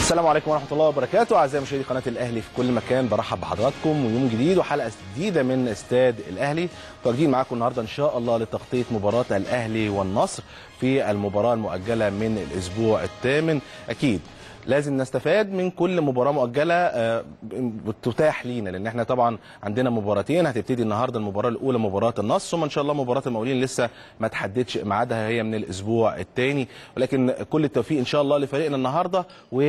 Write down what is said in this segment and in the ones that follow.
السلام عليكم ورحمه الله وبركاته اعزائي مشاهدي قناه الاهلي في كل مكان برحب بحضراتكم ويوم جديد وحلقه جديده من استاد الاهلي متواجدين معاكم النهارده ان شاء الله لتغطيه مباراه الاهلي والنصر في المباراه المؤجله من الاسبوع الثامن اكيد لازم نستفاد من كل مباراه مؤجله آه، بتتاح لينا لان احنا طبعا عندنا مباراتين هتبتدي النهارده المباراه الاولى مباراه النصر ثم ان شاء الله مباراه المقاولين لسه ما تحددش ميعادها هي من الاسبوع الثاني ولكن كل التوفيق ان شاء الله لفريقنا النهارده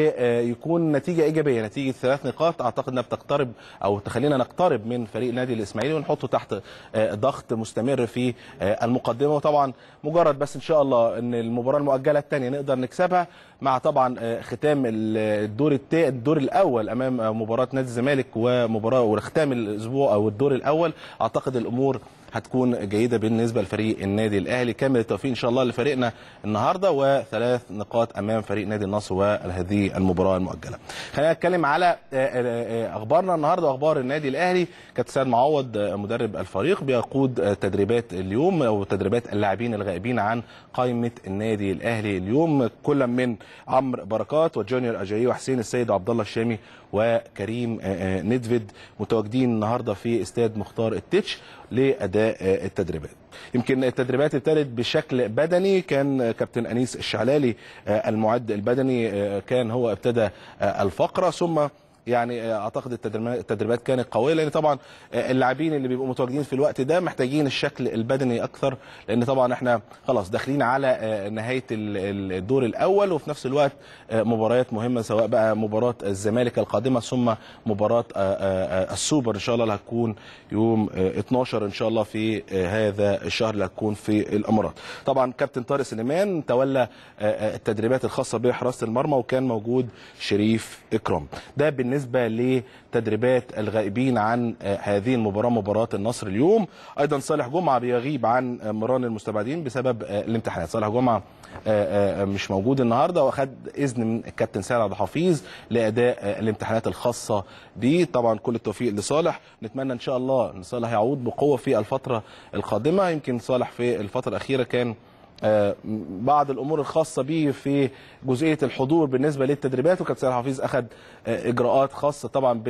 ويكون نتيجه ايجابيه نتيجه ثلاث نقاط اعتقد انها بتقترب او تخلينا نقترب من فريق نادي الاسماعيلي ونحطه تحت آه، ضغط مستمر في آه، المقدمه وطبعا مجرد بس ان شاء الله ان المباراه المؤجله الثانيه نقدر نكسبها مع طبعا آه، ختام الدور التا... الدور الاول امام آه، مباراه نادي الزمالك ومباراه وختام الاسبوع او الدور الاول اعتقد الامور هتكون جيده بالنسبه لفريق النادي الاهلي كامل التوفيق ان شاء الله لفريقنا النهارده وثلاث نقاط امام فريق نادي النصر وهذه المباراه المؤجله. خلينا نتكلم على آه، آه، آه، اخبارنا النهارده واخبار النادي الاهلي كابتن سيد معوض آه، مدرب الفريق بيقود آه، تدريبات اليوم او تدريبات اللاعبين الغائبين عن قائمه النادي الاهلي اليوم كل من عمرو بركات وجونيور اجاي وحسين السيد وعبد الله الشامي وكريم آه، آه، ندفيد متواجدين النهارده في استاد مختار التتش لاداء آه، التدريبات. يمكن التدريبات ابتدت بشكل بدني كان كابتن انيس الشعلالي آه، المعد البدني آه، كان هو ابتدى آه، الفقره ثم يعني آه، اعتقد التدريبات التدريبات كانت قويه لان طبعا آه، اللاعبين اللي بيبقوا متواجدين في الوقت ده محتاجين الشكل البدني اكثر لان طبعا احنا خلاص داخلين على آه، نهايه ال- ال- الدور الاول وفي نفس الوقت آه، مباريات مهمه سواء بقى مباراه الزمالك القادمه ثم مباراه آه، آه، آه، السوبر ان شاء الله اللي هتكون يوم آه، 12 ان شاء الله في آه، هذا الشهر اللي هتكون في الامارات. طبعا كابتن طارق سليمان تولى آه، آه، التدريبات الخاصه بحراسه المرمى وكان موجود شريف اكرام. ده بالنسبه لتدريبات الغائبين عن آه، هذه المباراه مباراه النصر اليوم. ايضا صالح جمعه بيغيب عن آه، مران المستبعدين بسبب آه، الامتحانات. صالح جمعه آه، آه، مش موجود النهارده واخد اذن من الكابتن سعد عبد الحفيظ لاداء آه، الامتحانات الخاصه بيه طبعا كل التوفيق لصالح نتمنى ان شاء الله ان صالح يعود بقوه في الفتره القادمه يمكن صالح في الفتره الاخيره كان آه، بعض الامور الخاصه به في جزئيه الحضور بالنسبه للتدريبات وكابتن سعد حفيظ اخذ آه، اجراءات خاصه طبعا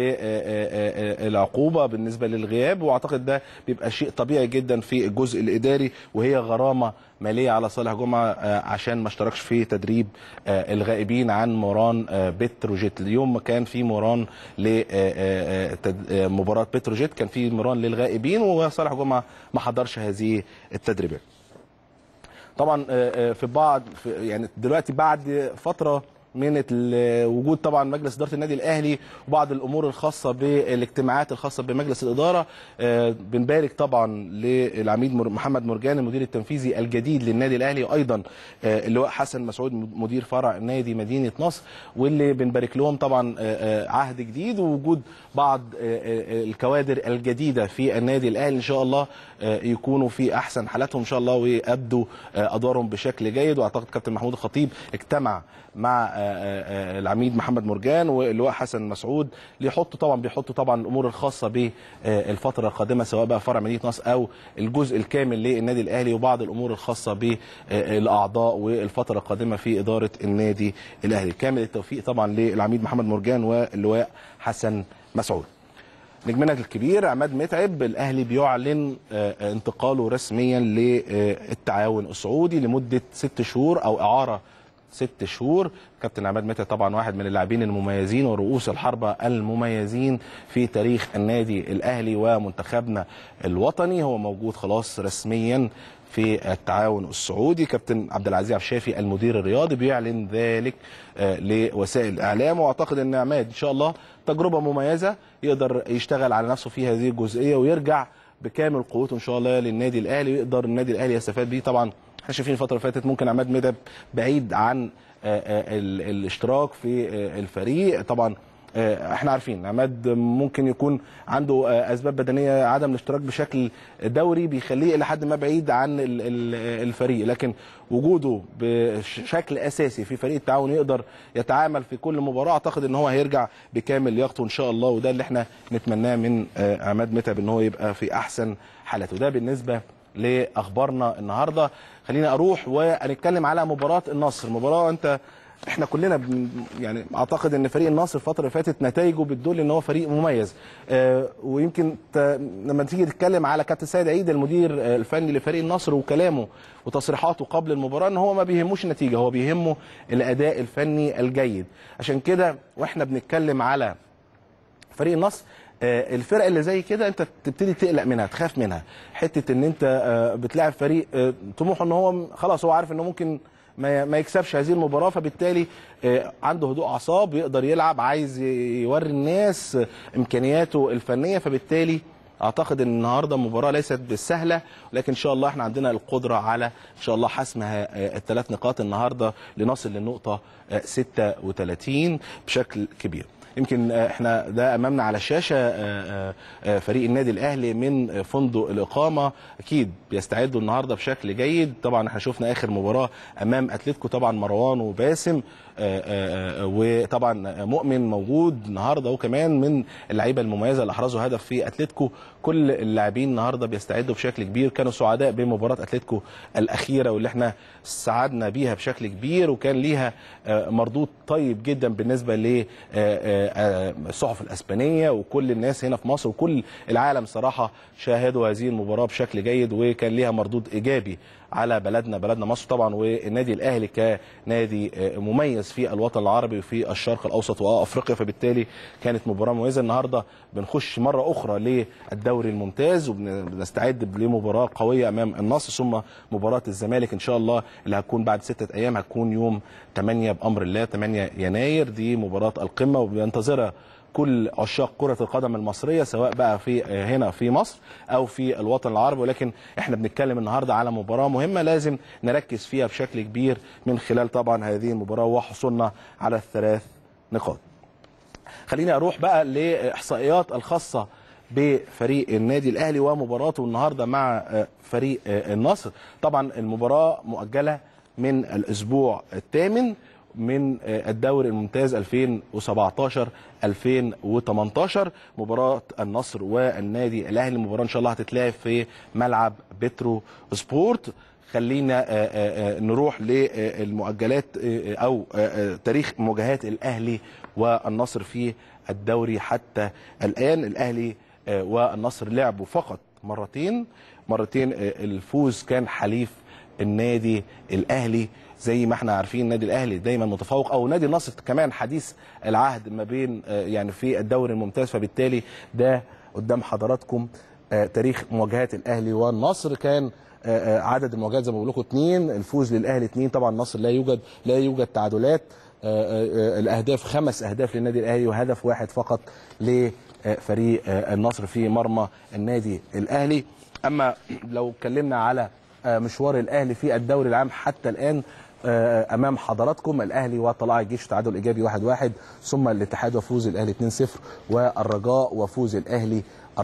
بالعقوبه بالنسبه للغياب واعتقد ده بيبقى شيء طبيعي جدا في الجزء الاداري وهي غرامه ماليه على صالح جمعه آه، عشان ما اشتركش في تدريب آه، الغائبين عن موران آه، بتروجيت اليوم ما كان في موران لمباراه بتروجيت كان في موران للغائبين وصالح جمعه ما حضرش هذه التدريبات طبعا آه، آه، في بعض في يعني دلوقتي بعد فتره من ال- وجود طبعا مجلس اداره النادي الاهلي وبعض الامور الخاصه بالاجتماعات الخاصه بمجلس الاداره آه، بنبارك طبعا للعميد مر- محمد مرجان المدير التنفيذي الجديد للنادي الاهلي وايضا آه، اللواء حسن مسعود مدير فرع نادي مدينه نصر واللي بنبارك لهم طبعا آه، آه، عهد جديد ووجود بعض آه، آه، الكوادر الجديده في النادي الاهلي ان شاء الله آه، يكونوا في احسن حالاتهم ان شاء الله ويأدوا آه، ادوارهم بشكل جيد واعتقد كابتن محمود الخطيب اجتمع مع آه، آه، آه، العميد محمد مرجان واللواء حسن مسعود ليحطوا طبعا بيحطوا طبعا الامور الخاصه بالفتره القادمه سواء بقى فرع مدينه نصر او الجزء الكامل للنادي الاهلي وبعض الامور الخاصه بالاعضاء والفتره القادمه في اداره النادي الاهلي كامل التوفيق طبعا للعميد محمد مرجان واللواء حسن مسعود نجمنا الكبير عماد متعب الاهلي بيعلن آه، آه، انتقاله رسميا للتعاون السعودي لمده ست شهور او اعاره ست شهور كابتن عماد متعب طبعا واحد من اللاعبين المميزين ورؤوس الحربة المميزين في تاريخ النادي الاهلي ومنتخبنا الوطني هو موجود خلاص رسميا في التعاون السعودي كابتن عبد العزيز عبد الشافي المدير الرياضي بيعلن ذلك آه، لوسائل الاعلام واعتقد ان عماد ان شاء الله تجربه مميزه يقدر يشتغل على نفسه في هذه الجزئيه ويرجع بكامل قوته ان شاء الله للنادي الاهلي ويقدر النادي الاهلي يستفاد بيه طبعا احنا شايفين الفتره اللي فاتت ممكن عماد متعب بعيد عن آه، آه، ال- الاشتراك في آه، الفريق طبعا آه، احنا عارفين عماد ممكن يكون عنده آه، اسباب بدنيه عدم الاشتراك بشكل دوري بيخليه الى حد ما بعيد عن ال- ال- الفريق لكن وجوده بشكل اساسي في فريق التعاون يقدر يتعامل في كل مباراه اعتقد ان هو هيرجع بكامل لياقته ان شاء الله وده اللي احنا نتمناه من آه، عماد متعب ان هو يبقى في احسن حالته ده بالنسبه لاخبارنا النهارده خلينا اروح ونتكلم على مباراه النصر مباراه انت احنا كلنا بن يعني اعتقد ان فريق النصر الفتره اللي فاتت نتائجه بتدل ان هو فريق مميز آه ويمكن ت... لما تيجي تتكلم على كابتن سيد عيد المدير آه، الفني لفريق النصر وكلامه وتصريحاته قبل المباراه ان هو ما بيهموش النتيجه هو بيهمه الاداء الفني الجيد عشان كده واحنا بنتكلم على فريق النصر آه، الفرق اللي زي كده انت تبتدي تقلق منها تخاف منها حته ان انت آه، بتلاعب فريق آه، طموحه ان هو خلاص هو عارف انه ممكن ما ما يكسبش هذه المباراه فبالتالي آه، عنده هدوء اعصاب يقدر يلعب عايز ي- يوري الناس آه، امكانياته الفنيه فبالتالي اعتقد ان النهارده المباراه ليست بالسهله ولكن ان شاء الله احنا عندنا القدره على ان شاء الله حسم ه- آه، الثلاث نقاط النهارده لنصل للنقطه آه، 36 بشكل كبير يمكن آه، احنا ده امامنا على الشاشه آه، آه، آه، فريق النادي الاهلي من آه، فندق الاقامه اكيد بيستعدوا النهارده بشكل جيد طبعا احنا شفنا اخر مباراه امام اتلتيكو طبعا مروان وباسم آه، آه، آه، وطبعا مؤمن موجود النهارده وكمان من اللعيبه المميزه اللي احرزوا هدف في اتلتيكو كل اللاعبين النهارده بيستعدوا بشكل كبير كانوا سعداء بمباراه اتلتيكو الاخيره واللي احنا سعدنا بيها بشكل كبير وكان ليها آه، مردود طيب جدا بالنسبه للصحف الاسبانيه وكل الناس هنا في مصر وكل العالم صراحه شاهدوا هذه المباراه بشكل جيد وكان ليها مردود ايجابي على بلدنا بلدنا مصر طبعا والنادي الاهلي كنادي آه، مميز في الوطن العربي وفي الشرق الاوسط وافريقيا فبالتالي كانت مباراه مميزه النهارده بنخش مره اخرى للدوري الممتاز وبنستعد لمباراه قويه امام النصر ثم مباراه الزمالك ان شاء الله اللي هتكون بعد ستة ايام هتكون يوم 8 بامر الله 8 يناير دي مباراه القمه وبينتظرها كل عشاق كرة القدم المصرية سواء بقى في هنا في مصر أو في الوطن العربي ولكن احنا بنتكلم النهاردة على مباراة مهمة لازم نركز فيها بشكل كبير من خلال طبعا هذه المباراة وحصولنا على الثلاث نقاط خليني اروح بقى لاحصائيات الخاصه بفريق النادي الاهلي ومباراته النهارده مع آه، فريق آه، النصر طبعا المباراه مؤجله من الاسبوع الثامن من آه، الدوري الممتاز 2017 2018 مباراه النصر والنادي الاهلي المباراه ان شاء الله هتتلعب في ملعب بترو سبورت خلينا آه، آه، آه، نروح للمؤجلات آه، او آه، آه، تاريخ مواجهات الاهلي والنصر في الدوري حتى الان الاهلي آه، والنصر لعبوا فقط مرتين مرتين آه، الفوز كان حليف النادي الاهلي زي ما احنا عارفين النادي الاهلي دايما متفوق او نادي النصر كمان حديث العهد ما بين آه، يعني في الدوري الممتاز فبالتالي ده قدام حضراتكم آه، تاريخ مواجهات الاهلي والنصر كان آه، آه، عدد المواجهات زي ما بقول لكم اثنين الفوز للاهلي اثنين طبعا النصر لا يوجد لا يوجد تعادلات آه، آه، آه، الاهداف خمس اهداف للنادي الاهلي وهدف واحد فقط لفريق آه، النصر في مرمى النادي الاهلي اما لو اتكلمنا على آه، مشوار الاهلي في الدوري العام حتى الان آه، امام حضراتكم الاهلي وطلائع الجيش تعادل ايجابي 1-1 ثم الاتحاد وفوز الاهلي 2-0 والرجاء وفوز الاهلي 4-1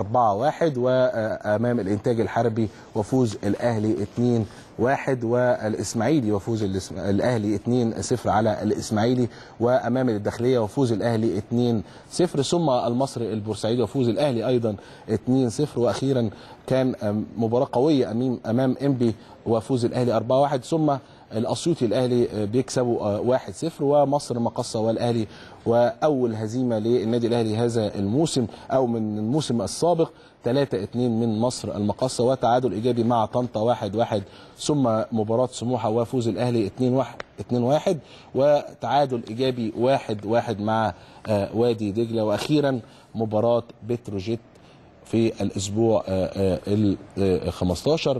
وامام الانتاج الحربي وفوز الاهلي 2-1 والاسماعيلي وفوز الإسم- الاهلي 2-0 على الاسماعيلي وامام الداخليه وفوز الاهلي 2-0 ثم المصري البورسعيدي وفوز الاهلي ايضا 2-0 واخيرا كان أم، مباراه قويه امام امام انبي وفوز الاهلي 4-1 ثم الاسيوطي الاهلي آه، بيكسبوا آه، 1-0 ومصر مقصه والاهلي واول هزيمه للنادي الاهلي هذا الموسم او من الموسم السابق 3-2 من مصر المقصه وتعادل ايجابي مع طنطا 1-1 ثم مباراه سموحه وفوز الاهلي 2-1 2-1 وتعادل ايجابي 1-1 مع آه، وادي دجله واخيرا مباراه بتروجيت في الاسبوع ال 15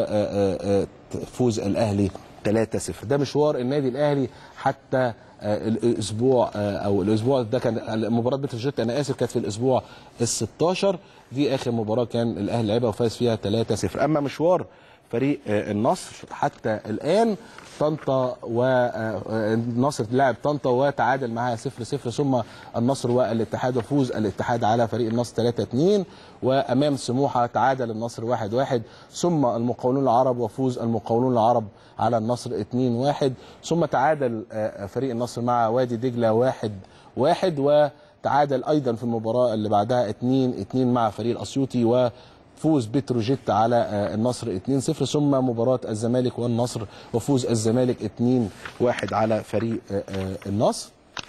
وفوز الاهلي 3-0 ده مشوار النادي الاهلي حتى آه، الاسبوع آه، او الاسبوع ده كان مباراه بتروجيت انا اسف كانت في الاسبوع ال 16 دي اخر مباراه كان الاهلي لعبها وفاز فيها 3-0 اما مشوار فريق آه، النصر حتى الان طنطا والنصر لعب طنطا وتعادل معاها 0 0 ثم النصر والاتحاد وفوز الاتحاد على فريق النصر 3 2 وامام سموحه تعادل النصر 1 1 ثم المقاولون العرب وفوز المقاولون العرب على النصر 2 1 ثم تعادل آه، فريق النصر مع وادي دجله 1 1 وتعادل ايضا في المباراه اللي بعدها 2 2 مع فريق الاسيوطي و فوز بتروجيت على آه، النصر 2-0 ثم مباراه الزمالك والنصر وفوز الزمالك 2-1 على فريق آه، آه، النصر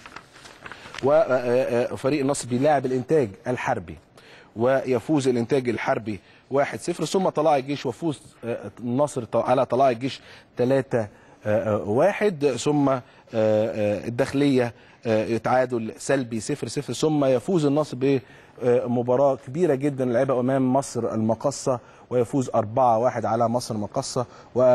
وفريق النصر بيلاعب الانتاج الحربي ويفوز الانتاج الحربي 1-0 ثم طلائع الجيش وفوز آه، النصر ط- على طلائع الجيش 3 1 ثم آه، آه، الداخليه آه، تعادل سلبي 0 0 ثم يفوز النصر بمباراه كبيره جدا لعبها امام مصر المقصه ويفوز 4 1 على مصر المقصه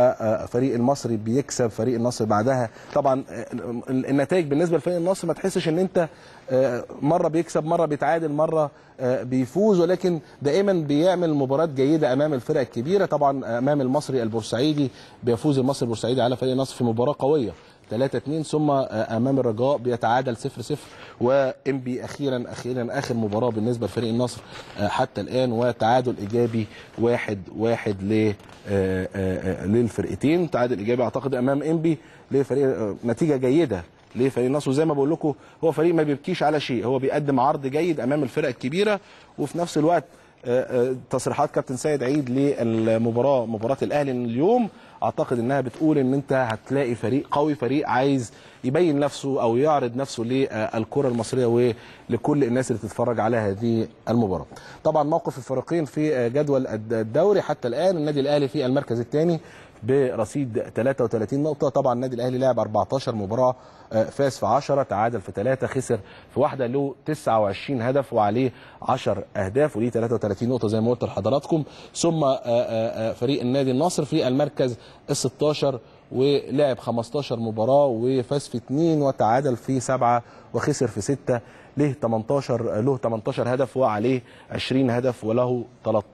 وفريق المصري بيكسب فريق النصر بعدها طبعا آه، النتائج بالنسبه لفريق النصر ما تحسش ان انت آه، مره بيكسب مره بيتعادل مره آه، بيفوز ولكن دائما بيعمل مباراه جيده امام الفرق الكبيره طبعا امام المصري البورسعيدي بيفوز المصري البورسعيدي على فريق النصر في مباراه قويه 3 2 ثم آه، امام الرجاء بيتعادل 0 0 وانبي اخيرا اخيرا اخر مباراه بالنسبه لفريق النصر آه، حتى الان وتعادل ايجابي 1 1 ل آه، آه، آه، للفرقتين تعادل ايجابي اعتقد امام انبي لفريق آه، نتيجه جيده لفريق النصر وزي ما بقول لكم هو فريق ما بيبكيش على شيء هو بيقدم عرض جيد امام الفرق الكبيره وفي نفس الوقت آه، آه، تصريحات كابتن سيد عيد للمباراه مباراه الاهلي اليوم اعتقد انها بتقول ان انت هتلاقي فريق قوي فريق عايز يبين نفسه او يعرض نفسه للكره المصريه ولكل الناس اللي تتفرج على هذه المباراه. طبعا موقف الفريقين في جدول الدوري حتى الان النادي الاهلي في المركز الثاني برصيد 33 نقطه طبعا النادي الاهلي لعب 14 مباراه آه، فاز في 10 تعادل في 3 خسر في واحده له 29 هدف وعليه 10 اهداف وليه 33 نقطه زي ما قلت لحضراتكم ثم آه، آه، آه، فريق النادي النصر في المركز ال 16 ولعب 15 مباراه وفاز في 2 وتعادل في 7 وخسر في 6 له 18 له 18 هدف وعليه 20 هدف وله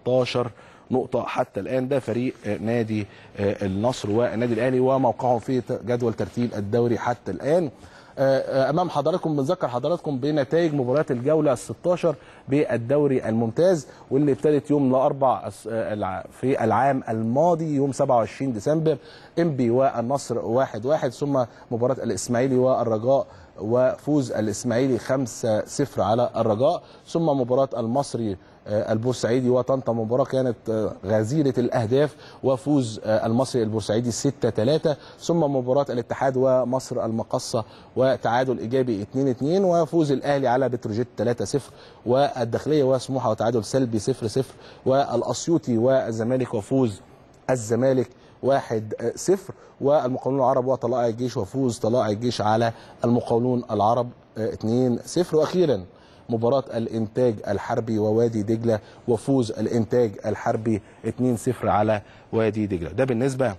13 نقطة حتى الآن ده فريق آه، نادي آه، النصر والنادي الأهلي وموقعهم في ت- جدول ترتيب الدوري حتى الآن آه، آه، امام حضراتكم بنذكر حضراتكم بنتائج مباريات الجوله ال 16 بالدوري الممتاز واللي ابتدت يوم الاربع الس- آه، الع- في العام الماضي يوم 27 ديسمبر انبي والنصر 1 1 ثم مباراه الاسماعيلي والرجاء وفوز الاسماعيلي 5 0 على الرجاء ثم مباراه المصري آه، البورسعيدي وطنطا مباراه كانت آه، غزيره الاهداف وفوز آه، المصري البورسعيدي 6 3 ثم مباراه الاتحاد ومصر المقصه وتعادل ايجابي 2 2 وفوز الاهلي على بتروجيت 3 0 والداخليه وسموحه وتعادل سلبي 0 0 والاسيوطي والزمالك وفوز الزمالك واحد آه، صفر والمقاولون العرب وطلائع الجيش وفوز طلائع الجيش على المقاولون العرب آه، 2 0 واخيرا مباراة الإنتاج الحربي ووادي دجلة وفوز الإنتاج الحربي 2-0 على وادي دجلة ده بالنسبة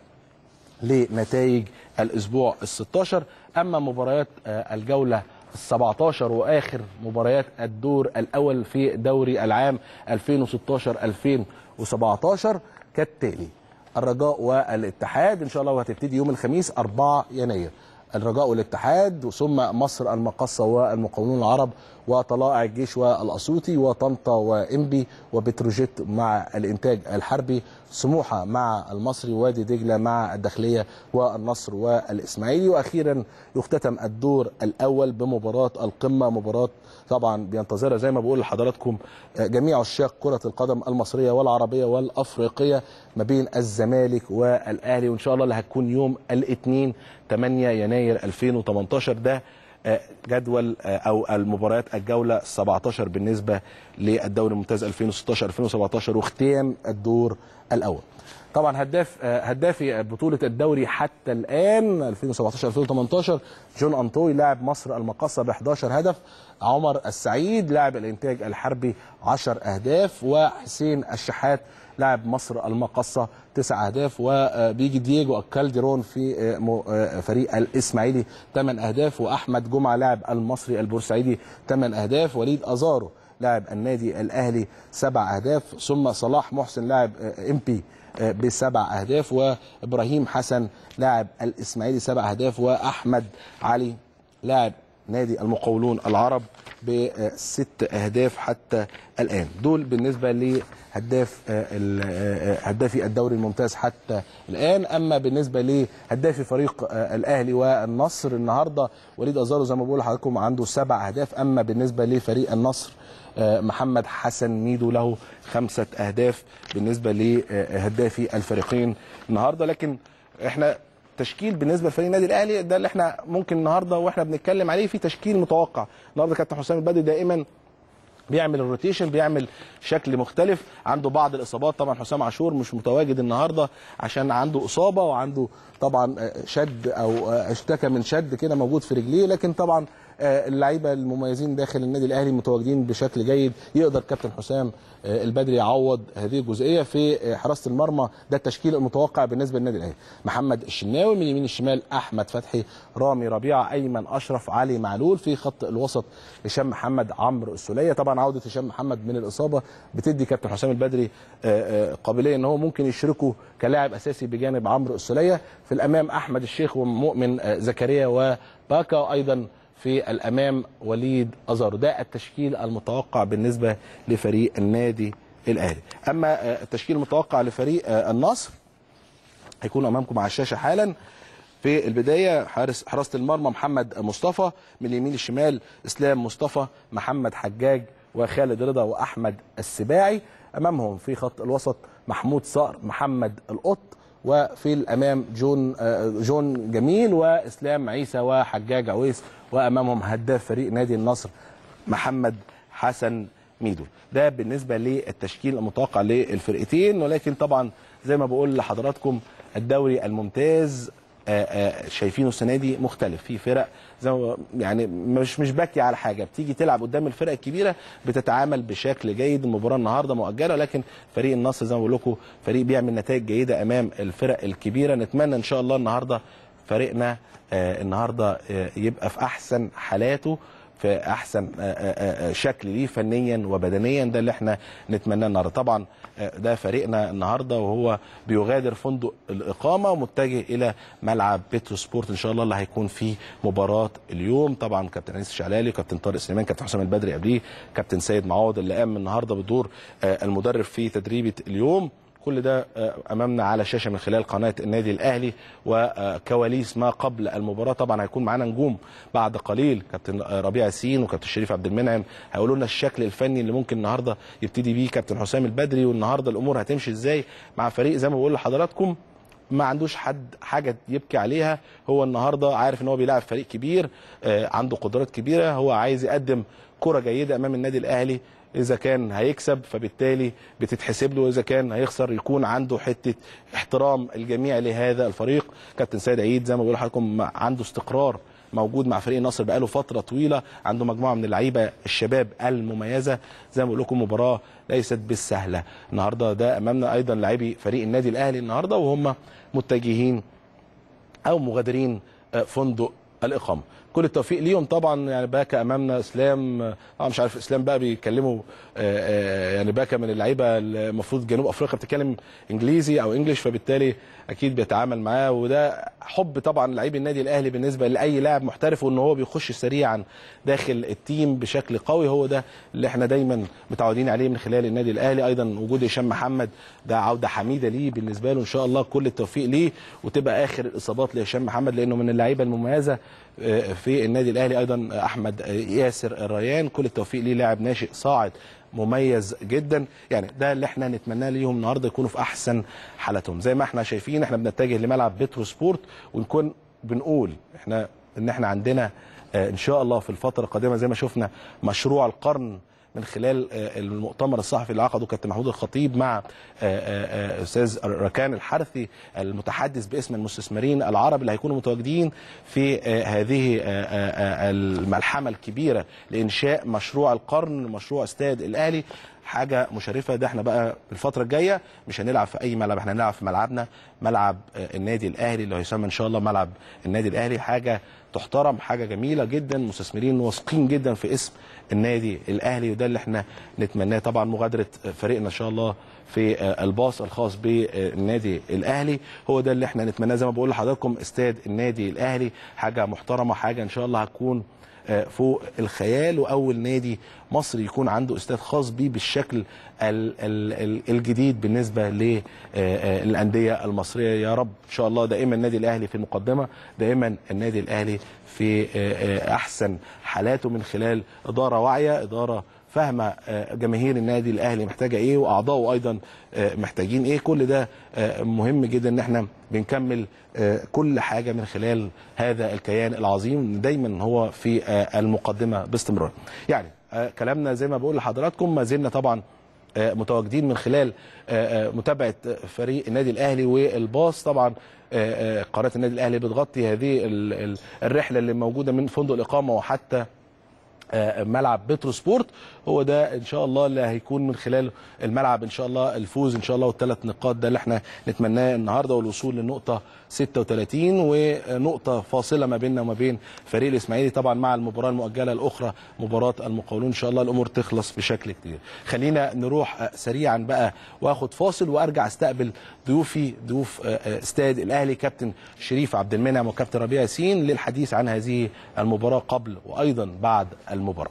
لنتائج الأسبوع ال 16 أما مباريات آه، الجولة ال 17 وآخر مباريات الدور الأول في دوري العام 2016-2017 كالتالي الرجاء والاتحاد إن شاء الله وهتبتدي يوم الخميس 4 يناير الرجاء والاتحاد ثم مصر المقصة والمقاولون العرب وطلائع الجيش والأسيوطي وطنطا وإنبي وبتروجيت مع الإنتاج الحربي سموحة مع المصري وادي دجلة مع الداخلية والنصر والإسماعيلي وأخيرا يختتم الدور الأول بمباراة القمة مباراة طبعا بينتظرها زي ما بقول لحضراتكم جميع عشاق كرة القدم المصرية والعربية والأفريقية ما بين الزمالك والأهلي وإن شاء الله اللي هتكون يوم الاثنين 8 يناير 2018 ده آه، جدول آه، او المباريات الجوله 17 بالنسبه للدوري الممتاز 2016 2017 واختيام الدور الاول. طبعا هداف آه، هدافي بطوله الدوري حتى الان 2017 2018 جون انطوي لاعب مصر المقاصه ب 11 هدف عمر السعيد لاعب الانتاج الحربي 10 اهداف وحسين الشحات لاعب مصر المقصة تسع أهداف وبيجي دييجو الكالديرون في آه، م- آه، فريق الإسماعيلي ثمان أهداف وأحمد جمعة لاعب المصري البورسعيدي ثمان أهداف وليد أزارو لاعب النادي الأهلي سبع أهداف ثم صلاح محسن لاعب ام بي بسبع أهداف وإبراهيم حسن لاعب الإسماعيلي سبع أهداف وأحمد علي لاعب نادي المقاولون العرب بست اهداف حتى الان دول بالنسبه لهداف آه، ال- آه، آه، هدافي الدوري الممتاز حتى الان اما بالنسبه لهدافي فريق آه، الاهلي والنصر النهارده وليد ازارو زي ما بقول لحضراتكم عنده سبع اهداف اما بالنسبه لفريق النصر آه، محمد حسن ميدو له خمسه اهداف بالنسبه لهدافي الفريقين النهارده لكن احنا تشكيل بالنسبه لفريق النادي الاهلي ده اللي احنا ممكن النهارده واحنا بنتكلم عليه في تشكيل متوقع النهارده كابتن حسام البدري دائما بيعمل الروتيشن بيعمل شكل مختلف عنده بعض الاصابات طبعا حسام عاشور مش متواجد النهارده عشان عنده اصابه وعنده طبعا آه، شد او آه، اشتكى من شد كده موجود في رجليه لكن طبعا آه، اللعيبه المميزين داخل النادي الاهلي متواجدين بشكل جيد يقدر كابتن حسام آه، البدري يعوض هذه الجزئيه في آه، حراسه المرمى ده التشكيل المتوقع بالنسبه للنادي الاهلي محمد الشناوي من يمين الشمال احمد فتحي رامي ربيعه ايمن اشرف علي معلول في خط الوسط هشام محمد عمرو السوليه طبعا عوده هشام محمد من الاصابه بتدي كابتن حسام البدري آه، آه، قابليه ان هو ممكن يشركه كلاعب اساسي بجانب عمرو السوليه في الامام احمد الشيخ ومؤمن آه، زكريا وباكا وايضا في الامام وليد ازارو ده التشكيل المتوقع بالنسبه لفريق النادي الاهلي اما آه، التشكيل المتوقع لفريق آه، النصر هيكون امامكم على الشاشه حالا في البدايه حارس حراسه المرمى محمد مصطفى من اليمين الشمال اسلام مصطفى محمد حجاج وخالد رضا واحمد السباعي امامهم في خط الوسط محمود صقر محمد القط وفي الامام جون آه، جون جميل واسلام عيسى وحجاج عويس وامامهم هداف فريق نادي النصر محمد حسن ميدو ده بالنسبه للتشكيل المتوقع للفرقتين ولكن طبعا زي ما بقول لحضراتكم الدوري الممتاز آه، آه، شايفينه السنه دي مختلف في فرق زي ما يعني مش مش باكي على حاجه بتيجي تلعب قدام الفرق الكبيره بتتعامل بشكل جيد المباراه النهارده مؤجله لكن فريق النصر زي ما بقول لكم فريق بيعمل نتائج جيده امام الفرق الكبيره نتمنى ان شاء الله النهارده فريقنا آه، النهارده آه، يبقى في احسن حالاته في احسن آه، آه، آه، شكل ليه فنيا وبدنيا ده اللي احنا نتمناه النهارده طبعا آه، ده فريقنا النهارده وهو بيغادر فندق الاقامه ومتجه الى ملعب بيترو سبورت ان شاء الله اللي هيكون فيه مباراه اليوم طبعا كابتن انيس الشعلالي كابتن طارق سليمان كابتن حسام البدري قبليه كابتن سيد معوض اللي قام النهارده بدور آه، المدرب في تدريبه اليوم كل ده آه، امامنا على الشاشه من خلال قناه النادي الاهلي وكواليس ما قبل المباراه طبعا هيكون معانا نجوم بعد قليل كابتن آه، ربيع ياسين وكابتن شريف عبد المنعم هيقولوا لنا الشكل الفني اللي ممكن النهارده يبتدي بيه كابتن حسام البدري والنهارده الامور هتمشي ازاي مع فريق زي ما بقول لحضراتكم ما عندوش حد حاجه يبكي عليها هو النهارده عارف ان هو بيلعب فريق كبير آه، عنده قدرات كبيره هو عايز يقدم كره جيده امام النادي الاهلي اذا كان هيكسب فبالتالي بتتحسب له اذا كان هيخسر يكون عنده حته احترام الجميع لهذا الفريق كابتن سيد عيد زي ما بقول لحضراتكم عنده استقرار موجود مع فريق النصر بقاله فتره طويله عنده مجموعه من اللعيبه الشباب المميزه زي ما بقول لكم مباراه ليست بالسهله النهارده ده امامنا ايضا لاعبي فريق النادي الاهلي النهارده وهم متجهين او مغادرين آه، فندق الاقامه كل التوفيق ليهم طبعا يعني باكا امامنا اسلام اه مش عارف اسلام بقى بيتكلموا آه، آه، يعني باكا من اللعيبه المفروض جنوب افريقيا بتتكلم انجليزي او انجليش فبالتالي اكيد بيتعامل معاه وده حب طبعا لعيب النادي الاهلي بالنسبه لاي لاعب محترف وان هو بيخش سريعا داخل التيم بشكل قوي هو ده اللي احنا دايما متعودين عليه من خلال النادي الاهلي ايضا وجود هشام محمد ده عوده حميده ليه بالنسبه له ان شاء الله كل التوفيق ليه وتبقى اخر الاصابات لهشام محمد لانه من اللعيبه المميزه آه، في النادي الاهلي ايضا احمد آه، ياسر الريان كل التوفيق ليه لاعب ناشئ صاعد مميز جدا يعني ده اللي احنا نتمناه ليهم النهارده يكونوا في احسن حالتهم زي ما احنا شايفين احنا بنتجه لملعب بترو سبورت ونكون بنقول احنا ان احنا عندنا آه، ان شاء الله في الفتره القادمه زي ما شفنا مشروع القرن من خلال آه، المؤتمر الصحفي اللي عقده كابتن محمود الخطيب مع آه، آه، آه، استاذ ركان الحرثي المتحدث باسم المستثمرين العرب اللي هيكونوا متواجدين في آه، هذه آه، آه، آه، الملحمه الكبيره لانشاء مشروع القرن مشروع استاد الاهلي حاجه مشرفه ده احنا بقى الفتره الجايه مش هنلعب في اي ملعب احنا هنلعب في ملعبنا ملعب آه، النادي الاهلي اللي هيسمى ان شاء الله ملعب النادي الاهلي حاجه تحترم حاجه جميله جدا مستثمرين واثقين جدا في اسم النادي الاهلي وده اللي احنا نتمناه طبعا مغادره فريقنا ان شاء الله في آه، الباص الخاص بالنادي الاهلي هو ده اللي احنا نتمناه زي ما بقول لحضراتكم استاد النادي الاهلي حاجه محترمه حاجه ان شاء الله هتكون آه، فوق الخيال واول نادي مصري يكون عنده استاد خاص بيه بالشكل ال- ال- ال- الجديد بالنسبه للانديه المصريه يا رب ان شاء الله دائما النادي الاهلي في المقدمه دائما النادي الاهلي في آه، آه، احسن حالاته من خلال اداره واعيه اداره فاهمه آه، جماهير النادي الاهلي محتاجه ايه واعضائه ايضا آه، محتاجين ايه كل ده آه، مهم جدا ان احنا بنكمل آه، كل حاجه من خلال هذا الكيان العظيم دايما هو في آه، المقدمه باستمرار يعني آه، كلامنا زي ما بقول لحضراتكم ما زلنا طبعا آه، متواجدين من خلال آه، آه، متابعه فريق النادي الاهلي والباص طبعا آه، آه، قناه النادي الاهلي بتغطي هذه ال- ال- الرحله اللي موجوده من فندق الاقامه وحتى آه، ملعب بترو سبورت هو ده ان شاء الله اللي هيكون من خلال الملعب ان شاء الله الفوز ان شاء الله والثلاث نقاط ده اللي احنا نتمناه النهارده والوصول للنقطه 36 ونقطه فاصله ما بيننا وما بين فريق الاسماعيلي طبعا مع المباراه المؤجله الاخرى مباراه المقاولون ان شاء الله الامور تخلص بشكل كتير خلينا نروح آه، سريعا بقى واخد فاصل وارجع استقبل ضيوفي ضيوف آه، آه، استاد الاهلي كابتن شريف عبد المنعم وكابتن ربيع ياسين للحديث عن هذه المباراه قبل وايضا بعد المباراه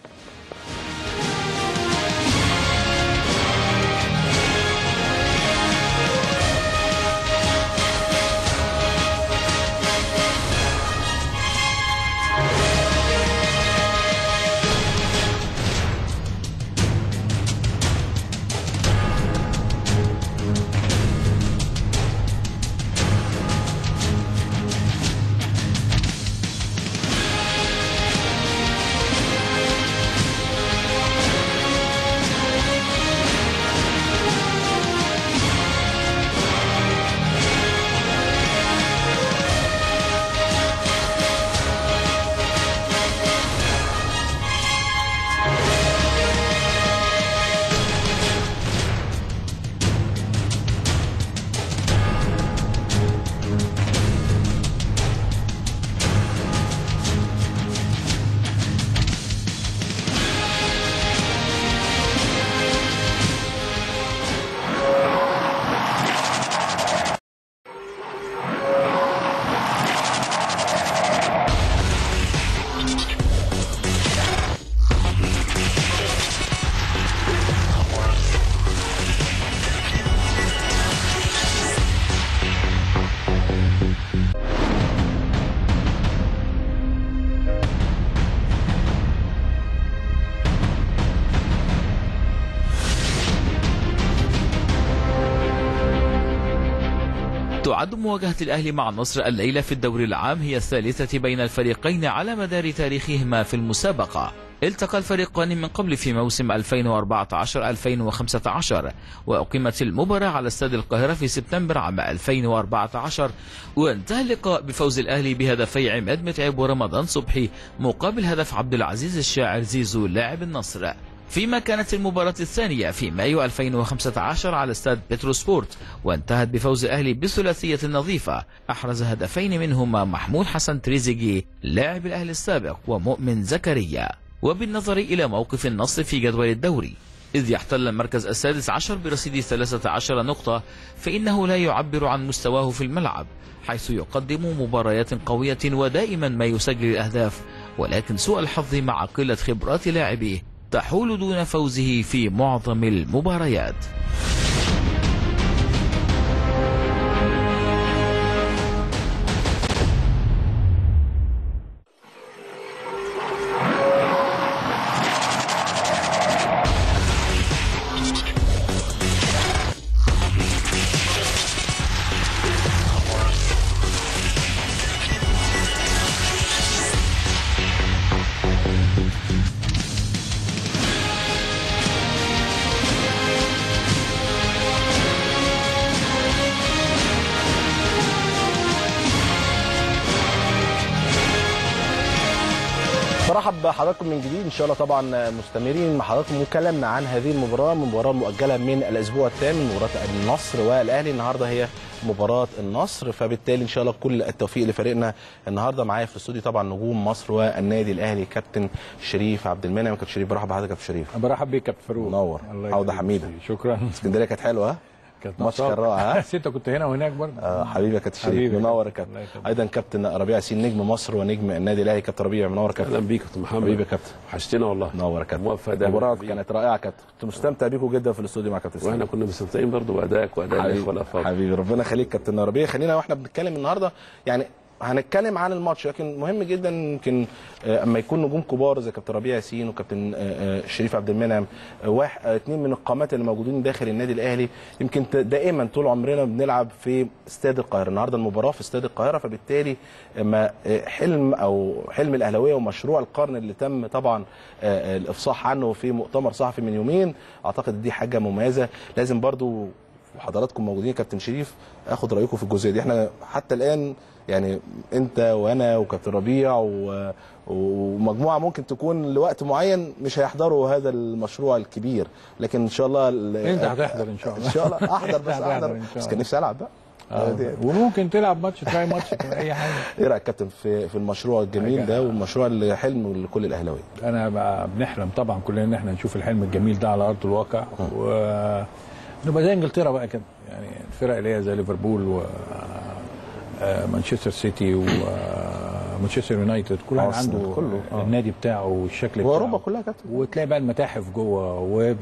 تعد مواجهة الأهلي مع النصر الليلة في الدوري العام هي الثالثة بين الفريقين على مدار تاريخهما في المسابقة التقى الفريقان من قبل في موسم 2014-2015 وأقيمت المباراة على استاد القاهرة في سبتمبر عام 2014 وانتهى اللقاء بفوز الأهلي بهدفي عماد متعب ورمضان صبحي مقابل هدف عبد العزيز الشاعر زيزو لاعب النصر فيما كانت المباراة الثانية في مايو 2015 على استاد بتروسبورت وانتهت بفوز الأهلي بثلاثية نظيفة أحرز هدفين منهما محمود حسن تريزيجي لاعب الأهلي السابق ومؤمن زكريا وبالنظر إلى موقف النصر في جدول الدوري إذ يحتل المركز السادس عشر برصيد 13 نقطة فإنه لا يعبر عن مستواه في الملعب حيث يقدم مباريات قوية ودائما ما يسجل الأهداف ولكن سوء الحظ مع قلة خبرات لاعبيه تحول دون فوزه في معظم المباريات برحب بحضراتكم من جديد ان شاء الله طبعا مستمرين مع حضراتكم وكلامنا عن هذه المباراه المباراه المؤجله من الاسبوع الثامن مباراه النصر والاهلي النهارده هي مباراه النصر فبالتالي ان شاء الله كل التوفيق لفريقنا النهارده معايا في الاستوديو طبعا نجوم مصر والنادي الاهلي كابتن شريف عبد المنعم كابتن شريف برحب بحضرتك يا كابتن شريف برحب بيك يا كابتن فاروق منور. الله عودة يخليك. حميدة. شكرا اسكندريه كانت حلوه ها كانت ماتش كان ناقصاك. رائع ها؟ بس انت كنت هنا وهناك برضه آه، حبيبي يا كابتن شريف حبيبي. منور يا كابتن الله يخليك. ايضا كابتن ربيع ياسين نجم مصر ونجم النادي الاهلي كابتن ربيع منور يا اهلا كابتن بيك يا كابتن محمد حبيبي يا كابتن وحشتنا والله منور يا كابتن موفق دايما المباراه حبيبي. كانت رائعه يا كابتن كنت مستمتع بيكم جدا في الاستوديو مع كابتن واحنا سلام كنا مستمتعين برضه بادائك واداء الاخوه حبيبي الافاضل حبيبي ربنا يخليك كابتن ربيع خلينا واحنا بنتكلم النهارده يعني هنتكلم عن الماتش لكن مهم جدا يمكن آه، اما يكون نجوم كبار زي كابتن ربيع ياسين وكابتن آه، آه، شريف عبد المنعم آه، واحد آه، اتنين من القامات اللي موجودين داخل النادي الاهلي يمكن ت- دائما طول عمرنا بنلعب في استاد القاهره النهارده المباراه في استاد القاهره فبالتالي اما آه، حلم او حلم الاهلاويه ومشروع القرن اللي تم طبعا آه، آه، الافصاح عنه في مؤتمر صحفي من يومين اعتقد دي حاجه مميزه لازم برضو وحضراتكم موجودين يا كابتن شريف اخد رايكم في الجزئيه دي احنا حتى الان يعني انت وانا وكابتن ربيع و... ومجموعه ممكن تكون لوقت معين مش هيحضروا هذا المشروع الكبير لكن ان شاء الله ال- انت هتحضر ان شاء الله ان شاء الله احضر بس هتحضر احضر إن شاء بس كان الله. نفسي العب بقى آه. دي- وممكن تلعب ماتش تراي ماتش اي حاجه ايه رايك كابتن في في المشروع الجميل ده والمشروع اللي حلم لكل الاهلاويه انا بقى بنحلم طبعا كلنا ان احنا نشوف الحلم الجميل ده على ارض الواقع ونبقى زي انجلترا بقى كده يعني الفرق اللي هي زي ليفربول و آه، مانشستر سيتي ومانشستر يونايتد كل واحد أرسنال، عنده كله. آه. النادي بتاعه والشكل بتاعه واوروبا كلها كابتن وتلاقي بقى المتاحف جوه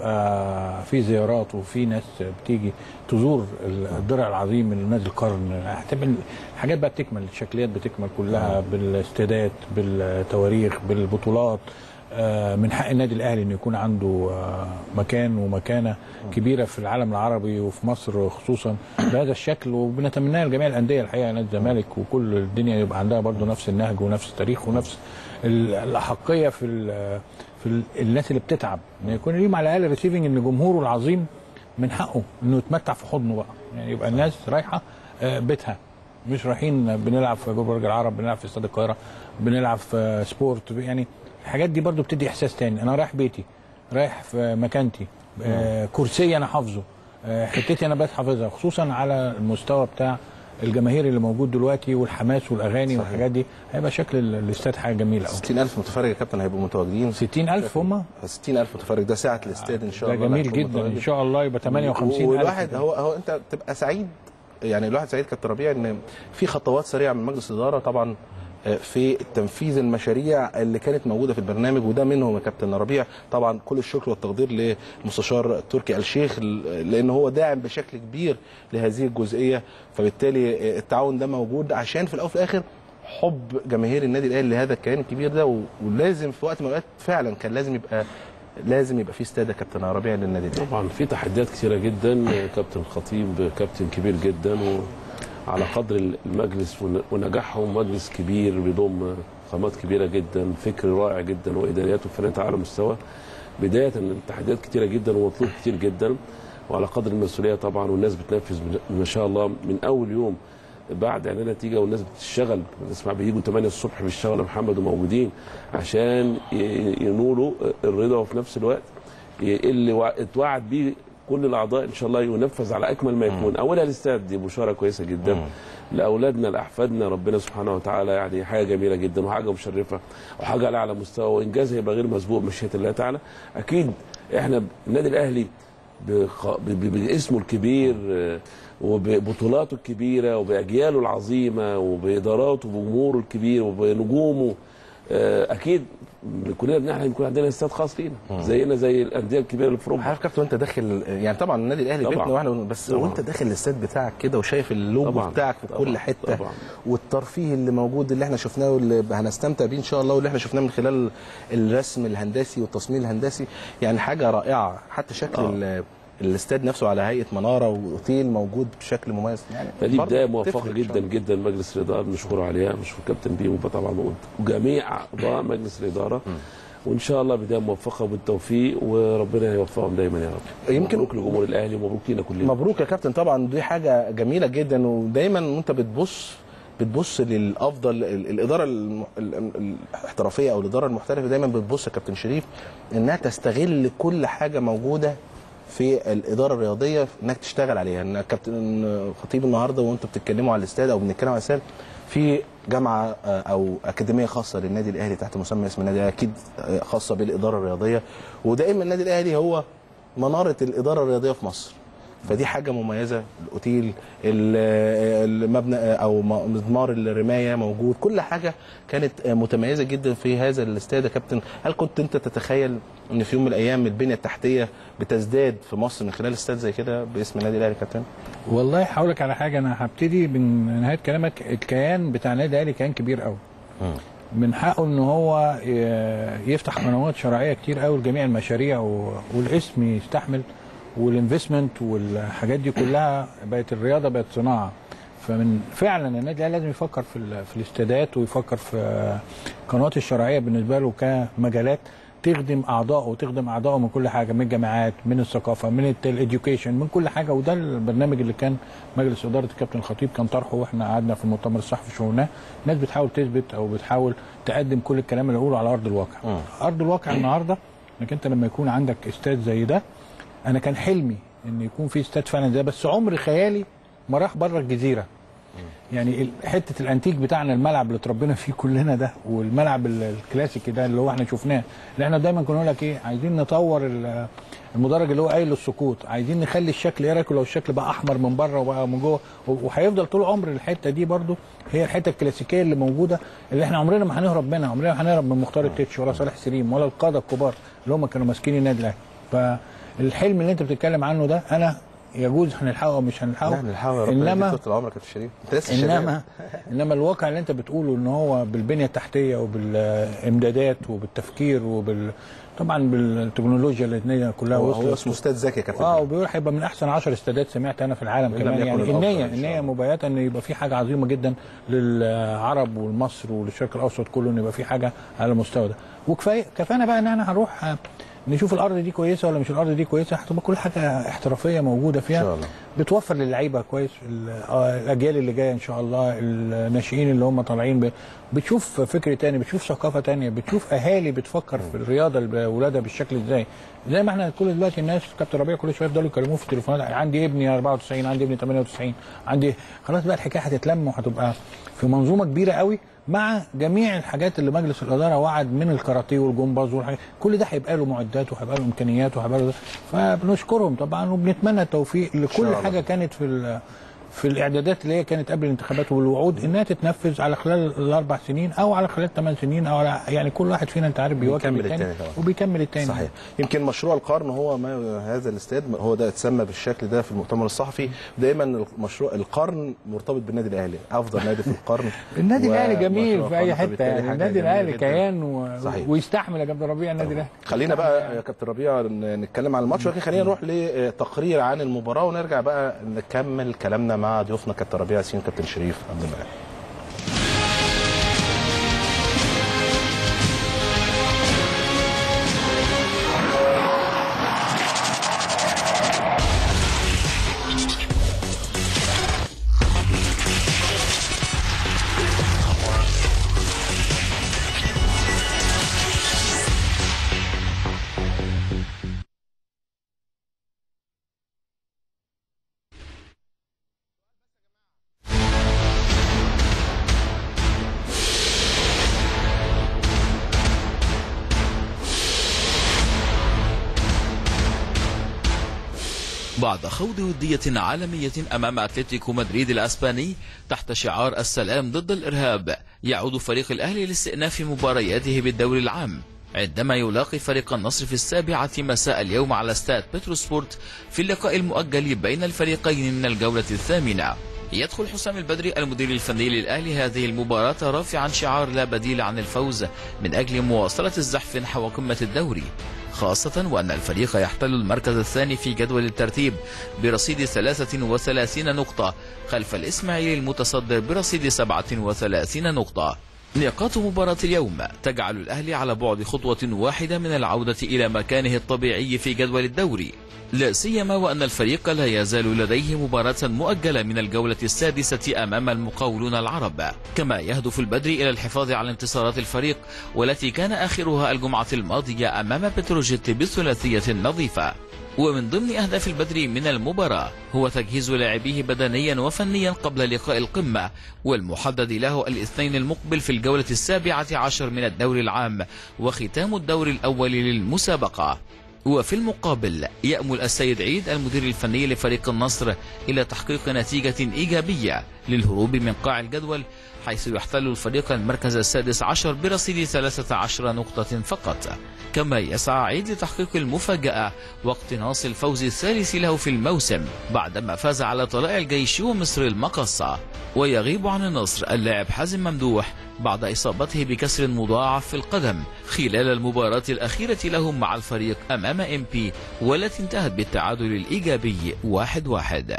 ويبقى في زيارات وفي ناس بتيجي تزور الضرع العظيم من نادي القرن هتبقى الحاجات بقى بتكمل الشكليات بتكمل كلها بالاستادات بالتواريخ بالبطولات آه، من حق النادي الاهلي انه يكون عنده آه، مكان ومكانه كبيره في العالم العربي وفي مصر خصوصا بهذا الشكل وبنتمناه لجميع الانديه الحقيقه نادي الزمالك وكل الدنيا يبقى عندها برضه نفس النهج ونفس التاريخ ونفس ال- الاحقيه في ال- في ال- الناس اللي بتتعب ان يكون ليهم على الاقل ريسيفنج ان جمهوره العظيم من حقه انه يتمتع في حضنه بقى يعني يبقى الناس رايحه آه، بيتها مش رايحين بنلعب في جول برج العرب بنلعب في استاد القاهره بنلعب في سبورت يعني الحاجات دي برضو بتدي احساس تاني انا رايح بيتي رايح في مكانتي آه كرسي انا حافظه آه حتتي انا بس حافظها خصوصا على المستوى بتاع الجماهير اللي موجود دلوقتي والحماس والاغاني والحاجات دي هيبقى شكل ال- الاستاد حاجه جميله قوي 60000 متفرج يا كابتن هيبقوا متواجدين 60000 هم 60000 متفرج ده ساعه الاستاد ان شاء ده الله جميل هيكون جدا متواجد. ان شاء الله يبقى 58000 والواحد هو هو انت تبقى سعيد يعني الواحد سعيد كابتن ربيع ان في خطوات سريعه من مجلس الاداره طبعا آه، في تنفيذ المشاريع اللي كانت موجوده في البرنامج وده منهم يا كابتن ربيع طبعا كل الشكر والتقدير للمستشار تركي الشيخ لان هو داعم بشكل كبير لهذه الجزئيه فبالتالي آه، التعاون ده موجود عشان في الاول وفي الاخر حب جماهير النادي الاهلي لهذا الكيان الكبير ده و- ولازم في وقت من الاوقات فعلا كان لازم يبقى لازم يبقى في استاد يا كابتن ربيع للنادي الاهلي طبعا في تحديات كثيره جدا كابتن الخطيب كابتن كبير جدا وعلى قدر المجلس ون- ونجاحهم مجلس كبير بيضم خامات كبيره جدا فكر رائع جدا واداريات وفنيات على مستوى بدايه التحديات كثيره جدا ومطلوب كتير جدا وعلى قدر المسؤوليه طبعا والناس بتنفذ ما شاء الله من اول يوم بعد اعلان النتيجه والناس بتشتغل نسمع بيجوا 8 الصبح بيشتغلوا يا محمد وموجودين عشان ي- ينولوا الرضا وفي نفس الوقت ي- اللي وع- اتوعد بيه كل الاعضاء ان شاء الله ينفذ على اكمل ما يكون اولها الاستاد دي بشاره كويسه جدا لاولادنا لاحفادنا ربنا سبحانه وتعالى يعني حاجه جميله جدا وحاجه مشرفه وحاجه على اعلى مستوى وانجاز هيبقى غير مسبوق مشيئه الله تعالى اكيد احنا النادي الاهلي بخ- ب- ب- باسمه الكبير آه، وببطولاته الكبيره وباجياله العظيمه وباداراته وبجمهوره الكبير وبنجومه آه، اكيد كلنا بنحلم يكون عندنا استاد خاص لينا زينا زي الانديه الكبيره اللي في اوروبا عارف كابتن وانت داخل يعني طبعا النادي الاهلي طبعاً. بيتنا واحنا بس طبعاً. وانت داخل الاستاد بتاعك كده وشايف اللوجو طبعاً. بتاعك في كل طبعاً. حته طبعاً. والترفيه اللي موجود اللي احنا شفناه واللي هنستمتع بيه ان شاء الله واللي احنا شفناه من خلال الرسم الهندسي والتصميم الهندسي يعني حاجه رائعه حتى شكل ال- الاستاد نفسه على هيئه مناره واوتيل موجود بشكل مميز يعني فدي برضه بدايه تفرق موفقه إن شاء جدا الله. جدا مجلس الاداره بنشكره عليها بنشكر كابتن بيمو طبعا وجميع اعضاء مجلس الاداره وان شاء الله بدايه موفقه وبالتوفيق وربنا يوفقهم دايما يا رب يمكن- مبروك لجمهور الاهلي ومبروك لينا كلنا مبروك يا كابتن طبعا دي حاجه جميله جدا ودايما وانت بتبص بتبص للافضل ال- الاداره الم- ال- ال- الاحترافيه او الاداره المحترفه دايما بتبص يا كابتن شريف انها تستغل كل حاجه موجوده في الاداره الرياضيه انك تشتغل عليها ان كابتن خطيب النهارده وانتوا بتتكلموا على الاستاد او بنتكلم على الاستاد في جامعه آه، او اكاديميه خاصه للنادي الاهلي تحت مسمى اسم النادي الأهلي، اكيد آه، خاصه بالاداره الرياضيه ودائما النادي الاهلي هو مناره الاداره الرياضيه في مصر فدي حاجه مميزه الاوتيل ال- المبنى او م- مضمار الرمايه موجود كل حاجه كانت متميزه جدا في هذا الاستاد يا كابتن هل كنت انت تتخيل ان في يوم من الايام البنيه التحتيه بتزداد في مصر من خلال استاد زي كده باسم النادي الاهلي يا كابتن والله هقول لك على حاجه انا هبتدي من نهايه كلامك الكيان بتاع النادي الاهلي كيان كبير قوي من حقه ان هو ي- يفتح قنوات شرعيه كتير قوي لجميع المشاريع و- والاسم يستحمل والانفستمنت والحاجات دي كلها بقت الرياضه بقت صناعه فمن فعلا النادي الاهلي لازم يفكر في ال- في الاستادات ويفكر في القنوات الشرعيه بالنسبه له كمجالات تخدم اعضائه وتخدم اعضائه من كل حاجه من الجامعات من الثقافه من الاديوكيشن من كل حاجه وده البرنامج اللي كان مجلس اداره الكابتن الخطيب كان طرحه واحنا قعدنا في المؤتمر الصحفي شفناه الناس بتحاول تثبت او بتحاول تقدم كل الكلام اللي يقوله على ارض الواقع مم. ارض الواقع النهارده انك انت لما يكون عندك استاد زي ده انا كان حلمي ان يكون في استاد فعلا ده بس عمر خيالي ما راح بره الجزيره يعني ال- حته الانتيك بتاعنا الملعب اللي اتربينا فيه كلنا ده والملعب ال- الكلاسيكي ده اللي هو احنا شفناه اللي احنا دايما كنا نقول لك ايه عايزين نطور ال- المدرج اللي هو قايل للسقوط عايزين نخلي الشكل ايه رايكم لو الشكل بقى احمر من بره وبقى من جوه و- وهيفضل طول عمر الحته دي برضو هي الحته الكلاسيكيه اللي موجوده اللي احنا عمرنا ما هنهرب منها عمرنا ما هنهرب من مختار التتش ولا صالح سليم ولا القاده الكبار اللي هم كانوا ماسكين النادي الاهلي فالحلم اللي انت بتتكلم عنه ده انا يجوز هنلحقه او مش هنلحقه لا نحاول يا رب انما يديك طول العمر يا كابتن شريف انت لسه شباب. انما انما الواقع اللي انت بتقوله ان هو بالبنيه التحتيه وبالامدادات وبالتفكير وبال طبعا بالتكنولوجيا اللي هي كلها هو, هو وصلت اسمه استاد ذكي يا كابتن اه وبيقول هيبقى من احسن 10 استادات سمعت انا في العالم إن لم كمان يكن يعني الأفضل النيه إن شاء النيه الله. مبيته ان يبقى في حاجه عظيمه جدا للعرب ولمصر وللشرق الاوسط كله ان يبقى في حاجه على المستوى ده وكفايه كفانا بقى ان احنا هنروح آه، نشوف الارض دي كويسه ولا مش الارض دي كويسه هتبقى كل حاجه احترافيه موجوده فيها إن شاء الله. بتوفر للعيبه كويس ال- آه، الاجيال اللي جايه ان شاء الله الناشئين اللي هم طالعين ب- بتشوف فكر تاني بتشوف ثقافه تانية بتشوف اهالي بتفكر في الرياضه لاولادها بالشكل ازاي زي ما احنا كل دلوقتي الناس كابتن ربيع كل شويه يفضلوا يكلموه في التليفونات عندي ابني 94 عندي ابني 98 عندي خلاص بقى الحكايه هتتلم وهتبقى في منظومه كبيره قوي مع جميع الحاجات اللي مجلس الاداره وعد من الكاراتيه والجمباز والحاجات كل ده هيبقى له معدات وهيبقى له امكانيات وهيبقى له فبنشكرهم طبعا وبنتمنى التوفيق لكل الله. حاجه كانت في ال- في الاعدادات اللي هي كانت قبل الانتخابات والوعود انها تتنفذ على خلال الاربع سنين او على خلال ثمان سنين او على يعني كل واحد فينا انت عارف بيواكب بيكمل التاني التاني طبعا. وبيكمل التاني صحيح يمكن مشروع القرن هو ما هذا الاستاد هو ده اتسمى بالشكل ده في المؤتمر الصحفي دايما مشروع القرن مرتبط بالنادي الاهلي افضل نادي في القرن النادي و- الاهلي جميل مشروع في اي القرن، حته فبالتالي يعني حاجة النادي جميلة الاهلي جداً. كيان و... صحيح. ويستحمل يا كابتن ربيع النادي الاهلي خلينا بقى يا كابتن ربيع ن- نتكلم عن الماتش ولكن خلينا نروح لتقرير عن المباراه ونرجع بقى نكمل كلامنا مع ضيوفنا كابتن ربيع ياسين كابتن شريف عبد المنعم بعد خوض ودية عالمية أمام أتلتيكو مدريد الأسباني تحت شعار السلام ضد الإرهاب يعود فريق الأهلي لاستئناف مبارياته بالدوري العام عندما يلاقي فريق النصر في السابعة مساء اليوم على استاد بتروسبورت في اللقاء المؤجل بين الفريقين من الجولة الثامنة يدخل حسام البدري المدير الفني للأهلي هذه المباراة رافعا شعار لا بديل عن الفوز من أجل مواصلة الزحف نحو قمة الدوري خاصة وأن الفريق يحتل المركز الثاني في جدول الترتيب برصيد 33 نقطة خلف الإسماعيلي المتصدر برصيد 37 نقطة نقاط مباراة اليوم تجعل الأهلي على بعد خطوة واحدة من العودة إلى مكانه الطبيعي في جدول الدوري لا سيما وأن الفريق لا يزال لديه مباراة مؤجلة من الجولة السادسة أمام المقاولون العرب كما يهدف البدري إلى الحفاظ على انتصارات الفريق والتي كان آخرها الجمعة الماضية أمام بتروجيت بالثلاثية النظيفة ومن ضمن أهداف البدري من المباراة هو تجهيز لاعبيه بدنيا وفنيا قبل لقاء القمة والمحدد له الاثنين المقبل في الجولة السابعة عشر من الدوري العام وختام الدور الأول للمسابقة وفي المقابل يأمل السيد عيد المدير الفني لفريق النصر إلى تحقيق نتيجة إيجابية للهروب من قاع الجدول حيث يحتل الفريق المركز السادس عشر برصيد 13 نقطة فقط كما يسعى عيد لتحقيق المفاجأة واقتناص الفوز الثالث له في الموسم بعدما فاز على طلائع الجيش ومصر المقصة ويغيب عن النصر اللاعب حازم ممدوح بعد إصابته بكسر مضاعف في القدم خلال المباراة الأخيرة لهم مع الفريق أمام إم بي والتي انتهت بالتعادل الإيجابي واحد واحد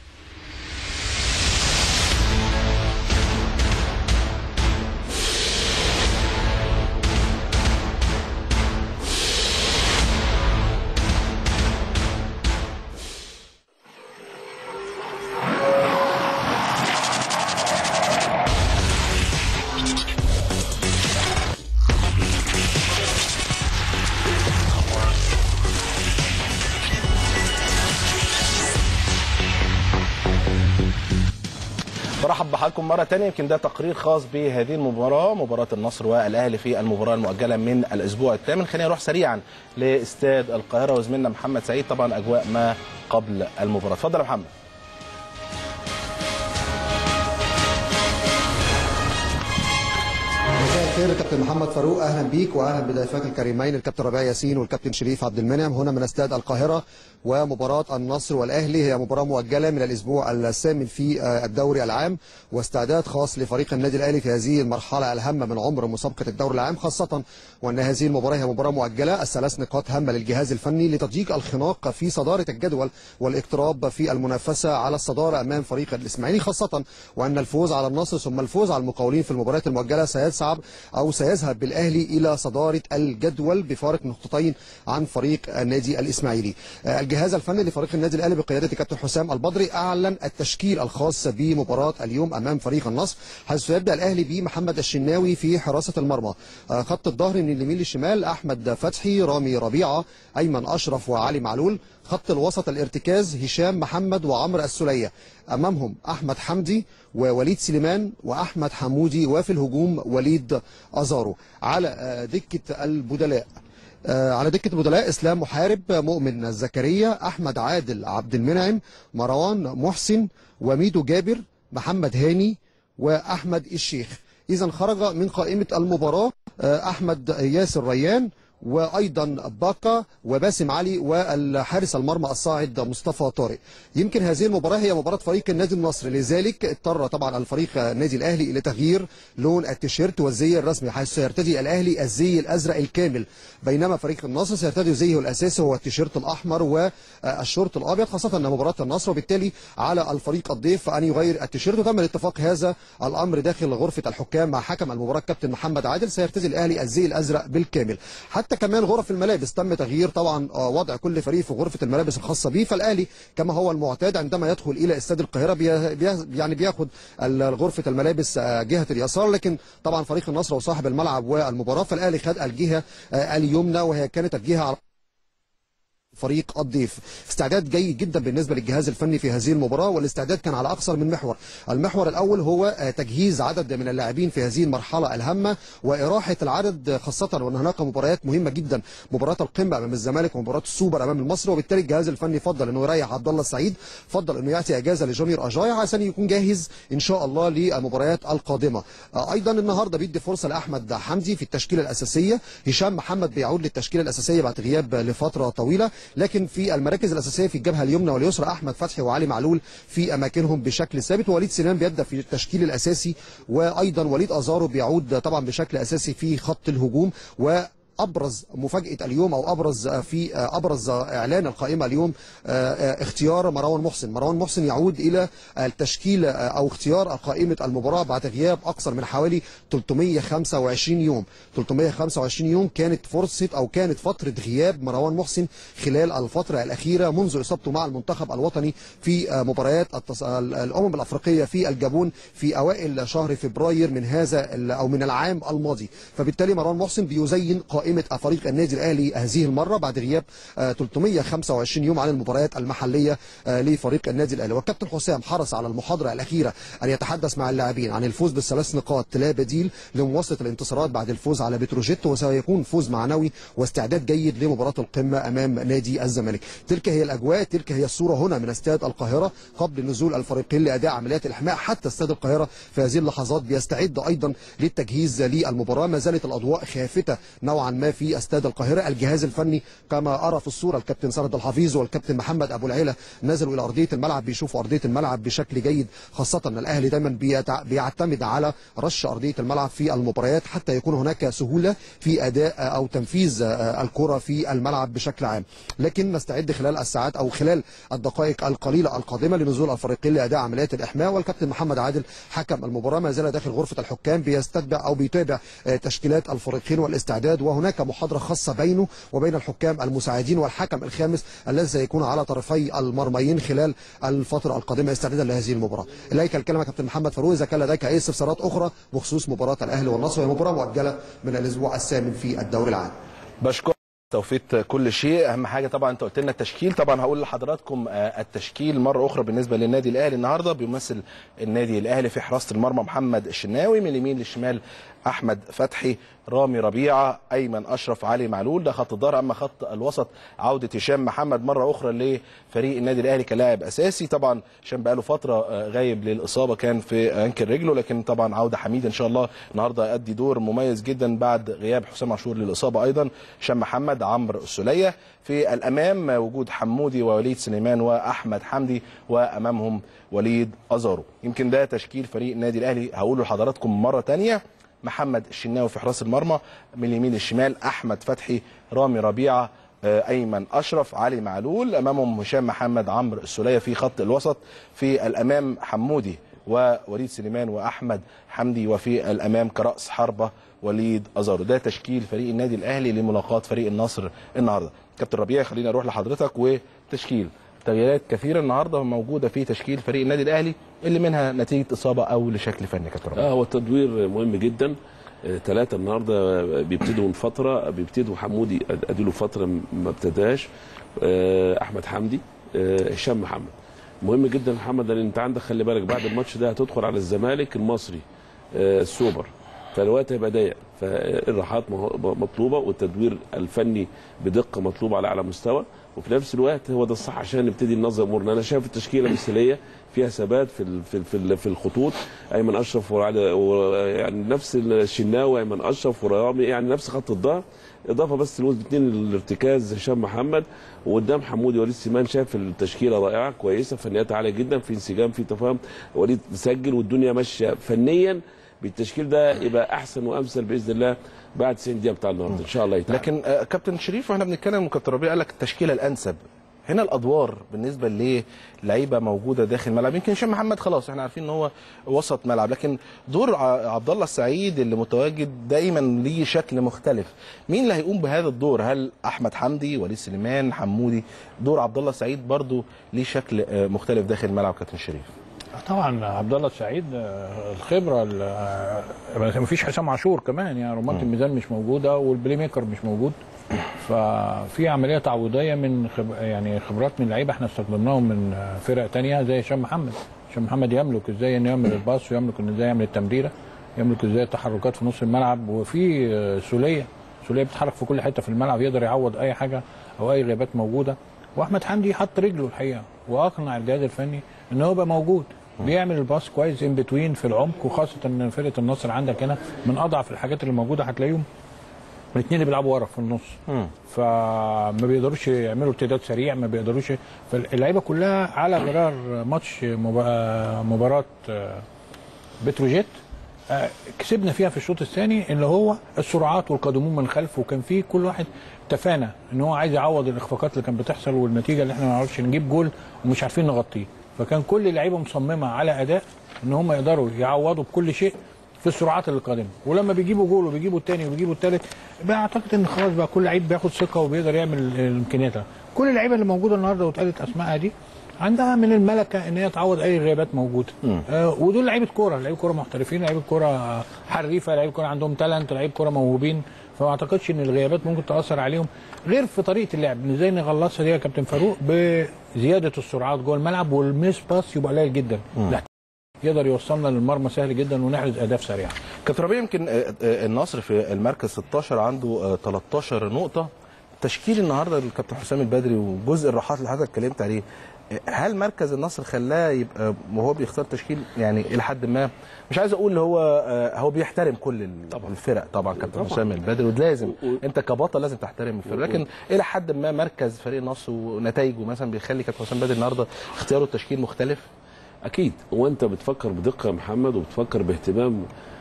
برحب بحضراتكم مره ثانيه يمكن ده تقرير خاص بهذه المباراه مباراه النصر والاهلي في المباراه المؤجله من الاسبوع الثامن خلينا نروح سريعا لاستاد القاهره وزميلنا محمد سعيد طبعا اجواء ما قبل المباراه اتفضل يا محمد مساء الخير كابتن محمد فاروق اهلا بيك واهلا بضيفك الكريمين الكابتن ربيع ياسين والكابتن شريف عبد المنعم هنا من استاد القاهره ومباراه النصر والاهلي هي مباراه مؤجله من الاسبوع الثامن في الدوري العام واستعداد خاص لفريق النادي الاهلي في هذه المرحله الهامه من عمر مسابقه الدوري العام خاصه وان هذه المباراه هي مباراه مؤجله الثلاث نقاط هامه للجهاز الفني لتضييق الخناق في صداره الجدول والاقتراب في المنافسه على الصداره امام فريق الاسماعيلي خاصه وان الفوز على النصر ثم الفوز على المقاولين في المباريات المؤجله سيصعب او سيذهب بالاهلي الى صداره الجدول بفارق نقطتين عن فريق النادي الاسماعيلي الجهاز الفني لفريق النادي الاهلي بقياده الكابتن حسام البدري اعلن التشكيل الخاص بمباراه اليوم امام فريق النصر حيث يبدا الاهلي بمحمد الشناوي في حراسه المرمى خط الظهر من اليمين للشمال احمد فتحي رامي ربيعه ايمن اشرف وعلي معلول خط الوسط الارتكاز هشام محمد وعمرو السليه امامهم احمد حمدي ووليد سليمان واحمد حمودي وفي الهجوم وليد ازارو على دكه البدلاء على دكة البدلاء إسلام محارب مؤمن زكريا أحمد عادل عبد المنعم مروان محسن وميدو جابر محمد هاني وأحمد الشيخ إذا خرج من قائمة المباراة أحمد ياسر ريان وايضا باكا وباسم علي والحارس المرمى الصاعد مصطفى طارق يمكن هذه المباراه هي مباراه فريق النادي النصر لذلك اضطر طبعا الفريق النادي الاهلي الى تغيير لون التيشيرت والزي الرسمي حيث سيرتدي الاهلي الزي الازرق الكامل بينما فريق النصر سيرتدي زيه الاساسي هو التيشيرت الاحمر والشورت الابيض خاصه ان مباراه النصر وبالتالي على الفريق الضيف ان يغير التيشيرت وتم الاتفاق هذا الامر داخل غرفه الحكام مع حكم المباراه كابتن محمد عادل سيرتدي الاهلي الزي الازرق بالكامل حتى كمان غرف الملابس تم تغيير طبعا وضع كل فريق في غرفه الملابس الخاصه به فالاهلي كما هو المعتاد عندما يدخل الى استاد القاهره بي بي يعني بياخد غرفه الملابس جهه اليسار لكن طبعا فريق النصر هو صاحب الملعب والمباراه فالاهلي خد الجهه اليمنى وهي كانت الجهه على فريق الضيف استعداد جيد جدا بالنسبه للجهاز الفني في هذه المباراه والاستعداد كان على اكثر من محور المحور الاول هو تجهيز عدد من اللاعبين في هذه المرحله الهامه واراحه العدد خاصه وان هناك مباريات مهمه جدا مباراه القمه امام الزمالك ومباراه السوبر امام المصري وبالتالي الجهاز الفني فضل انه يريح عبد الله السعيد فضل انه ياتي اجازه لجونيور اجاي عشان يكون جاهز ان شاء الله للمباريات القادمه ايضا النهارده بيدي فرصه لاحمد حمدي في التشكيله الاساسيه هشام محمد بيعود للتشكيله الاساسيه بعد غياب لفتره طويله لكن في المراكز الاساسيه في الجبهه اليمنى واليسرى احمد فتحي وعلي معلول في اماكنهم بشكل ثابت ووليد سليمان بيبدا في التشكيل الاساسي وايضا وليد ازارو بيعود طبعا بشكل اساسي في خط الهجوم و ابرز مفاجاه اليوم او ابرز في ابرز اعلان القائمه اليوم اختيار مروان محسن مروان محسن يعود الى التشكيل او اختيار قائمه المباراه بعد غياب اكثر من حوالي 325 يوم 325 يوم كانت فرصه او كانت فتره غياب مروان محسن خلال الفتره الاخيره منذ اصابته مع المنتخب الوطني في مباريات الامم الافريقيه في الجابون في اوائل شهر فبراير من هذا او من العام الماضي فبالتالي مروان محسن بيزين قائمه قائمه فريق النادي الاهلي هذه المره بعد غياب آه، 325 يوم عن المباريات المحليه آه، لفريق النادي الاهلي والكابتن حسام حرص على المحاضره الاخيره ان يتحدث مع اللاعبين عن الفوز بالثلاث نقاط لا بديل لمواصله الانتصارات بعد الفوز على بتروجيت وسيكون فوز معنوي واستعداد جيد لمباراه القمه امام نادي الزمالك تلك هي الاجواء تلك هي الصوره هنا من استاد القاهره قبل نزول الفريقين لاداء عمليات الاحماء حتى استاد القاهره في هذه اللحظات بيستعد ايضا للتجهيز للمباراه ما زالت الاضواء خافته نوعا ما في استاد القاهره الجهاز الفني كما ارى في الصوره الكابتن سند الحفيظ والكابتن محمد ابو العيله نزلوا الى ارضيه الملعب بيشوفوا ارضيه الملعب بشكل جيد خاصه ان الاهلي دايما بيتع- بيعتمد على رش ارضيه الملعب في المباريات حتى يكون هناك سهوله في اداء او تنفيذ آه، الكره في الملعب بشكل عام لكن نستعد خلال الساعات او خلال الدقائق القليله القادمه لنزول الفريقين لاداء عمليات الاحماء والكابتن محمد عادل حكم المباراه ما زال داخل غرفه الحكام بيستتبع او بيتابع آه، تشكيلات الفريقين والاستعداد وهناك محاضره خاصه بينه وبين الحكام المساعدين والحكم الخامس الذي سيكون على طرفي المرميين خلال الفتره القادمه استعدادا لهذه المباراه اليك الكلمه كابتن محمد فاروق اذا كان لديك اي استفسارات اخرى بخصوص مباراه الاهلي والنصر وهي مباراه مؤجله من الاسبوع الثامن في الدوري العام بشكر توفيت كل شيء اهم حاجه طبعا انت قلت لنا التشكيل طبعا هقول لحضراتكم آه، التشكيل مره اخرى بالنسبه للنادي الاهلي النهارده بيمثل النادي الاهلي في حراسه المرمى محمد الشناوي من اليمين للشمال احمد فتحي رامي ربيعه ايمن اشرف علي معلول ده خط الظهر اما خط الوسط عوده هشام محمد مره اخرى لفريق النادي الاهلي كلاعب اساسي طبعا هشام بقاله فتره آه، غايب للاصابه كان في انكل رجله لكن طبعا عوده حميد ان شاء الله النهارده يؤدي دور مميز جدا بعد غياب حسام عاشور للاصابه ايضا هشام محمد عمرو السوليه في الامام وجود حمودي ووليد سليمان واحمد حمدي وامامهم وليد ازارو يمكن ده تشكيل فريق النادي الاهلي هقوله لحضراتكم مره تانية محمد الشناوي في حراس المرمى من اليمين للشمال احمد فتحي رامي ربيعه آه، ايمن اشرف علي معلول امامهم هشام محمد عمرو السوليه في خط الوسط في الامام حمودي ووليد سليمان واحمد حمدي وفي الامام كراس حربه وليد ازارو ده تشكيل فريق النادي الاهلي لملاقاه فريق النصر النهارده كابتن ربيع خلينا اروح لحضرتك وتشكيل تغييرات كثيره النهارده موجوده في تشكيل فريق النادي الاهلي اللي منها نتيجه اصابه او لشكل فني كابتن ربيع اه هو التدوير مهم جدا ثلاثة النهارده بيبتدوا من فترة بيبتدوا حمودي اديله فترة ما ابتداش آه، احمد حمدي آه، هشام محمد مهم جدا محمد لان انت عندك خلي بالك بعد الماتش ده هتدخل على الزمالك المصري آه، السوبر فالوقت هيبقى ضيق فالراحات مه- مطلوبه والتدوير الفني بدقه مطلوبه على اعلى مستوى وفي نفس الوقت هو ده الصح عشان نبتدي ننظم امورنا انا شايف التشكيله مثاليه فيها ثبات في ال- في ال- في ال- في الخطوط ايمن اشرف وعلى و- يعني نفس الشناوي ايمن اشرف ورامي يعني نفس خط الظهر اضافه بس لوز اثنين الارتكاز هشام محمد وقدام حمودي وليد سيمان شايف التشكيله رائعه كويسه فنياتها عاليه جدا في انسجام في تفاهم وليد مسجل والدنيا ماشيه فنيا بالتشكيل ده يبقى احسن وامثل باذن الله بعد 90 دقيقه بتاع النهارده ان شاء الله يتعالى. لكن آه، كابتن شريف واحنا بنتكلم كابتن ربيع قال لك التشكيله الانسب هنا الادوار بالنسبه للعيبه موجوده داخل الملعب يمكن هشام محمد خلاص احنا عارفين ان هو وسط ملعب لكن دور ع- عبد الله السعيد اللي متواجد دايما ليه شكل مختلف مين اللي هيقوم بهذا الدور هل احمد حمدي وليد سليمان حمودي دور عبد الله السعيد برضو ليه شكل آه، مختلف داخل الملعب كابتن شريف طبعا عبد الله السعيد آه، الخبره ال- آه، بس مفيش حسام عاشور كمان يعني رمانه الميزان مش موجوده والبلاي ميكر مش موجود ففي عمليه تعويضيه من خب... يعني خبرات من لعيبه احنا استخدمناهم من آه، فرق تانية زي هشام محمد هشام محمد يملك ازاي انه يعمل الباص ويملك انه ازاي يعمل التمريره يملك ازاي التحركات في نص الملعب وفي آه، سوليه سوليه بيتحرك في كل حته في الملعب يقدر يعوض اي حاجه او اي غيابات موجوده واحمد حمدي حط رجله الحقيقه واقنع الجهاز الفني ان هو يبقى موجود بيعمل الباص كويس ان بتوين في العمق وخاصه ان فرقه النصر عندك هنا من اضعف الحاجات اللي موجوده هتلاقيهم الاثنين اللي بيلعبوا ورا في النص فما بيقدروش يعملوا ارتداد سريع ما بيقدروش فاللعيبه كلها على غرار ماتش مبا- مباراه آه، بتروجيت آه، كسبنا فيها في الشوط الثاني اللي هو السرعات والقادمون من خلف وكان في كل واحد تفانى ان هو عايز يعوض الاخفاقات اللي كانت بتحصل والنتيجه اللي احنا ما نعرفش نجيب جول ومش عارفين نغطيه فكان كل اللعيبه مصممه على اداء ان هم يقدروا يعوضوا بكل شيء في السرعات اللي قادمه ولما بيجيبوا جول وبيجيبوا الثاني وبيجيبوا الثالث بقى اعتقد ان خلاص بقى كل لعيب بياخد ثقه وبيقدر يعمل الامكانيات كل اللعيبه اللي موجوده النهارده واتقالت اسمائها دي عندها من الملكه ان هي تعوض اي غيابات موجوده آه ودول لعيبه كوره لعيبه كوره محترفين لعيبه كوره حريفه لعيبه كوره عندهم تالنت لعيبه كوره موهوبين فما اعتقدش ان الغيابات ممكن تاثر عليهم غير في طريقه اللعب إن ازاي نخلصها دي يا كابتن فاروق بزياده السرعات جوه الملعب والميس باس يبقى قليل جدا لا يقدر يوصلنا للمرمى سهل جدا ونحرز اهداف سريعه كابتن ربيع يمكن آه، آه، النصر في المركز 16 عنده آه، 13 نقطة تشكيل النهارده الكابتن حسام البدري وجزء الراحات اللي حضرتك اتكلمت عليه آه، هل مركز النصر خلاه يبقى وهو بيختار تشكيل يعني الى حد ما مش عايز اقول اللي هو آه، هو بيحترم كل ال- الفرق طبعا كابتن طبعاً. حسام البدري ولازم و- انت كبطل لازم تحترم الفرق لكن الى حد ما مركز فريق النصر ونتائجه مثلا بيخلي كابتن حسام البدري النهارده اختياره التشكيل مختلف اكيد وانت بتفكر بدقه يا محمد وبتفكر باهتمام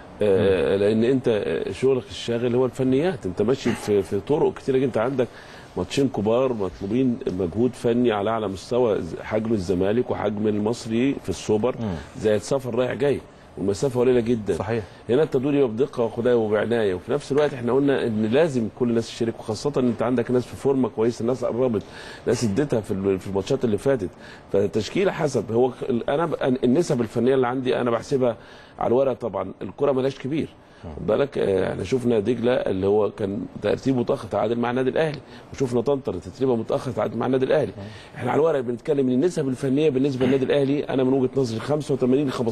آه لان انت آه، شغلك الشاغل هو الفنيات انت ماشي في, في طرق كتيره جدا انت عندك ماتشين كبار مطلوبين مجهود فني على اعلى مستوى ز- حجم الزمالك وحجم المصري في السوبر زي السفر رايح جاي والمسافه قليله جدا صحيح هنا التدوير يبقى بدقه وخدايه وبعنايه وفي نفس الوقت احنا قلنا ان لازم كل الناس تشارك وخاصه ان انت عندك ناس في فورمه كويسه الناس قربت ناس اديتها في ال- في الماتشات اللي فاتت فالتشكيله حسب هو ك- انا ب- النسب الفنيه اللي عندي انا بحسبها على الورق طبعا الكره ملاش كبير خد بالك آه، احنا شفنا دجله اللي هو كان ترتيبه متاخر تعادل مع النادي الاهلي وشفنا طنطا ترتيبه متاخر تعادل مع النادي الاهلي احنا على الورق بنتكلم ان النسب الفنيه بالنسبه للنادي الاهلي انا من وجهه نظري 85 ل 15%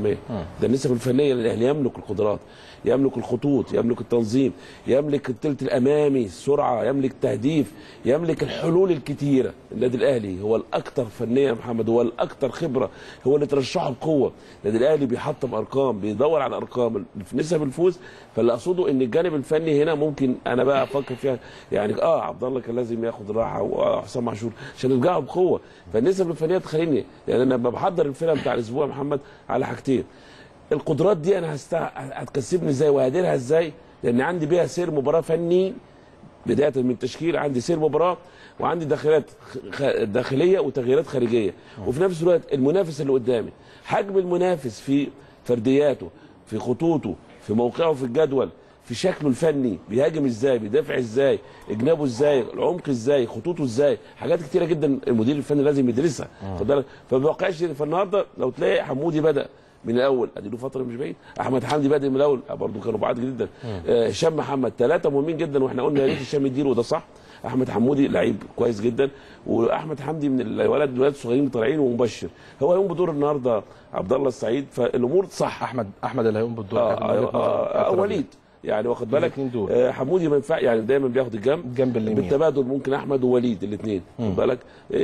ده النسب الفنيه للاهلي يملك القدرات يملك الخطوط يملك التنظيم يملك الثلث الامامي السرعه يملك التهديف يملك الحلول الكتيره النادي الاهلي هو الاكثر فنيا يا محمد هو الاكثر خبره هو اللي ترشحه بقوه النادي الاهلي بيحطم ارقام بيدور على ارقام في نسب الفوز فاللي اقصده ان الجانب الفني هنا ممكن انا بقى افكر فيها يعني اه عبد الله كان لازم ياخد راحه وحسام عاشور عشان يرجعوا بقوه فالنسب الفنيه تخليني يعني انا بحضر الفرقه بتاع الاسبوع يا محمد على حاجتين القدرات دي انا هستع... هتكسبني ازاي وهديرها ازاي لان عندي بيها سير مباراه فني بدايه من التشكيل عندي سير مباراه وعندي داخلات خ- داخليه وتغييرات خارجيه وفي نفس الوقت المنافس اللي قدامي حجم المنافس في فردياته في خطوطه في موقعه في الجدول في شكله الفني بيهاجم ازاي بيدافع ازاي اجنابه ازاي العمق ازاي خطوطه ازاي حاجات كتيره جدا المدير الفني لازم يدرسها خد بالك فما بيوقعش فالنهارده لو تلاقي حمودي بدا من الاول اديله فتره مش بعيد احمد حمدي بادئ من الاول برضه كانوا بعاد جدا آه، هشام محمد ثلاثه مهمين جدا واحنا قلنا يا ريت هشام يديله وده صح احمد حمودي لعيب كويس جدا واحمد حمدي من الولد الولاد الصغيرين طالعين ومبشر هو هيقوم بدور النهارده عبد الله السعيد فالامور صح احمد احمد اللي هيقوم بالدور آه كابتن من آه وجهة نظر آه آه كابتن ربيع. وليد يعني واخد بالك الاتنين دول. آه حمودي ما ينفع يعني دايما بياخد الجنب الجنب اليمين. بالتبادل ممكن احمد ووليد الاثنين خد بالك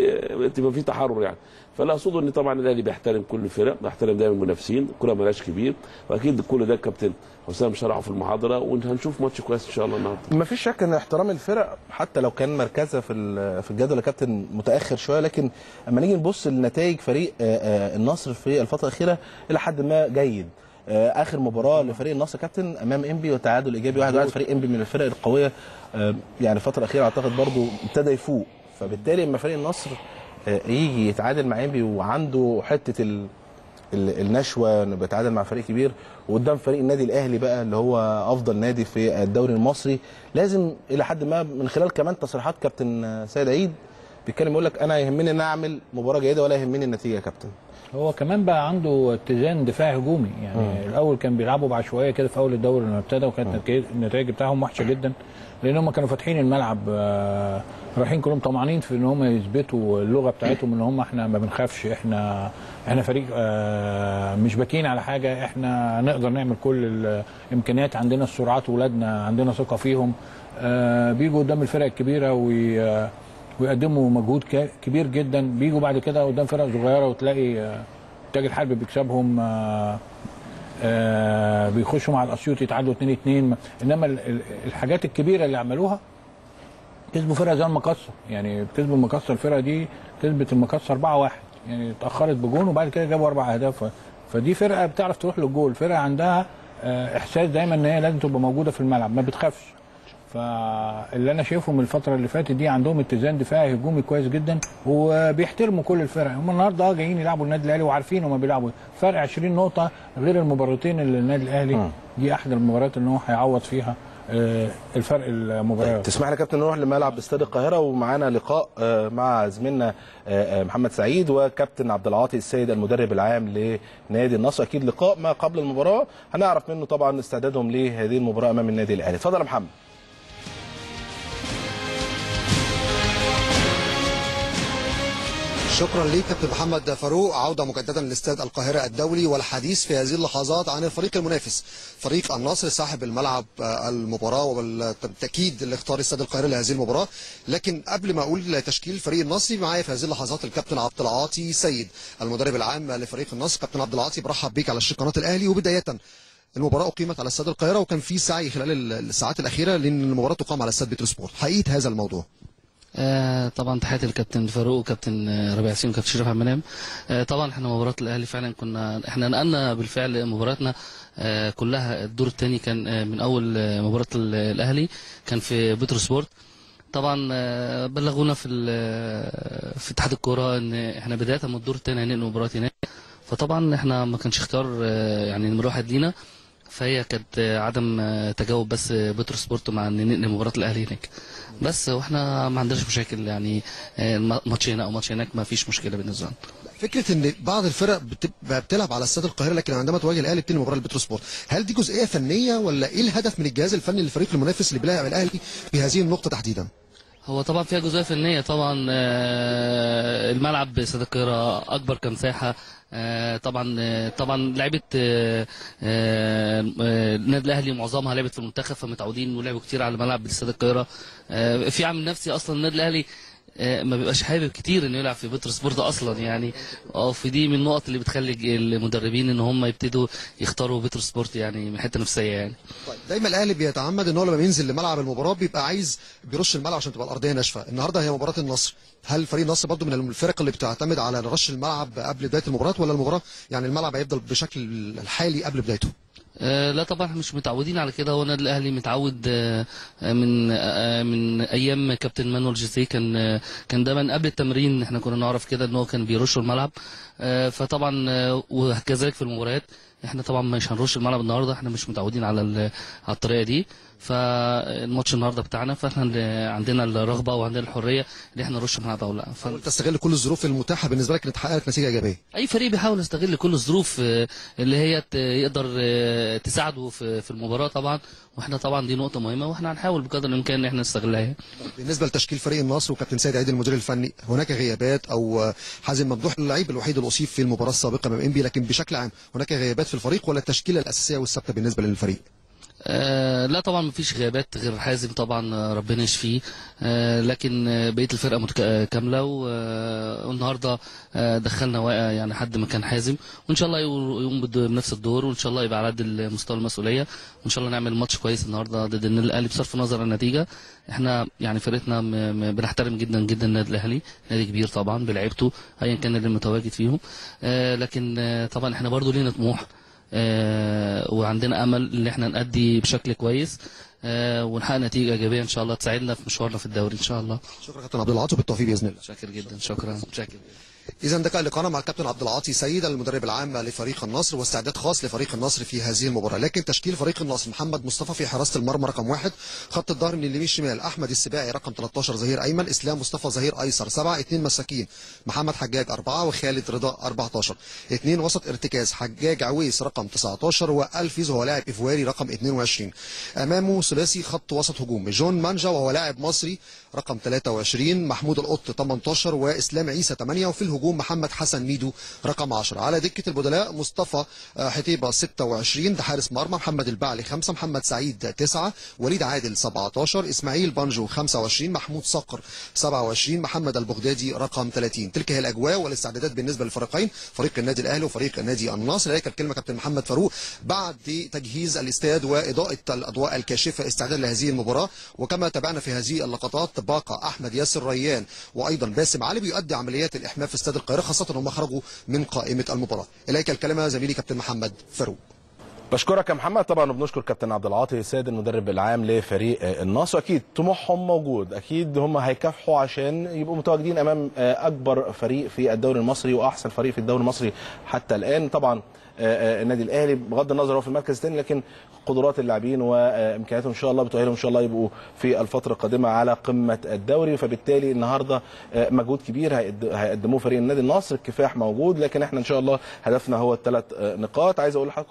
آه تبقى في تحرر يعني فلا اقصده ان طبعا الاهلي بيحترم كل الفرق بيحترم دايما المنافسين الكره ملاش كبير واكيد كل ده الكابتن حسام شرحه في المحاضره وهنشوف ماتش كويس ان شاء الله النهارده ما فيش شك ان احترام الفرق حتى لو كان مركزها في ال- في الجدول يا كابتن متاخر شويه لكن اما نيجي نبص لنتائج فريق آه، آه، النصر في الفتره الاخيره الى حد ما جيد آه، اخر مباراه لفريق النصر كابتن امام انبي وتعادل ايجابي واحد واحد فريق انبي من الفرق القويه آه، يعني الفتره الاخيره اعتقد برضو ابتدى يفوق فبالتالي اما فريق النصر آه، يجي يتعادل مع انبي وعنده حته ال ال- النشوه انه بيتعادل مع فريق كبير وقدام فريق النادي الاهلي بقى اللي هو افضل نادي في الدوري المصري لازم الى حد ما من خلال كمان تصريحات كابتن سيد عيد بيتكلم يقول لك انا يهمني ان اعمل مباراه جيده ولا يهمني النتيجه يا كابتن هو كمان بقى عنده اتزان دفاعي هجومي يعني مم. الاول كان بيلعبوا بعشوائيه كده في اول الدوري لما ابتدى وكانت نتائج- النتائج بتاعهم وحشه جدا لان هم كانوا فاتحين الملعب آه، رايحين كلهم طمعانين في ان هم يثبتوا اللغه بتاعتهم ان هم احنا ما بنخافش احنا احنا فريق آه، مش باكين على حاجه احنا نقدر نعمل كل الامكانيات عندنا السرعات ولادنا عندنا ثقه فيهم آه، بيجوا قدام الفرق الكبيره وي آه، ويقدموا مجهود ك- كبير جدا بيجوا بعد كده قدام فرق صغيره وتلاقي آه، تاج الحرب بيكسبهم آه، آه، بيخشوا مع الاسيوط يتعادلوا 2 2 انما ال- ال- الحاجات الكبيره اللي عملوها كسبوا فرقه زي المقصه يعني كسبوا المقصه الفرقه دي كسبت المقصه 4 1 يعني اتاخرت بجون وبعد كده جابوا اربع اهداف ف- فدي فرقه بتعرف تروح للجول فرقه عندها آه، احساس دايما ان هي لازم تبقى موجوده في الملعب ما بتخافش فاللي انا شايفه من الفتره اللي فاتت دي عندهم اتزان دفاعي هجومي كويس جدا وبيحترموا كل الفرق هم النهارده اه جايين يلعبوا النادي الاهلي وعارفين هم بيلعبوا فرق 20 نقطه غير المباراتين اللي النادي الاهلي دي احد المباريات اللي هو هيعوض فيها آه، الفرق المباريات تسمح لي يا كابتن نروح لملعب استاد القاهره ومعانا لقاء آه، مع زميلنا آه، آه، محمد سعيد وكابتن عبد العاطي السيد المدرب العام لنادي النصر اكيد لقاء ما قبل المباراه هنعرف منه طبعا استعدادهم لهذه المباراه امام النادي الاهلي اتفضل يا محمد شكرا ليك كابتن محمد فاروق عوده مجددا لاستاد القاهره الدولي والحديث في هذه اللحظات عن الفريق المنافس فريق النصر صاحب الملعب آه، المباراه وبالتاكيد اللي اختار استاد القاهره لهذه المباراه لكن قبل ما اقول تشكيل الفريق النصري معايا في هذه اللحظات الكابتن عبد العاطي سيد المدرب العام لفريق النصر كابتن عبد العاطي برحب بيك على شاشه قناه الاهلي وبدايه المباراه اقيمت على استاد القاهره وكان في سعي خلال الساعات الاخيره لان المباراه تقام على استاد بتروسبورت حقيقه هذا الموضوع آه طبعا تحياتي للكابتن فاروق وكابتن آه، ربيع ياسين وكابتن شريف عبد المنعم آه طبعا احنا مباراه الاهلي فعلا كنا احنا نقلنا بالفعل مباراتنا آه كلها الدور الثاني كان آه من اول آه مباراه ال- الاهلي كان في بترو سبورت طبعا آه بلغونا في ال- في اتحاد الكوره ان احنا بدايه من الدور الثاني هننقل مباراه هناك فطبعا احنا ما كانش اختيار آه يعني نمر واحد لينا فهي كانت آه، عدم آه، تجاوب بس آه، بترو سبورت مع ان ننقل مباراه الاهلي هناك بس واحنا ما عندناش مشاكل يعني آه، ماتش هنا او ماتش هناك ما فيش مشكله بالنسبه لنا فكره ان بعض الفرق بتبقى بتلعب على استاد القاهره لكن عندما تواجه الاهلي بتنهي مباراه البتروسبورت هل دي جزئيه فنيه ولا ايه الهدف من الجهاز الفني للفريق المنافس اللي بيلاعب الاهلي في هذه النقطه تحديدا هو طبعا فيها جزئيه فنيه طبعا آه، الملعب باستاد القاهره اكبر كمساحه آه، طبعا آه، طبعا لعيبه آه، آه، آه، النادي الاهلي معظمها لعبت في المنتخب فمتعودين ولعبوا كتير على ملعب باستاد القاهره آه، في عامل نفسي اصلا النادي الاهلي آه، ما بيبقاش حابب كتير انه يلعب في بتر سبورت اصلا يعني اه في دي من النقط اللي بتخلي المدربين ان هم يبتدوا يختاروا بتر سبورت يعني من حته نفسيه يعني طيب دايما الاهلي بيتعمد ان هو لما بينزل لملعب المباراه بيبقى عايز بيرش الملعب عشان تبقى الارضيه ناشفه النهارده هي مباراه النصر هل فريق النصر برضو من الفرق اللي بتعتمد على رش الملعب قبل بدايه المباراه ولا المباراه يعني الملعب هيفضل بشكل الحالي قبل بدايته آه، لا طبعا احنا مش متعودين على كده هو النادي الاهلي متعود آه، آه، من آه، من ايام كابتن مانويل جوزيه كان آه، كان دايما قبل التمرين احنا كنا نعرف كده ان هو كان بيرش الملعب آه، فطبعا آه، وكذلك في المباريات احنا طبعا مش هنرش الملعب النهارده احنا مش متعودين على ال- على الطريقه دي فالماتش النهارده بتاعنا فاحنا اللي عندنا الرغبه وعندنا الحريه ان احنا نرش الملعب او لا ف... حاول تستغل كل الظروف المتاحه بالنسبه لك ان تحقق لك نتيجه ايجابيه اي فريق بيحاول يستغل كل الظروف آه، اللي هي ت- يقدر آه، تساعده في في المباراه طبعا واحنا طبعا دي نقطه مهمه واحنا هنحاول بقدر الامكان ان احنا نستغلها يعني. بالنسبه لتشكيل فريق النصر وكابتن سيد عيد المدير الفني هناك غيابات او حازم ممدوح اللعيب الوحيد اللي اصيب في المباراه السابقه امام انبي لكن بشكل عام هناك غيابات في الفريق ولا التشكيله الاساسيه والثابته بالنسبه للفريق آه لا طبعا مفيش غيابات غير حازم طبعا آه، ربنا يشفيه آه لكن آه بقيه الفرقه متك- آه، كامله و- آه، والنهارده آه دخلنا واقع يعني حد مكان حازم وان شاء الله يقو- يقوم بد- بنفس الدور وان شاء الله يبقى على قد مستوى المسؤوليه وان شاء الله نعمل ماتش كويس النهارده ضد النادي الاهلي بصرف النظر عن النتيجه احنا يعني فرقتنا م- م- بنحترم جدا جدا النادي الاهلي نادي كبير طبعا بلعيبته ايا كان اللي متواجد فيهم آه لكن آه طبعا احنا برضو لينا طموح آه، وعندنا امل ان احنا نأدي بشكل كويس آه، ونحقق نتيجه ايجابيه ان شاء الله تساعدنا في مشوارنا في الدوري ان شاء الله شكرا كابتن عبد العاطي بالتوفيق باذن الله شاكر جدا شكرا شاكر اذا ده كان لقاءنا مع الكابتن عبد العاطي سيد المدرب العام لفريق النصر واستعداد خاص لفريق النصر في هذه المباراه لكن تشكيل فريق النصر محمد مصطفى في حراسه المرمى رقم واحد خط الظهر من اليمين الشمال احمد السباعي رقم 13 ظهير ايمن اسلام مصطفى ظهير ايسر سبعه اثنين مساكين محمد حجاج اربعه وخالد رضا 14 اثنين وسط ارتكاز حجاج عويس رقم 19 والفيز وهو لاعب افواري رقم 22 امامه ثلاثي خط وسط هجوم جون مانجا وهو لاعب مصري رقم 23 محمود القط 18 واسلام عيسى 8 وفي الهجوم محمد حسن ميدو رقم 10 على دكه البدلاء مصطفى آه، حتيبه 26 ده حارس مرمى محمد البعلي 5 محمد سعيد 9 وليد عادل 17 اسماعيل بانجو 25 محمود صقر 27 محمد البغدادي رقم 30 تلك هي الاجواء والاستعدادات بالنسبه للفريقين فريق النادي الاهلي وفريق النادي النصر اليك الكلمه كابتن محمد فاروق بعد تجهيز الاستاد واضاءه الاضواء الكاشفه استعدادا لهذه المباراه وكما تابعنا في هذه اللقطات باقى احمد ياسر ريان وايضا باسم علي بيؤدي عمليات الاحماء في استاد القاهره خاصه هم خرجوا من قائمه المباراه اليك الكلمه زميلي كابتن محمد فاروق بشكرك يا محمد طبعا وبنشكر كابتن عبد العاطي سيد المدرب العام لفريق آه، النصر اكيد طموحهم موجود اكيد هم هيكافحوا عشان يبقوا متواجدين امام آه، اكبر فريق في الدوري المصري واحسن فريق في الدوري المصري حتى الان طبعا آه، آه، النادي الاهلي بغض النظر هو في المركز الثاني لكن قدرات اللاعبين وامكانياتهم ان شاء الله بتؤهلهم ان شاء الله يبقوا في الفتره القادمه على قمه الدوري فبالتالي النهارده آه، مجهود كبير هيقد- هيقدموه فريق النادي النصر الكفاح موجود لكن احنا ان شاء الله هدفنا هو الثلاث نقاط عايز اقول لحضراتكم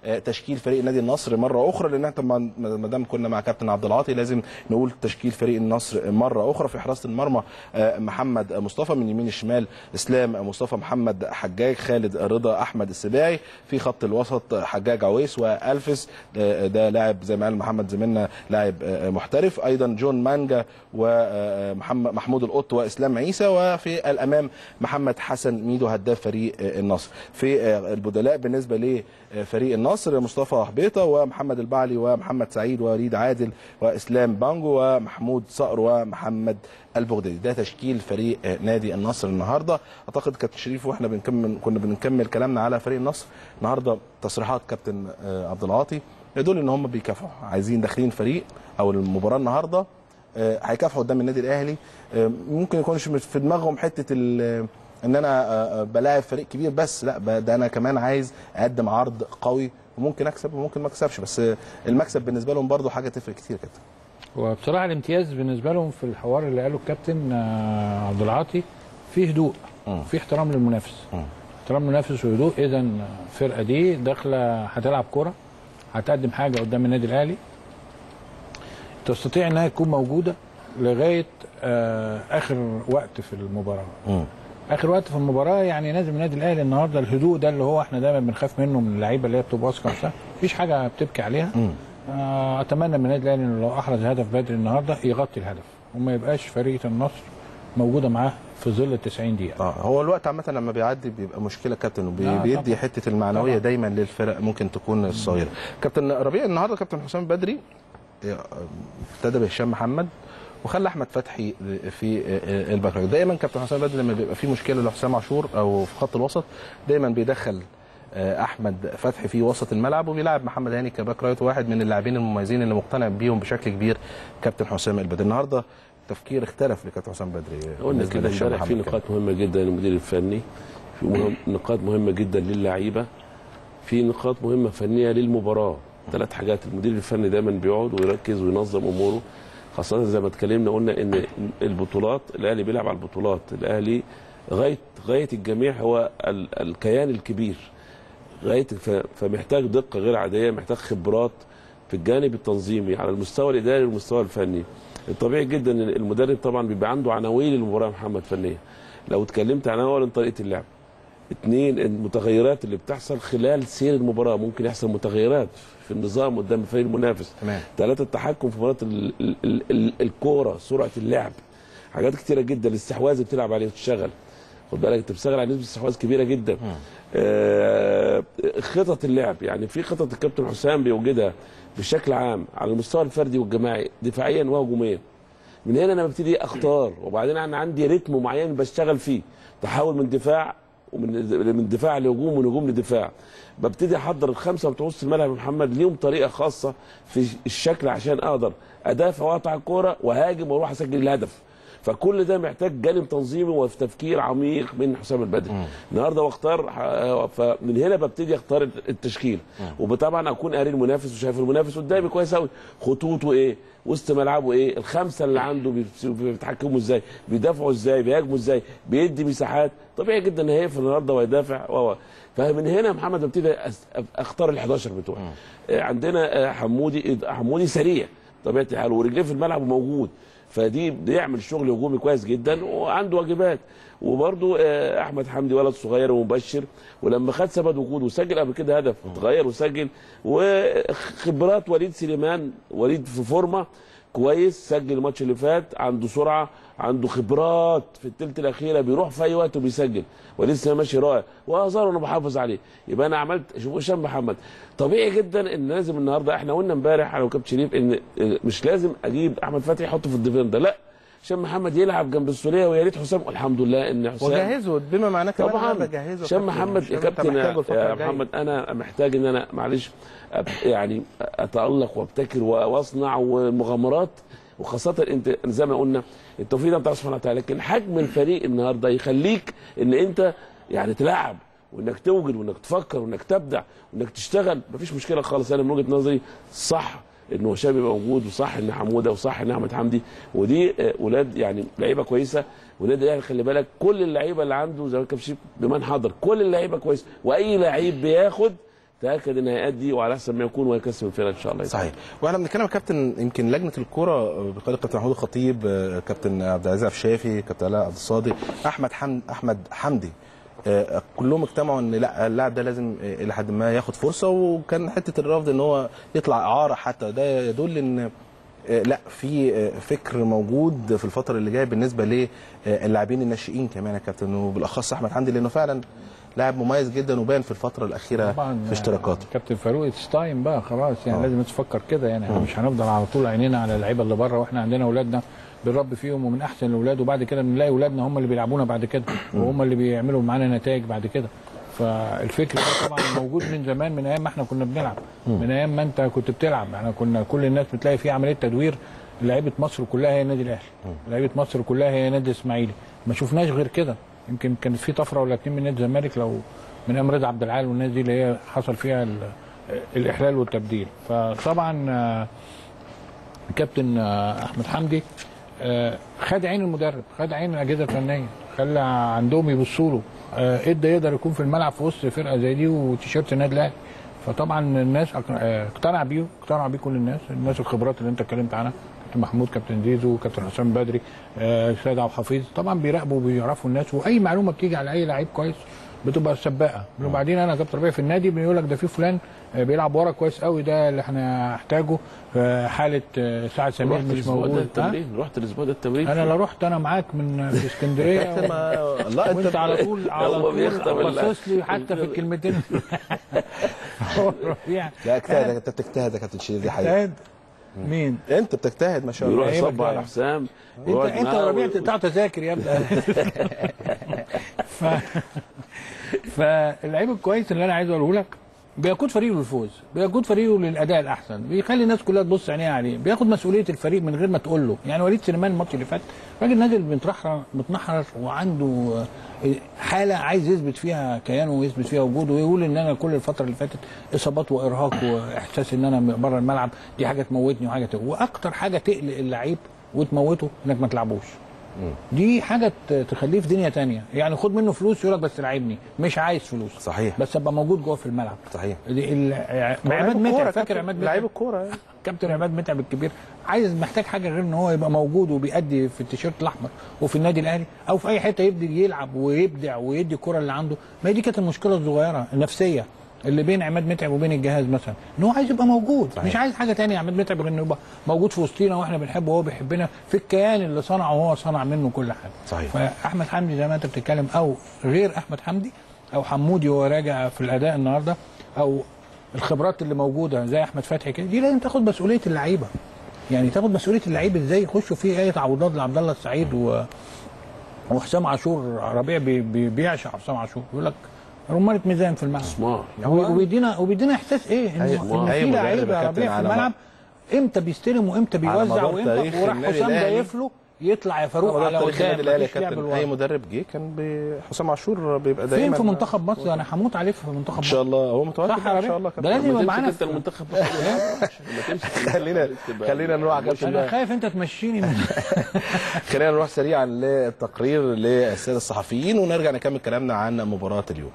آه، تشكيل فريق نادي النصر مره اخرى لان احنا طبعا ما دام كنا مع كابتن عبد العاطي لازم نقول تشكيل فريق النصر مره اخرى في حراسه المرمى آه، محمد مصطفى من يمين الشمال اسلام مصطفى محمد حجاج خالد رضا احمد السباعي في خط الوسط حجاج عويس والفس آه، ده لاعب زي ما قال محمد زميلنا لاعب آه، محترف ايضا جون مانجا ومحمد محمود القط واسلام عيسى وفي الامام محمد حسن ميدو هداف فريق آه، النصر في آه، البدلاء بالنسبه لفريق النصر مصطفى حبيطه ومحمد البعلي ومحمد سعيد ووليد عادل واسلام بانجو ومحمود صقر ومحمد البغدادي ده تشكيل فريق آه، نادي النصر النهارده اعتقد كابتن شريف واحنا بنكمل كنا بنكمل كلامنا على فريق النصر النهارده تصريحات كابتن آه، عبد العاطي يدل ان هم بيكافحوا عايزين داخلين فريق او المباراه النهارده آه، هيكافحوا قدام النادي الاهلي آه، ممكن يكونش مش في دماغهم حته ال- ان انا آه، آه، بلاعب فريق كبير بس لا ب- ده انا كمان عايز اقدم عرض قوي وممكن اكسب وممكن ما اكسبش بس آه، المكسب بالنسبه لهم برضو حاجه تفرق كتير كده وبصراحه الامتياز بالنسبه لهم في الحوار اللي قاله الكابتن آه، عبد العاطي في هدوء مم. في احترام للمنافس مم. احترام للمنافس وهدوء اذا الفرقه دي داخله هتلعب كوره هتقدم حاجه قدام النادي الاهلي تستطيع انها تكون موجوده لغايه آه اخر وقت في المباراه مم. اخر وقت في المباراه يعني لازم النادي الاهلي النهارده الهدوء ده اللي هو احنا دايما بنخاف منه من اللعيبه اللي هي بتبقى واثقه نفسها مفيش حاجه بتبكي عليها مم. آه، اتمنى من النادي الاهلي انه لو احرز هدف بدري النهارده يغطي الهدف وما يبقاش فريق النصر موجوده معاه في ظل ال 90 دقيقه اه هو الوقت عامه لما بيعدي بيبقى مشكله كابتن آه، وبيدي طبعاً. حته المعنويه طبعاً. دايما للفرق ممكن تكون الصغيره كابتن ربيع النهارده كابتن حسام بدري آه، ابتدى بهشام محمد وخلى احمد فتحي في آه، الباك رايت. دايما كابتن حسام بدري لما بيبقى في مشكله لحسام عاشور او في خط الوسط دايما بيدخل آه، احمد فتحي في وسط الملعب وبيلعب محمد هاني كباك رايت واحد من اللاعبين المميزين اللي مقتنع بيهم بشكل كبير كابتن حسام البدري النهارده تفكير اختلف لكابتن حسام بدري قلنا بالنسبة كده لهشام امبارح في محمد نقاط مهمه جدا للمدير الفني في مهم نقاط مهمه جدا للعيبه في نقاط مهمه فنيه للمباراه ثلاث حاجات المدير الفني دايما بيقعد ويركز وينظم اموره خاصه زي ما اتكلمنا قلنا ان البطولات الاهلي بيلعب على البطولات الاهلي غايه غايه الجميع هو ال- الكيان الكبير غايه ف- فمحتاج دقه غير عاديه محتاج خبرات في الجانب التنظيمي على المستوى الاداري والمستوى الفني الطبيعي جدا ان المدرب طبعا بيبقى عنده عناوين للمباراه محمد فنيه لو اتكلمت عن اولا طريقه اللعب اثنين المتغيرات اللي بتحصل خلال سير المباراه ممكن يحصل متغيرات في النظام قدام الفريق المنافس تمام ثلاثة التحكم في مباراة ال- ال- ال- ال- الكورة سرعة اللعب حاجات كتيرة جدا الاستحواذ اللي بتلعب عليه وتشتغل خد بالك انت بتشتغل على نسبة استحواذ كبيرة جدا آه خطط اللعب يعني في خطط الكابتن حسام بيوجدها بشكل عام على المستوى الفردي والجماعي دفاعيا وهجوميا من هنا انا ببتدي اختار وبعدين انا عندي رتم معين بشتغل فيه تحول من دفاع ومن من دفاع لهجوم ومن هجوم لدفاع ببتدي احضر الخمسه بتوع وسط الملعب يا محمد ليهم طريقه خاصه في الشكل عشان اقدر ادافع واقطع الكوره وهاجم واروح اسجل الهدف فكل ده محتاج جانب تنظيمي وتفكير عميق من حسام البدري النهارده واختار ح- فمن هنا ببتدي اختار التشكيل وطبعا اكون قاري المنافس وشايف المنافس قدامي كويس قوي خطوطه ايه وسط ملعبه ايه الخمسه اللي عنده بيبس- بيتحكموا ازاي بيدافعوا ازاي بيهاجموا ازاي بيدي مساحات طبيعي جدا ان هيقفل النهارده ويدافع و فمن هنا يا محمد ببتدي أس- اختار ال 11 بتوعي آه، عندنا آه، حمودي حمودي سريع طبيعه الحال ورجليه في الملعب وموجود فدي بيعمل شغل هجومي كويس جدا وعنده واجبات وبرده احمد حمدي ولد صغير ومبشر ولما خد ثبت وجوده وسجل قبل كده هدف اتغير وسجل وخبرات وليد سليمان وليد في فورمه كويس سجل الماتش اللي فات عنده سرعه عنده خبرات في الثلث الاخيره بيروح في اي وقت وبيسجل وليد سليمان ماشي رائع وازار انا بحافظ عليه يبقى انا عملت شوف هشام محمد طبيعي جدا ان لازم النهارده احنا قلنا امبارح انا وكابتن شريف ان مش لازم اجيب احمد فتحي احطه في الديفندر لا هشام محمد يلعب جنب السوليه ويا ريت حسام الحمد لله ان حسام وجهزه بما معناه كمان طبعا أنا بجهزه هشام كابتن. محمد هشام يا أنت كابتن محتاجه الفترة يا الجاية. محمد انا محتاج ان انا معلش أب- يعني اتالق وابتكر واصنع ومغامرات وخاصه انت زي ما قلنا التوفيق ده بتاع سبحانه وتعالى لكن حجم الفريق النهارده يخليك ان انت يعني تلعب وانك توجد وانك تفكر وانك تبدع وانك تشتغل مفيش مشكله خالص انا من وجهه نظري صح ان هشام يبقى موجود وصح ان حموده وصح ان احمد حمدي ودي آه، ولاد يعني لعيبه كويسه ولاد الاهلي خلي بالك كل اللعيبه اللي عنده زي ما كان شيف بمن حضر كل اللعيبه كويس واي لعيب بياخد تاكد ان هيأدي وعلى احسن ما يكون ويكسب الفرقه ان شاء الله صحيح واحنا بنتكلم يا كابتن يمكن لجنه الكوره بقياده كابتن محمود الخطيب آه، كابتن عبد العزيز عبد الشافي كابتن علاء عبد الصادق احمد حمد احمد حمدي آه، كلهم اجتمعوا ان لا اللاعب ده لازم آه، الى حد ما ياخد فرصه وكان حته الرفض ان هو يطلع اعاره حتى ده يدل ان آه، لا في آه، فكر موجود في الفتره اللي جايه بالنسبه للاعبين الناشئين كمان يا كابتن وبالاخص احمد حمدي لانه فعلا لاعب مميز جدا وبان في الفتره الاخيره طبعا في اشتراكاته كابتن فاروق اتس تايم بقى خلاص يعني آه. لازم تفكر كده يعني احنا مش هنفضل على طول عينينا على اللعيبه اللي بره واحنا عندنا اولادنا بنربي فيهم ومن احسن الاولاد وبعد كده بنلاقي اولادنا هم اللي بيلعبونا بعد كده وهم اللي بيعملوا معانا نتائج بعد كده فالفكر ده طبعا موجود من زمان من ايام ما احنا كنا بنلعب من ايام ما انت كنت بتلعب احنا كنا كل الناس بتلاقي في عمليه تدوير لعيبه مصر كلها هي النادي الاهلي لعيبه مصر كلها هي نادي الاسماعيلي ما شفناش غير كده يمكن كانت في طفره ولا اتنين من نادي الزمالك لو من ايام رضا عبد العال والناس دي اللي هي حصل فيها ال- الاحلال والتبديل فطبعا آه، كابتن آه، احمد حمدي آه، خد عين المدرب خد عين الاجهزه الفنيه خلى عندهم يبصوا له آه، ادى يقدر يكون في الملعب في وسط فرقه زي دي وتيشيرت النادي الاهلي فطبعا الناس أق- آه، اقتنع بيه اقتنع بيه كل الناس الناس الخبرات اللي انت اتكلمت عنها كابتن محمود كابتن زيزو كابتن حسام بدري آه، سيد عبد الحفيظ طبعا بيراقبوا وبيعرفوا الناس واي معلومه بتيجي على اي لعيب كويس بتبقى سباقه وبعدين انا كابتن ربيع في النادي بيقول لك ده في فلان آه، بيلعب ورا كويس قوي ده اللي احنا نحتاجه في حاله آه، سعد سمير رحت مش الاسبوع ده موجود ها؟ التمرين رحت الاسبوع ده التمرين انا لو رحت انا معاك من في اسكندريه و... لا وانت على طول على هو طول بيختم ال- باصص لي حتى في الكلمتين هو ربيع لا اجتهد انت بتجتهد يا كابتن شيرين دي حقيقه اجتهد. مين؟ انت بتجتهد ما شاء الله يروح لعيبة يصب على كده. حسام انت ويقعد انت معاه وربيع و- تقطع تذاكر يا ابني ف... فاللعيب الكويس اللي انا عايز اقوله لك بيقود فريقه للفوز بيقود فريقه للاداء الاحسن بيخلي الناس كلها تبص عينيها عليه بياخد مسؤوليه الفريق من غير ما تقول له يعني وليد سليمان الماتش اللي فات راجل نازل مترحر متنحرر وعنده آه، حاله عايز يثبت فيها كيانه ويثبت فيها وجوده ويقول ان انا كل الفتره اللي فاتت اصابات وارهاق واحساس ان انا بره الملعب دي حاجه تموتني وحاجه تقل. واكتر حاجه تقلق اللعيب وتموته انك ما تلعبوش دي حاجه ت- تخليه في دنيا تانية يعني خد منه فلوس يقول لك بس لعبني مش عايز فلوس صحيح بس ابقى موجود جوه في الملعب صحيح دي ال- عماد متعب فاكر عماد متعب لعيب الكوره يعني. كابتن عماد متعب الكبير عايز محتاج حاجه غير ان هو يبقى موجود وبيأدي في التيشيرت الاحمر وفي النادي الاهلي او في اي حته يبدي يلعب ويبدع ويدي الكره اللي عنده ما هي دي كانت المشكله الصغيره النفسيه اللي بين عماد متعب وبين الجهاز مثلا ان هو عايز يبقى موجود صحيح. مش عايز حاجه تانية عماد متعب غير انه يبقى موجود في وسطينا واحنا بنحبه وهو بيحبنا في الكيان اللي صنعه وهو صنع منه كل حاجه صحيح. فاحمد حمدي زي ما انت بتتكلم او غير احمد حمدي او حمودي وهو راجع في الاداء النهارده او الخبرات اللي موجوده زي احمد فتحي كده دي لازم تاخد مسؤوليه اللعيبه يعني تاخد مسؤوليه اللعيب ازاي يخشوا في اي تعويضات لعبد الله السعيد و... وحسام عاشور ربيع بي... بي... بيعشق حسام عاشور يقول لك رمانة ميزان في الملعب مسمار و- وبيدينا وبيدينا احساس ايه ان, أي- إن أي في مدرب لعيبه يا كابتن ربيع في على الملعب امتى بيستلم وامتى على بيوزع مدار وامتى تاريخ وراح النادي حسام الأهلي. ضايف له يطلع يا فاروق على على تاريخ النادي قدام الاهلي يا مفيش لعب كابتن لورا. اي مدرب جه كان بي- حسام عاشور بيبقى دايما فين في منتخب مصر انا هموت عليه في منتخب ان مصر شاء الله هو متواجد صح يا ان ربيع؟ شاء الله ده لازم يبقى لما معانا تمسك انت في- المنتخب بس لما تمسك خلينا خلينا نروح على كابتن انا خايف انت تمشيني من خلينا نروح سريعا للتقرير للساده الصحفيين ونرجع نكمل كلامنا عن مباراه اليوم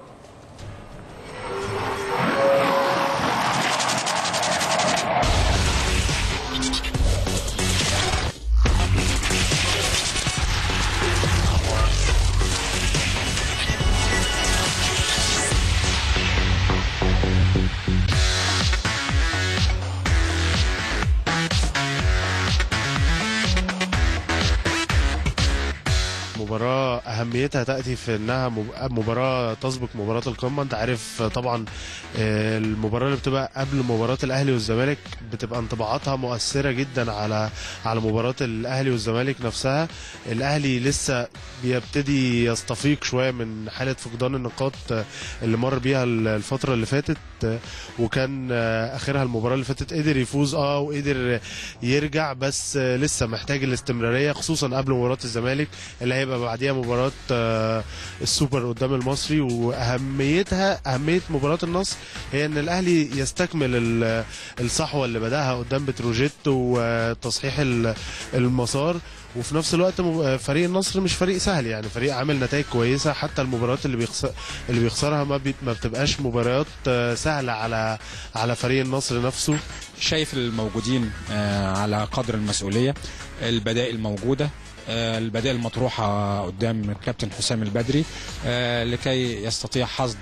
مباراة أهميتها تأتي في إنها مب- مباراة تسبق مباراة القمة أنت عارف طبعا آه، المباراة اللي بتبقى قبل مباراة الأهلي والزمالك بتبقى انطباعاتها مؤثرة جدا على على مباراة الأهلي والزمالك نفسها الأهلي لسه بيبتدي يستفيق شوية من حالة فقدان النقاط آه، اللي مر بيها الفترة اللي فاتت آه، وكان آه، آخرها المباراة اللي فاتت قدر يفوز اه وقدر يرجع بس آه، لسه محتاج الاستمرارية خصوصا قبل مباراة الزمالك اللي هيبقى بعديها مباراه آه، السوبر قدام المصري واهميتها اهميه مباراه النصر هي ان الاهلي يستكمل ال- الصحوه اللي بداها قدام بتروجيت وتصحيح ال- المسار وفي نفس الوقت م- فريق النصر مش فريق سهل يعني فريق عامل نتائج كويسه حتى المباريات اللي بيخسر اللي بيخسرها ما, بي... ما بتبقاش مباريات آه، سهله على على فريق النصر نفسه شايف الموجودين آه، على قدر المسؤولية البدائل موجودة آه، البدائل مطروحة قدام الكابتن حسام البدري آه، لكي يستطيع حصد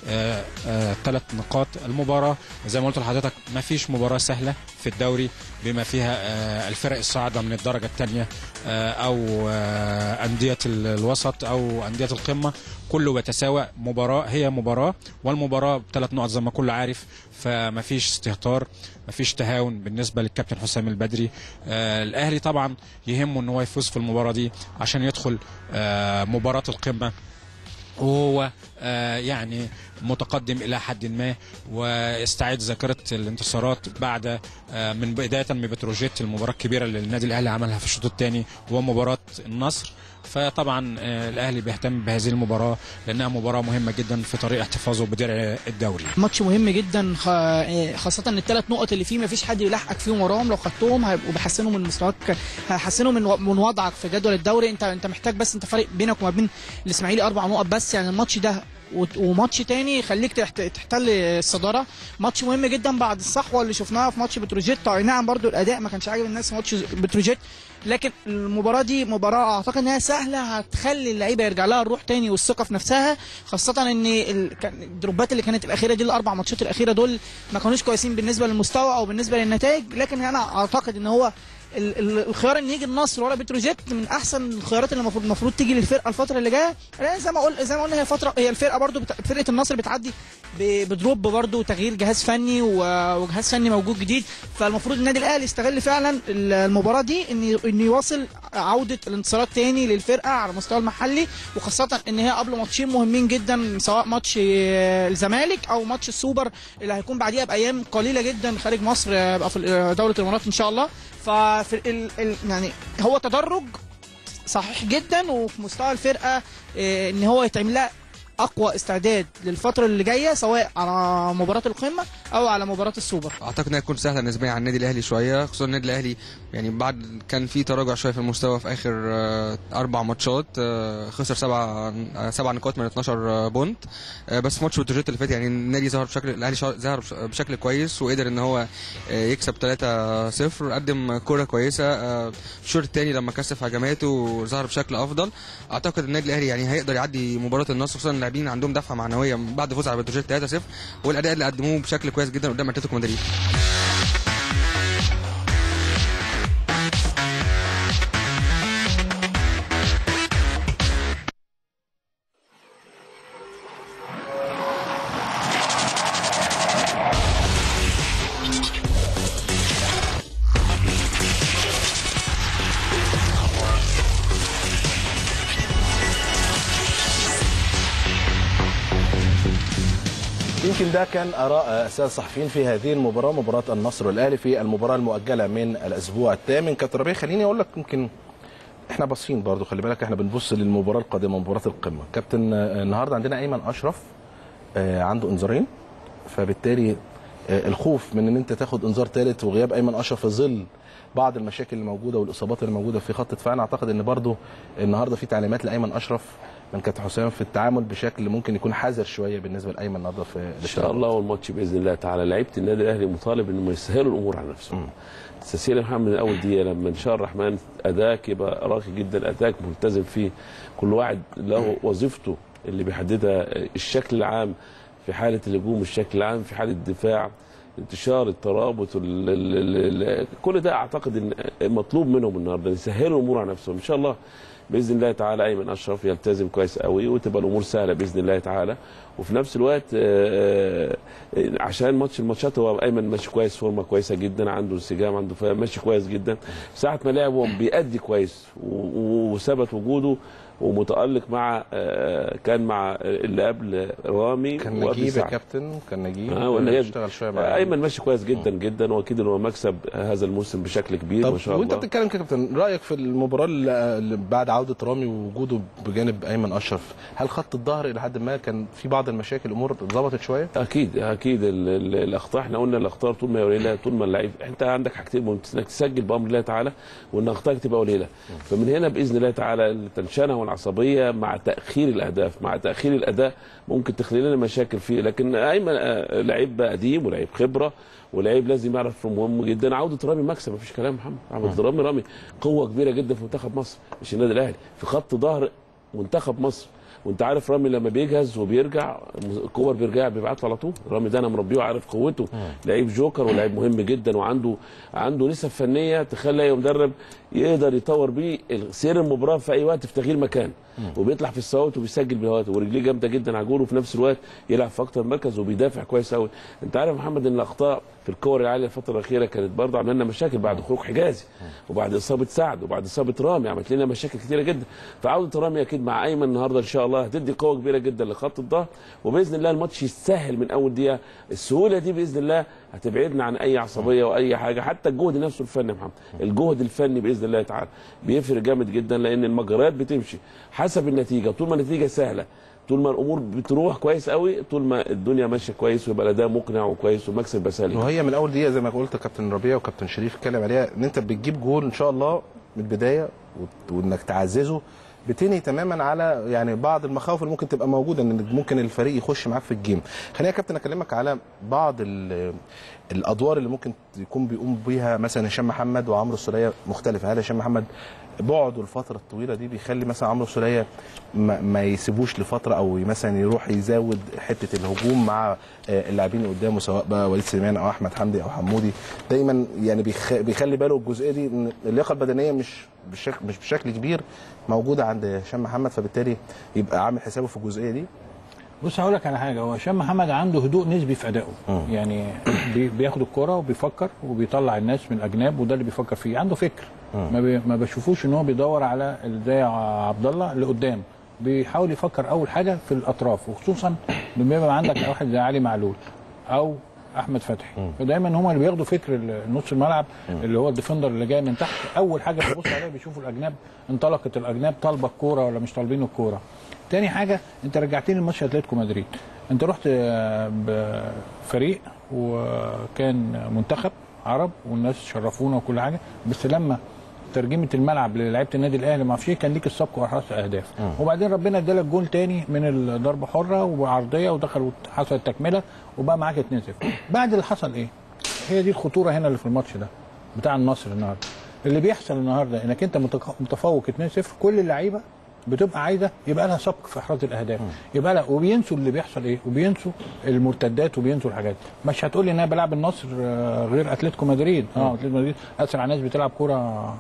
ثلاث نقاط المباراة زي ما قلت لحضرتك ما فيش مباراة سهلة في الدوري بما فيها آه، الفرق الصاعدة من الدرجة الثانية أو آه، أندية ال- الوسط أو أندية القمة كله بيتساوى مباراة هي مباراة والمباراة بثلاث نقط زي ما كل عارف فما فيش استهتار ما فيش تهاون بالنسبة للكابتن حسام البدري آه الأهلي طبعا يهمه ان هو يفوز في المباراة دي عشان يدخل آه مباراة القمة وهو آه يعني متقدم الى حد ما ويستعيد ذاكره الانتصارات بعد آه من بدايه من بتروجيت المباراه الكبيره اللي النادي الاهلي عملها في الشوط الثاني ومباراه النصر فطبعا آه الاهلي بيهتم بهذه المباراه لانها مباراه مهمه جدا في طريق احتفاظه بدرع الدوري ماتش مهم جدا خ- خاصة ان الثلاث نقط اللي فيه مفيش حد يلحقك فيهم وراهم لو خدتهم هيبقوا بيحسنوا من مستواك هيحسنوا من من وضعك في جدول الدوري انت انت محتاج بس انت فرق بينك وما بين الاسماعيلي اربع نقط بس يعني الماتش ده وت- وماتش تاني يخليك تحت- تحتل الصداره ماتش مهم جدا بعد الصحوه اللي شفناها في ماتش بتروجيت اي نعم برضو الاداء ما كانش عاجب الناس في ماتش بتروجيت لكن المباراه دي مباراه اعتقد انها سهله هتخلي اللعيبه يرجع لها الروح تاني والثقه في نفسها خاصه ان ال- كان الدروبات اللي كانت الاخيره دي الاربع ماتشات الاخيره دول ما كانوش كويسين بالنسبه للمستوى او بالنسبه للنتائج لكن انا اعتقد ان هو ال- ال- الخيار ان يجي النصر ولا بتروجيت من احسن الخيارات اللي المفروض المفروض تيجي للفرقه الفتره اللي جايه لان زي ما قلت زي ما قلنا هي فتره هي الفرقه برضو بتا... فرقه النصر بتعدي ب- بدروب برضو تغيير جهاز فني و- وجهاز فني موجود جديد فالمفروض النادي الاهلي يستغل فعلا ال- المباراه دي ان ان يواصل عوده الانتصارات تاني للفرقه على المستوى المحلي وخاصه ان هي قبل ماتشين مهمين جدا سواء ماتش آه، الزمالك او ماتش السوبر اللي هيكون بعديها بايام قليله جدا خارج مصر آه، بقى في آه، دوله الامارات ان شاء الله ففي ال... ال... يعني هو تدرج صحيح جدا وفي مستوى الفرقه آه، ان هو يتعمل لها اقوى استعداد للفتره اللي جايه سواء على مباراه القمه او على مباراه السوبر اعتقد انها تكون سهله نسبيا على النادي الاهلي شويه خصوصا النادي الاهلي يعني بعد كان في تراجع شويه في المستوى في اخر آه، اربع ماتشات آه، خسر سبع آه، سبع نقاط من 12 بونت آه، بس في ماتش بتروجيت اللي فات يعني النادي ظهر بشكل الاهلي شا- ظهر بش- بشكل كويس وقدر ان هو آه، يكسب 3-0 قدم كوره كويسه آه، الشوط الثاني لما كثف هجماته ظهر بشكل افضل اعتقد النادي الاهلي يعني هيقدر يعدي مباراه النصر خصوصا اللاعبين عندهم دفعه معنويه بعد الفوز على بتروجيت 3-0 والاداء اللي قدموه بشكل كويس جدا قدام اتلتيكو مدريد يمكن ده كان اراء الساده الصحفيين في هذه المباراه مباراه النصر والاهلي في المباراه المؤجله من الاسبوع الثامن كابتن ربيع خليني اقول لك يمكن احنا باصين برضو خلي بالك احنا بنبص للمباراه القادمه مباراه القمه كابتن آه، النهارده عندنا ايمن اشرف آه، عنده انذارين فبالتالي آه، الخوف من ان انت تاخد انذار ثالث وغياب ايمن اشرف في ظل بعض المشاكل اللي موجوده والاصابات اللي موجوده في خط دفاعنا اعتقد ان برضو النهارده في تعليمات لايمن اشرف من كابتن حسام في التعامل بشكل ممكن يكون حذر شويه بالنسبه لايمن النهارده في ان شاء الله والماتش باذن الله تعالى لعيبه النادي الاهلي مطالب انهم يسهلوا الامور على نفسهم تسهيل محمد من اول دقيقه لما ان شاء الرحمن اداك يبقى راقي جدا اداك ملتزم فيه كل واحد له وظيفته اللي بيحددها الشكل العام في حاله الهجوم الشكل العام في حاله الدفاع انتشار الترابط ال ال ال كل ده اعتقد ان مطلوب منهم النهارده يسهلوا الامور على نفسهم ان شاء الله باذن الله تعالى ايمن اشرف يلتزم كويس قوي وتبقى الامور سهله باذن الله تعالى وفي نفس الوقت آه، آه، عشان ماتش الماتشات هو ايمن ماشي كويس فورمه كويسه جدا عنده انسجام عنده فهم ماشي كويس جدا ساعه ما لعب هو بيأدي كويس و- و- وثبت وجوده ومتالق مع آه، كان مع اللي قبل رامي كان وقبل نجيب يا سعد. كابتن كان نجيب اه ولا هي اشتغل شويه مع ايمن ماشي كويس جدا جدا واكيد ان هو مكسب هذا الموسم بشكل كبير طب ما شاء وانت الله بتتكلم كده يا كابتن رايك في المباراه اللي اللي بعد عوده عوده رامي ووجوده بجانب ايمن اشرف هل خط الظهر الى حد ما كان في بعض المشاكل الامور ظبطت شويه اكيد اكيد ال- ال- الاخطاء احنا قلنا الاخطاء طول ما هي قليله طول ما اللعيب انت عندك حاجتين مهمة، انك تسجل بامر الله تعالى وان اخطائك تبقى قليله فمن هنا باذن الله تعالى التنشنه والعصبيه مع تاخير الاهداف مع تاخير الاداء ممكن تخلق لنا مشاكل فيه لكن ايمن آه، لعيب بقى قديم ولعيب خبره ولعيب لازم يعرف مهم جدا عوده رامي مكسب مفيش كلام يا محمد عوده رامي رامي قوه كبيره جدا في منتخب مصر مش النادي الاهلي في خط ظهر منتخب مصر وانت عارف رامي لما بيجهز وبيرجع الكور بيرجع بيبعت له على طول رامي ده انا مربيه وعارف قوته لعيب جوكر ولعيب مهم جدا وعنده عنده نسب فنيه تخلي اي مدرب يقدر يطور بيه سير المباراه في اي وقت في تغيير مكان وبيطلع في الصوت وبيسجل بالهوات ورجليه جامده جدا على الجول وفي نفس الوقت يلعب في اكتر مركز وبيدافع كويس قوي انت عارف يا محمد ان الاخطاء في الكور العاليه الفتره الاخيره كانت برضه عملنا لنا مشاكل بعد خروج حجازي وبعد اصابه سعد وبعد اصابه رامي عملت لنا مشاكل كتيره جدا فعوده رامي اكيد مع ايمن النهارده ان شاء الله هتدي قوه كبيره جدا لخط الظهر وباذن الله الماتش يستاهل من اول دقيقه السهوله دي باذن الله هتبعدنا عن اي عصبيه واي حاجه حتى الجهد نفسه الفني يا محمد الجهد الفني باذن الله تعالى بيفرق جامد جدا لان المجريات بتمشي حسب النتيجه طول ما النتيجه سهله طول ما الامور بتروح كويس قوي طول ما الدنيا ماشيه كويس ويبقى الاداء مقنع وكويس ومكسب بسالي وهي من اول دقيقه زي ما قلت كابتن ربيع وكابتن شريف اتكلم عليها ان انت بتجيب جول ان شاء الله من البدايه وت- وانك تعززه بتنهي تماما على يعني بعض المخاوف اللي ممكن تبقى موجوده ان ممكن الفريق يخش معاك في الجيم خلينا يا كابتن اكلمك على بعض ال- الادوار اللي ممكن يكون بيقوم بيها مثلا هشام محمد وعمرو السوليه مختلفه هل هشام محمد بعده الفتره الطويله دي بيخلي مثلا عمرو السوليه ما, ما يسيبوش لفتره او مثلا يروح يزود حته الهجوم مع آه، اللاعبين اللي قدامه سواء بقى وليد سليمان او احمد حمدي او حمودي دايما يعني بيخ- بيخلي باله الجزئيه دي ان اللياقه البدنيه مش بشكل مش بشكل كبير موجوده عند هشام محمد فبالتالي يبقى عامل حسابه في الجزئيه دي بص هقول لك على حاجه هو هشام محمد عنده هدوء نسبي في ادائه يعني بي- بياخد الكرة وبيفكر وبيطلع الناس من الاجناب وده اللي بيفكر فيه عنده فكر ما, بي ما بشوفوش ان هو بيدور على ال- زي عبد الله اللي قدام بيحاول يفكر اول حاجه في الاطراف وخصوصا لما يبقى عندك واحد زي علي معلول او احمد فتحي فدايما هم اللي بياخدوا فكر ال- نص الملعب اللي هو الديفندر اللي جاي من تحت اول حاجه بيبص عليها بيشوفوا الاجناب انطلقت الاجناب طالبه الكوره ولا مش طالبين الكوره تاني حاجه انت رجعتني لماتش اتلتيكو مدريد انت رحت آه، بفريق وكان منتخب عرب والناس شرفونا وكل حاجه بس لما ترجمه الملعب للعيبه النادي الاهلي ما اعرفش ايه كان ليك السبق وحراسه اهداف وبعدين ربنا ادالك جول تاني من الضربه حره وعرضيه ودخل وحصلت تكمله وبقى معاك 2-0 بعد اللي حصل ايه؟ هي دي الخطوره هنا اللي في الماتش ده بتاع النصر النهارده اللي بيحصل النهارده انك انت متق- متفوق 2-0 كل اللعيبه بتبقى عايزه يبقى لها سبق في احراز الاهداف يبقى لها وبينسوا اللي بيحصل ايه وبينسوا المرتدات وبينسوا الحاجات مش هتقول لي ان انا بلعب النصر آه، غير اتلتيكو مدريد اه اتلتيكو مدريد اسرع ناس بتلعب كوره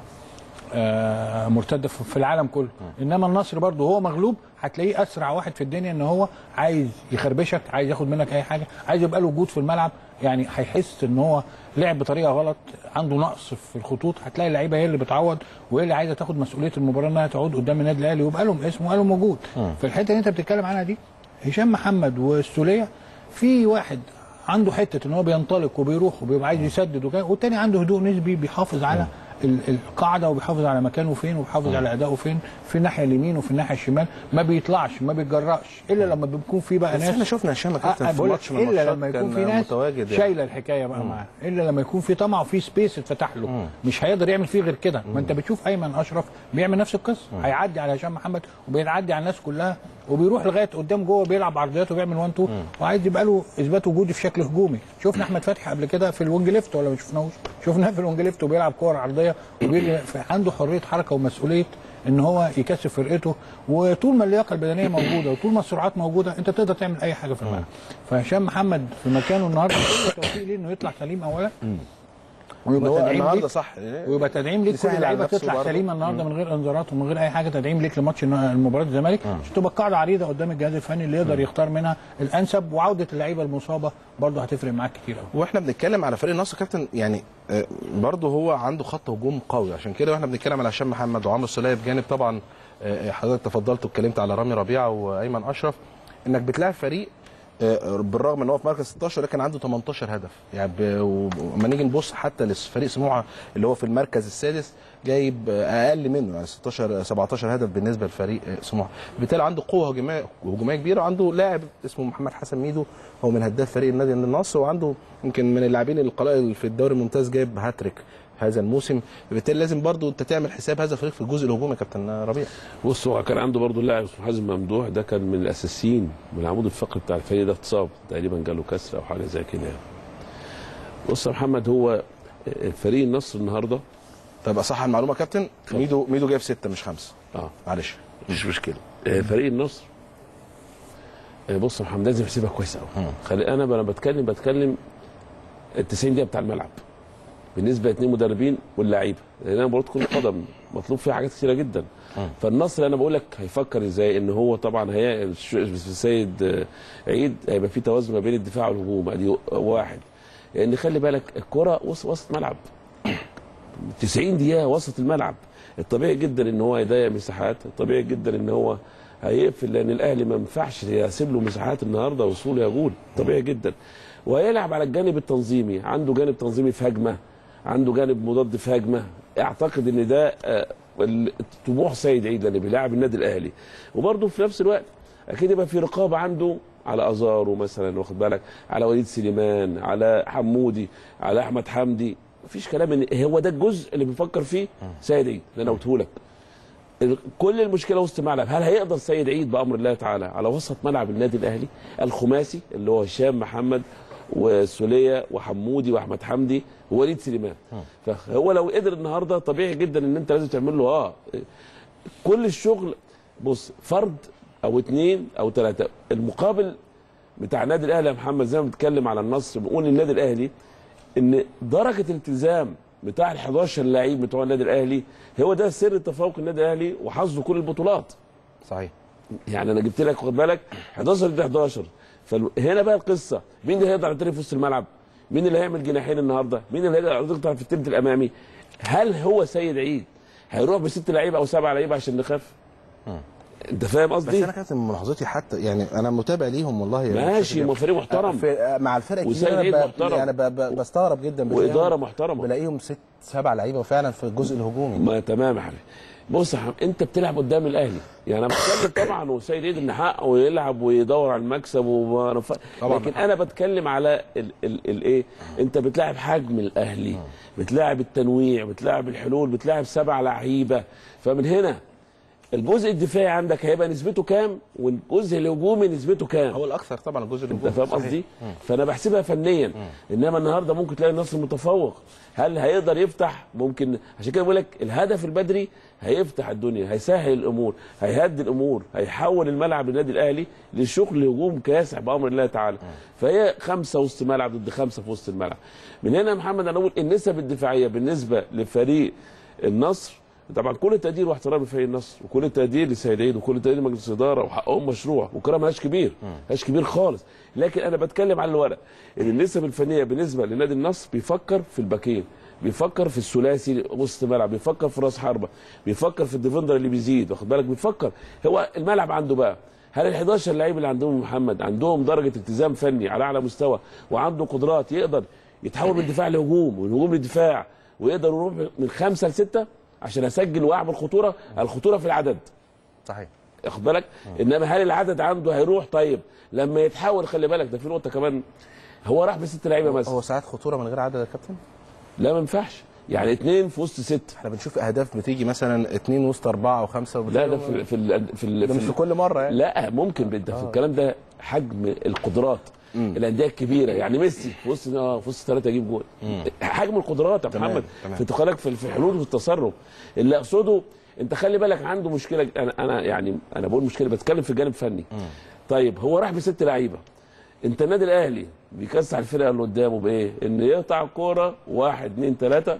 آه، مرتده في في العالم كله انما النصر برضه هو مغلوب هتلاقيه اسرع واحد في الدنيا ان هو عايز يخربشك عايز ياخد منك اي حاجه عايز يبقى له وجود في الملعب يعني هيحس ان هو لعب بطريقه غلط عنده نقص في الخطوط هتلاقي اللعيبه هي اللي بتعوض وهي اللي عايزه تاخد مسؤوليه المباراه انها تعود قدام النادي الاهلي ويبقى لهم اسم ويبقى لهم وجود في الحته اللي انت بتتكلم عنها دي هشام محمد والسوليه في واحد عنده حته ان هو بينطلق وبيروح وبيبقى عايز يسدد وكده والتاني عنده هدوء نسبي بيحافظ على ال- القاعده وبيحافظ على مكانه فين وبيحافظ على ادائه فين في الناحيه اليمين وفي الناحيه الشمال ما بيطلعش ما بيتجرأش الا لما بيكون في بقى بس ناس احنا شفنا هشام يا كابتن آه، في بقول لك ماتش من الا الماتشات لما يكون كان في ناس متواجد يعني. شايله الحكايه بقى معاه الا لما يكون في طمع وفي سبيس اتفتح له مش هيقدر يعمل فيه غير كده ما انت بتشوف ايمن اشرف بيعمل نفس القصه هيعدي على هشام محمد وبيعدي على الناس كلها وبيروح لغايه قدام جوه بيلعب عرضيات وبيعمل وان تو وعايز يبقى له اثبات وجودي في شكل هجومي شفنا احمد فتحي قبل كده في الوينج ليفت ولا ما شفناهوش شفناه في الوينج ليفت وبيلعب كور عرضيه وبيجري عنده حريه حركه ومسؤوليه ان هو يكسب فرقته وطول ما اللياقه البدنيه موجوده وطول ما السرعات موجوده انت تقدر تعمل اي حاجه في الملعب فهشام محمد في مكانه النهارده كل التوفيق ليه انه يطلع سليم اولا إن ويبقى هو تدعيم النهارده ليك صح ويبقى تدعيم ليك كل يسهل على اللعيبه نفسه تطلع برضه. سليمه النهارده من غير انذارات ومن غير اي حاجه تدعيم ليك لماتش مباراه الزمالك عشان تبقى قاعده عريضه قدام الجهاز الفني اللي يقدر يختار منها الانسب وعوده اللعيبه المصابه برضه هتفرق معاك كتير قوي واحنا بنتكلم على فريق النصر كابتن يعني آه، برضه هو عنده خط هجوم قوي عشان كده واحنا بنتكلم على هشام محمد وعمرو السوليه بجانب طبعا آه، حضرتك تفضلت واتكلمت على رامي ربيعه وايمن اشرف انك بتلاعب فريق آه، بالرغم ان هو في مركز 16 لكن عنده 18 هدف يعني ب- وما نيجي نبص حتى لفريق سموحه اللي هو في المركز السادس جايب آه، اقل منه يعني 16 17 هدف بالنسبه لفريق آه، سموحه بالتالي عنده قوه هجوميه هجوميه كبيره وعنده لاعب اسمه محمد حسن ميدو هو من هداف فريق النادي النصر وعنده يمكن من اللاعبين القلائل في الدوري الممتاز جايب هاتريك هذا الموسم بالتالي لازم برضو انت تعمل حساب هذا الفريق في الجزء الهجومي يا كابتن ربيع بص هو كان عنده برضه لاعب اسمه حازم ممدوح ده كان من الاساسيين من العمود الفقري بتاع الفريق ده اتصاب تقريبا جاله كسر او حاجه زي كده يعني. بص يا محمد هو فريق النصر النهارده طب اصح المعلومه يا كابتن ميدو ميدو جايب ستة مش خمسة اه معلش مش مشكله آه، فريق النصر آه، بص يا محمد لازم يحسبها كويس قوي خلي انا انا بتكلم بتكلم ال 90 دقيقه بتاع الملعب بالنسبه لاثنين مدربين واللعيبه لان انا بقول كره قدم مطلوب فيها حاجات كثيره جدا فالنصر انا بقول لك هيفكر ازاي ان هو طبعا هي الش- السيد آه، عيد هيبقى في توازن ما بين الدفاع والهجوم ادي واحد لان خلي بالك الكره وسط وسط ملعب 90 دقيقه وسط الملعب الطبيعي جدا ان هو يضيق مساحات الطبيعي جدا ان هو هيقفل لان الاهلي ما ينفعش يسيب له مساحات النهارده وصول يا جول طبيعي جدا وهيلعب على الجانب التنظيمي عنده جانب تنظيمي في هجمه عنده جانب مضاد في هجمه اعتقد ان ده آه، ال- طموح سيد عيد لان بيلاعب النادي الاهلي وبرضه في نفس الوقت اكيد يبقى في رقابه عنده على ازارو مثلا واخد بالك على وليد سليمان على حمودي على احمد حمدي مفيش كلام ان هو ده الجزء اللي بيفكر فيه سيد عيد اللي انا قلته لك ال- كل المشكله وسط الملعب هل هيقدر سيد عيد بامر الله تعالى على وسط ملعب النادي الاهلي الخماسي اللي هو هشام محمد وسوليه وحمودي واحمد حمدي ووليد سليمان فهو لو قدر النهارده طبيعي جدا ان انت لازم تعمل له اه كل الشغل بص فرد او اثنين او ثلاثه المقابل بتاع النادي الاهلي يا محمد زي ما بنتكلم على النصر بنقول للنادي الاهلي ان درجه الالتزام بتاع ال 11 لعيب بتوع النادي الاهلي هو ده سر تفوق النادي الاهلي وحظه كل البطولات صحيح يعني انا جبت لك خد بالك 11 ضد 11 فهنا بقى القصه مين اللي هيقدر يعترف في وسط الملعب؟ مين اللي هيعمل جناحين النهارده؟ مين اللي هيقدر يقطع في التلت الامامي؟ هل هو سيد عيد هيروح بست لعيبه او سبع لعيبه عشان نخاف؟ انت فاهم بس قصدي؟ انا كانت من ملاحظتي حتى يعني انا متابع ليهم والله يعني ماشي بشكل- ما فريق محترم في مع الفرق وسيد الكبيره عيد ب- محترم. يعني ب- ب- بستغرب جدا بلاقيهم- واداره محترمه بلاقيهم ست سبع لعيبه فعلا في الجزء الهجومي ما تمام يا حبيبي بص يا حبيبي انت بتلعب قدام الاهلي يعني انا بتكلم طبعا وسيد عيد ان حقه ويلعب ويدور على المكسب وانا ف... طبعاً. لكن انا بتكلم على ال- ال- الايه انت بتلاعب حجم الاهلي بتلاعب التنويع بتلاعب الحلول بتلاعب سبع لعيبه فمن هنا الجزء الدفاعي عندك هيبقى نسبته كام والجزء الهجومي نسبته كام هو الاكثر طبعا الجزء انت الهجومي فاهم صحيح. قصدي؟ فانا بحسبها فنيا انما النهارده ممكن تلاقي النصر متفوق هل هيقدر يفتح ممكن عشان كده بقول لك الهدف البدري هيفتح الدنيا هيسهل الامور هيهدي الامور هيحول الملعب للنادي الاهلي لشغل هجوم كاسح بامر الله تعالى فهي خمسه وسط ملعب ضد خمسه في وسط الملعب من هنا يا محمد انا اقول النسب الدفاعيه بالنسبه لفريق النصر طبعا كل التقدير واحترام لفريق النصر وكل التقدير لسيد عيد وكل التقدير لمجلس الاداره وحقهم مشروع والكلام ملهاش كبير ملهاش كبير خالص لكن انا بتكلم على الورق ان النسب الفنيه بالنسبه لنادي النصر بيفكر في الباكين بيفكر في الثلاثي وسط الملعب بيفكر في راس حربه بيفكر في الديفندر اللي بيزيد واخد بالك بيفكر هو الملعب عنده بقى هل ال 11 لعيب اللي عندهم محمد عندهم درجه التزام فني على اعلى مستوى وعنده قدرات يقدر يتحول من دفاع لهجوم ومن هجوم لدفاع ويقدر يروح من خمسه لسته عشان اسجل واعمل خطوره الخطوره في العدد صحيح واخد بالك انما هل العدد عنده هيروح طيب لما يتحول خلي بالك ده في نقطه كمان هو راح بست لعيبه مثلا هو ساعات خطوره من غير عدد يا كابتن لا ما ينفعش يعني اثنين في وسط ست احنا بنشوف اهداف بتيجي مثلا اتنين وسط اربعه او خمسه لا ده في في ال في, ال ده مش في كل مره يعني لا ممكن ده في الكلام ده حجم القدرات الانديه الكبيره يعني ميسي في وسط اه في وسط ثلاثه يجيب جول حجم القدرات يا تمام، محمد تمام. في دخولك في في الحلول وفي التصرف اللي اقصده انت خلي بالك عنده مشكله انا انا يعني انا بقول مشكله بتكلم في جانب فني طيب هو راح بست لعيبه انت النادي الاهلي بيكسح الفرقه اللي قدامه بايه؟ ان يقطع الكوره واحد اثنين ثلاثه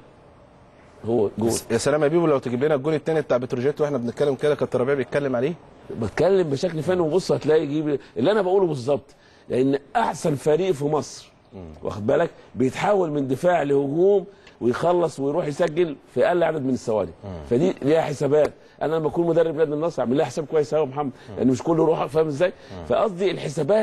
هو جول يا سلام يا بيبو لو تجيب لنا الجول الثاني بتاع بتروجيت واحنا بنتكلم كده كابتن ربيع بيتكلم عليه بتكلم بشكل فني وبص هتلاقي يجيب اللي انا بقوله بالظبط لان احسن فريق في مصر واخد بالك بيتحول من دفاع لهجوم ويخلص ويروح يسجل في اقل عدد من الثواني فدي ليها حسابات انا لما اكون مدرب نادي النصر اعمل لها حساب كويس قوي يا محمد لان مش كله يروح فاهم ازاي فقصدي الحسابات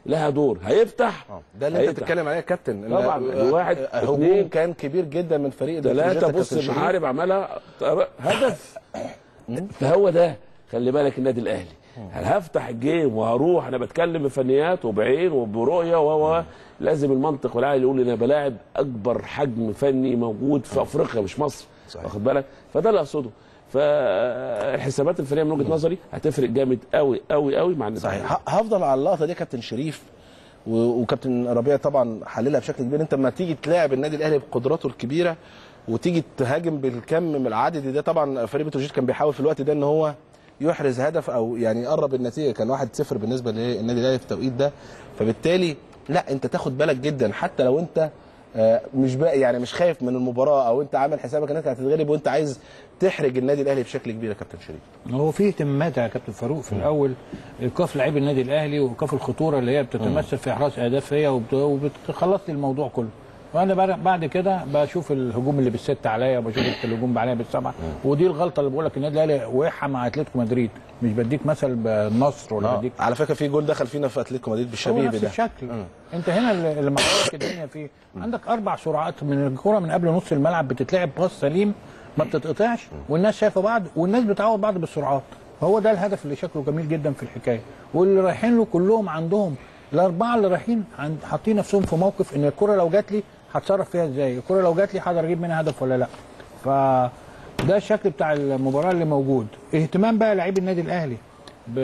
لها دور هيفتح ده اللي انت هيفتح. بتتكلم عليه يا كابتن طبعا إن- واحد هجوم اثنين كان كبير جدا من فريق ثلاثة البتروجيت بص كابتن شريف. المحارب عملها هدف فهو ده خلي بالك النادي الاهلي هل هفتح الجيم وهروح انا بتكلم بفنيات وبعين وبرؤيه و لازم المنطق والعقل يقول انا بلاعب اكبر حجم فني موجود في افريقيا مش مصر صحيح. واخد بالك فده اللي اقصده فالحسابات الفنيه من وجهه نظري هتفرق جامد قوي قوي قوي مع النادي صحيح الأهلي. ه- هفضل على اللقطه دي يا كابتن شريف و- وكابتن ربيع طبعا حللها بشكل كبير انت لما تيجي تلاعب النادي الاهلي بقدراته الكبيره وتيجي تهاجم بالكم من العدد ده طبعا فريق بتروجيت كان بيحاول في الوقت ده ان هو يحرز هدف او يعني يقرب النتيجه كان 1-0 بالنسبه للنادي الاهلي في التوقيت ده فبالتالي لا انت تاخد بالك جدا حتى لو انت آه، مش بقى يعني مش خايف من المباراه او انت عامل حسابك انك هتتغلب وانت عايز تحرج النادي الاهلي بشكل كبير يا كابتن شريف هو في اهتمامات يا كابتن فاروق في الاول ايقاف لعيب النادي الاهلي وايقاف الخطوره اللي هي بتتمثل في احراز اهداف هي وبت- وبتخلص لي الموضوع كله وانا بعد- بعد كده بشوف الهجوم اللي بالست عليا وبشوف الهجوم عليا بالسبعه ودي الغلطه اللي بقول لك النادي الاهلي وقعها مع اتلتيكو مدريد مش بديك مثل بالنصر ولا آه. بديك على فكره في جول دخل فينا في اتلتيكو مدريد هو بالشبيب نفس ده الشكل انت هنا اللي اللي معرفك الدنيا فيه عندك اربع سرعات من الكره من قبل نص الملعب بتتلعب باص سليم ما بتتقطعش والناس شايفه بعض والناس بتعوض بعض بالسرعات هو ده الهدف اللي شكله جميل جدا في الحكايه واللي رايحين له كلهم عندهم الاربعه اللي رايحين عند حاطين نفسهم في موقف ان الكره لو جات لي هتصرف فيها ازاي الكره لو جات لي هقدر اجيب منها هدف ولا لا ف ده الشكل بتاع المباراه اللي موجود اهتمام بقى لعيب النادي الاهلي ب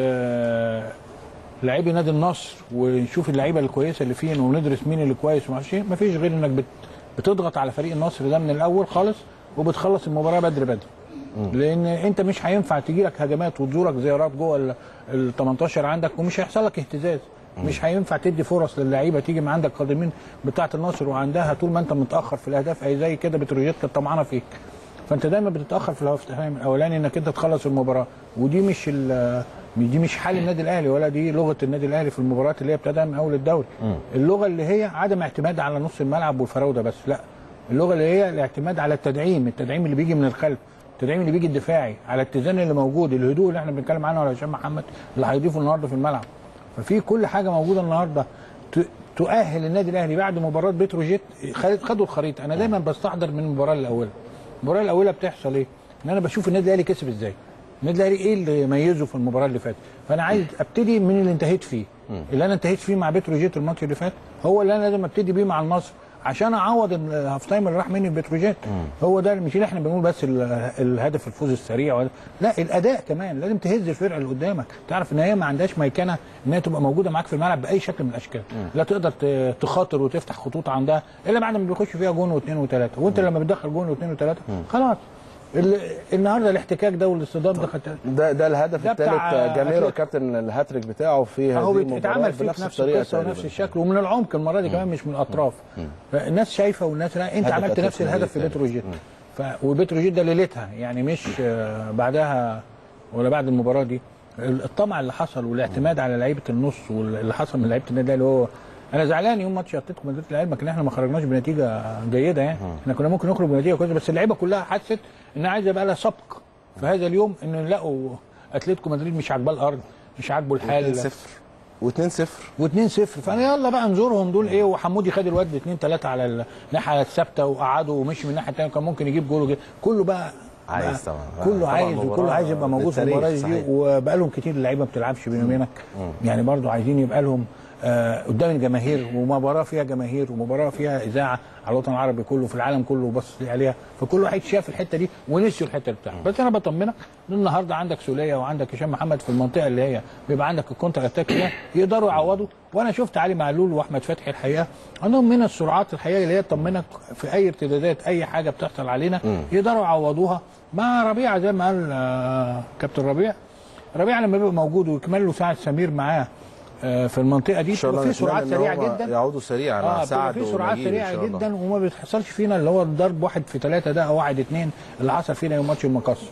لاعبي نادي النصر ونشوف اللعيبه الكويسه اللي فين وندرس مين اللي كويس وما اعرفش ايه مفيش غير انك بت بتضغط على فريق النصر ده من الاول خالص وبتخلص المباراه بدري بدري لان انت مش هينفع تجي لك هجمات وتزورك زيارات جوه ال 18 عندك ومش هيحصل لك اهتزاز مش هينفع تدي فرص للعيبه تيجي من عندك قادمين بتاعه النصر وعندها طول ما انت متاخر في الاهداف اي زي كده بتروجيت كانت طمعانه فيك فانت دايما بتتاخر في الهدف الاولاني انك انت تخلص المباراه ودي مش ال- دي مش حال النادي الاهلي ولا دي لغه النادي الاهلي في المباريات اللي هي ابتدى من اول الدوري اللغه اللي هي عدم اعتماد على نص الملعب والفراوده بس لا اللغه اللي هي الاعتماد على التدعيم التدعيم اللي بيجي من الخلف التدعيم اللي بيجي الدفاعي على الاتزان اللي موجود الهدوء اللي احنا بنتكلم عنه على هشام محمد اللي هيضيفه النهارده في الملعب ففي كل حاجه موجوده النهارده ت- تؤهل النادي الاهلي بعد مباراه بتروجيت خد- خدوا الخريطه انا دايما بستحضر من المباراه الاولى المباراه الاولى بتحصل ايه ان انا بشوف النادي الاهلي كسب ازاي النادي الاهلي ايه اللي يميزه في المباراه اللي فاتت فانا عايز ابتدي من اللي انتهيت فيه اللي انا انتهيت فيه مع بتروجيت الماتش اللي فات هو اللي انا لازم ابتدي بيه مع النصر عشان اعوض الهاف تايم اللي راح مني في بتروجيت هو ده مش اللي احنا بنقول بس ال- الهدف الفوز السريع ولا لا الاداء كمان لازم تهز الفرقه اللي قدامك تعرف ان هي ما عندهاش ميكنه ان هي تبقى موجوده معاك في الملعب باي شكل من الاشكال لا تقدر ت- تخاطر وتفتح خطوط عندها الا بعد ما بيخش فيها جون واثنين وثلاثه وانت لما بتدخل جون واثنين وثلاثه خلاص ال- النهارده الاحتكاك ده والاصطدام ده خدت ده ده الهدف ده الثالث بتاع جميل أتلتيكو. الكابتن الهاتريك بتاعه في هذه هو المباراه بيتعمل فيك بنفس نفس الطريقه القصه ونفس تقريباً. الشكل ومن العمق المره دي كمان مش من الاطراف الناس شايفه والناس لا انت هدف عملت أتلتيكو نفس الهدف في مدريد بتروجيت ف... وبتروجيت ده ليلتها يعني مش آه، بعدها ولا بعد المباراه دي الطمع اللي حصل والاعتماد على لعيبه النص واللي حصل من لعيبه النادي الاهلي هو انا زعلان يوم ماتش اتلتيكو مدريد لعلمك ان احنا ما خرجناش بنتيجه جيده يعني احنا كنا ممكن نخرج بنتيجه كويسه بس اللعيبه كلها حست انها عايزه يبقى لها سبق في هذا اليوم ان لقوا اتلتيكو مدريد مش عاجباه الارض مش عاجبه الحال 2-0 و2-0 و2 0 فانا يلا بقى نزورهم دول ايه وحمودي خد الواد 2 3 على الناحيه الثابته وقعده ومشي من الناحيه الثانيه كان ممكن يجيب جول وجي. كله بقى عايز بقى طبعا. كله طبعا عايز مباراة وكله عايز يبقى موجود في للتاريخ، المباراه دي صحيح. وبقى لهم كتير اللعيبه ما بتلعبش بيني وبينك يعني برضو عايزين يبقى لهم آه قدام الجماهير ومباراه فيها جماهير ومباراه فيها اذاعه على الوطن العربي كله في العالم كله بص عليها فكل واحد شاف الحته دي ونسيوا الحته بتاعته بس انا بطمنك ان النهارده عندك سوليه وعندك هشام محمد في المنطقه اللي هي بيبقى عندك الكونتر اتاك فيها يقدروا يعوضوا وانا شفت علي معلول واحمد فتحي الحقيقه عندهم من السرعات الحقيقه اللي هي تطمنك في اي ارتدادات اي حاجه بتحصل علينا يقدروا يعوضوها مع ربيعه زي ما قال آه، كابتن ربيع ربيعه لما بيبقى موجود ويكمل له ساعه سمير معاه آه، في المنطقه دي ان شاء بيبقى الله في سرعات نتمنى إن سريعه هم جدا يعودوا سريعا مع اه سعد بيبقى في سرعات ومجيد إن سريعه شاء الله. جدا وما بتحصلش فينا اللي هو الضرب واحد في ثلاثه ده او واحد اثنين اللي حصل فينا يوم ماتش المقص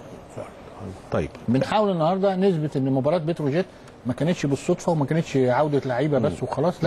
طيب بنحاول النهارده نثبت ان مباراه بتروجيت ما كانتش بالصدفه وما كانتش عوده لعيبه بس وخلاص لا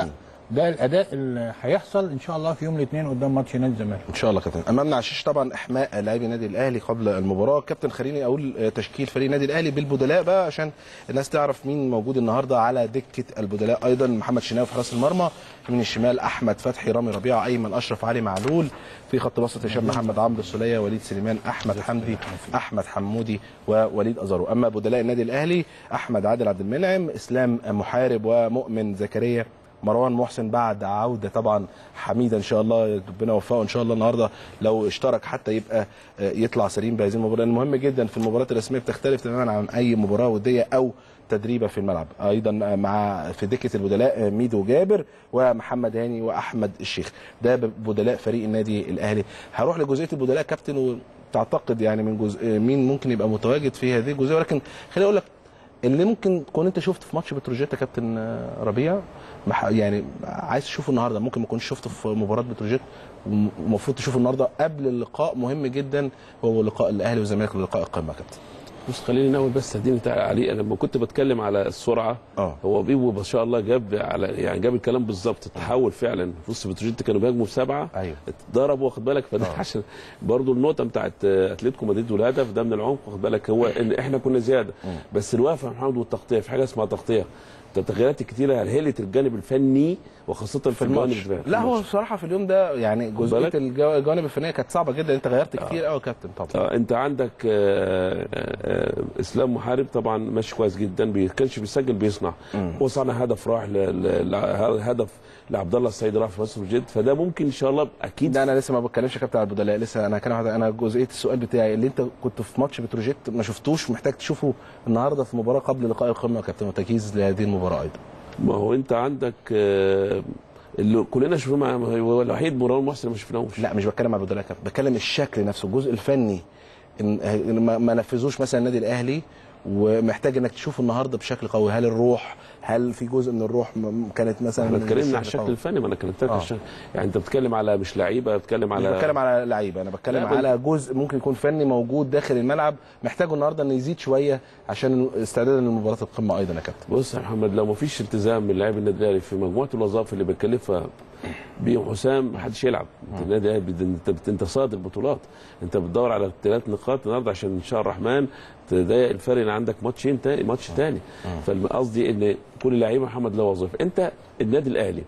ده الاداء اللي هيحصل ان شاء الله في يوم الاثنين قدام ماتش نادي الزمالك ان شاء الله كابتن امامنا على الشاشه طبعا احماء لاعبي النادي الاهلي قبل المباراه كابتن خليني اقول آه، تشكيل فريق النادي الاهلي بالبدلاء بقى عشان الناس تعرف مين موجود النهارده على دكه البدلاء ايضا محمد شناوي في حراس المرمى من الشمال احمد فتحي رامي ربيعه ايمن اشرف علي معلول في خط وسط هشام محمد عمرو السوليه وليد سليمان احمد حمدي احمد حمودي ووليد ازارو اما بدلاء النادي الاهلي احمد عادل عبد المنعم اسلام محارب ومؤمن زكريا مروان محسن بعد عوده طبعا حميده ان شاء الله ربنا يوفقه ان شاء الله النهارده لو اشترك حتى يبقى آه، يطلع سليم بهذه المباراه لأن مهم جدا في المباريات الرسميه بتختلف تماما عن اي مباراه وديه او تدريبه في الملعب ايضا مع في دكه البدلاء ميدو جابر ومحمد هاني واحمد الشيخ ده بدلاء فريق النادي الاهلي هروح لجزئيه البدلاء كابتن وتعتقد يعني من جزء مين ممكن يبقى متواجد في هذه الجزئيه ولكن خليني اقول لك اللي ممكن تكون انت شفته في ماتش بتروجيت يا كابتن آه، ربيع مح- يعني عايز تشوفه النهارده ممكن ما كنتش شفته في مباراه بتروجيت ومفروض تشوفه النهارده قبل اللقاء مهم جدا هو لقاء الاهلي والزمالك ولقاء القمه يا كابتن بص خليني ناول بس اديني تعليق انا لما كنت بتكلم على السرعه اه هو بيبو ما شاء الله جاب على يعني جاب الكلام بالظبط التحول فعلا بص بتروجيت كانوا بيهاجموا بسبعه ايوه اتضربوا واخد بالك فده آه. عشان برضو النقطه بتاعت اتلتيكو مدريد والهدف ده من العمق واخد بالك هو ان احنا كنا زياده بس الوقفه يا محمد والتغطيه في حاجه اسمها تغطيه التغييرات الكتيره هلهلت الجانب الفني وخصه في الجوانب الماتش الدفاعية. لا هو بصراحه في اليوم ده يعني جزئيه بالك؟ الجو- الجوانب الفنيه كانت صعبه جدا انت غيرت كتير قوي يا كابتن طبعا آه انت عندك آه آه اسلام محارب طبعا ماشي كويس جدا بي كانش بيسجل بيصنع هو صنع هدف راح ل- ل- ل- هدف لعبد الله السيد راح في مصر جد فده ممكن ان شاء الله اكيد ده انا لسه ما بتكلمش يا كابتن على البدلاء لسه انا هتكلم على- انا جزئيه السؤال بتاعي اللي انت كنت في ماتش بتروجيت ما شفتوش محتاج تشوفه النهارده في مباراه قبل لقاء القمه يا كابتن وتجهيز لهذه المباراه ايضا ما هو انت عندك آه اللي كلنا شفناه مع هو الوحيد مروان محسن ما شفناهوش لا مش بتكلم على البدلاء يا كابتن بتكلم الشكل نفسه الجزء الفني إن إن ما ما نفذوش مثلا النادي الاهلي ومحتاج انك تشوفه النهارده بشكل قوي هل الروح هل في جزء من الروح م- كانت مثلا احنا اتكلمنا على بشكل الشكل قوي؟ الفني ما انا كلمتك آه. على الشكل يعني انت بتتكلم على مش لعيبه بتتكلم مش على بتكلم على لعيبه انا بتكلم لا، بل- على جزء ممكن يكون فني موجود داخل الملعب محتاجه النهارده انه يزيد شويه عشان استعدادا لمباراه القمه ايضا يا كابتن بص يا محمد لو ما فيش التزام من لاعبي النادي الاهلي في مجموعه الوظائف اللي بيكلفها بيهم حسام ما حدش يلعب انت النادي الاهلي بد- انت بت- انت صادر بطولات انت بتدور على ثلاث نقاط النهارده عشان ان شاء الرحمن تضيق الفرق ان عندك ماتشين تاني ماتش تاني فقصدي ان كل لعيبه محمد له وظيفه انت النادي الاهلي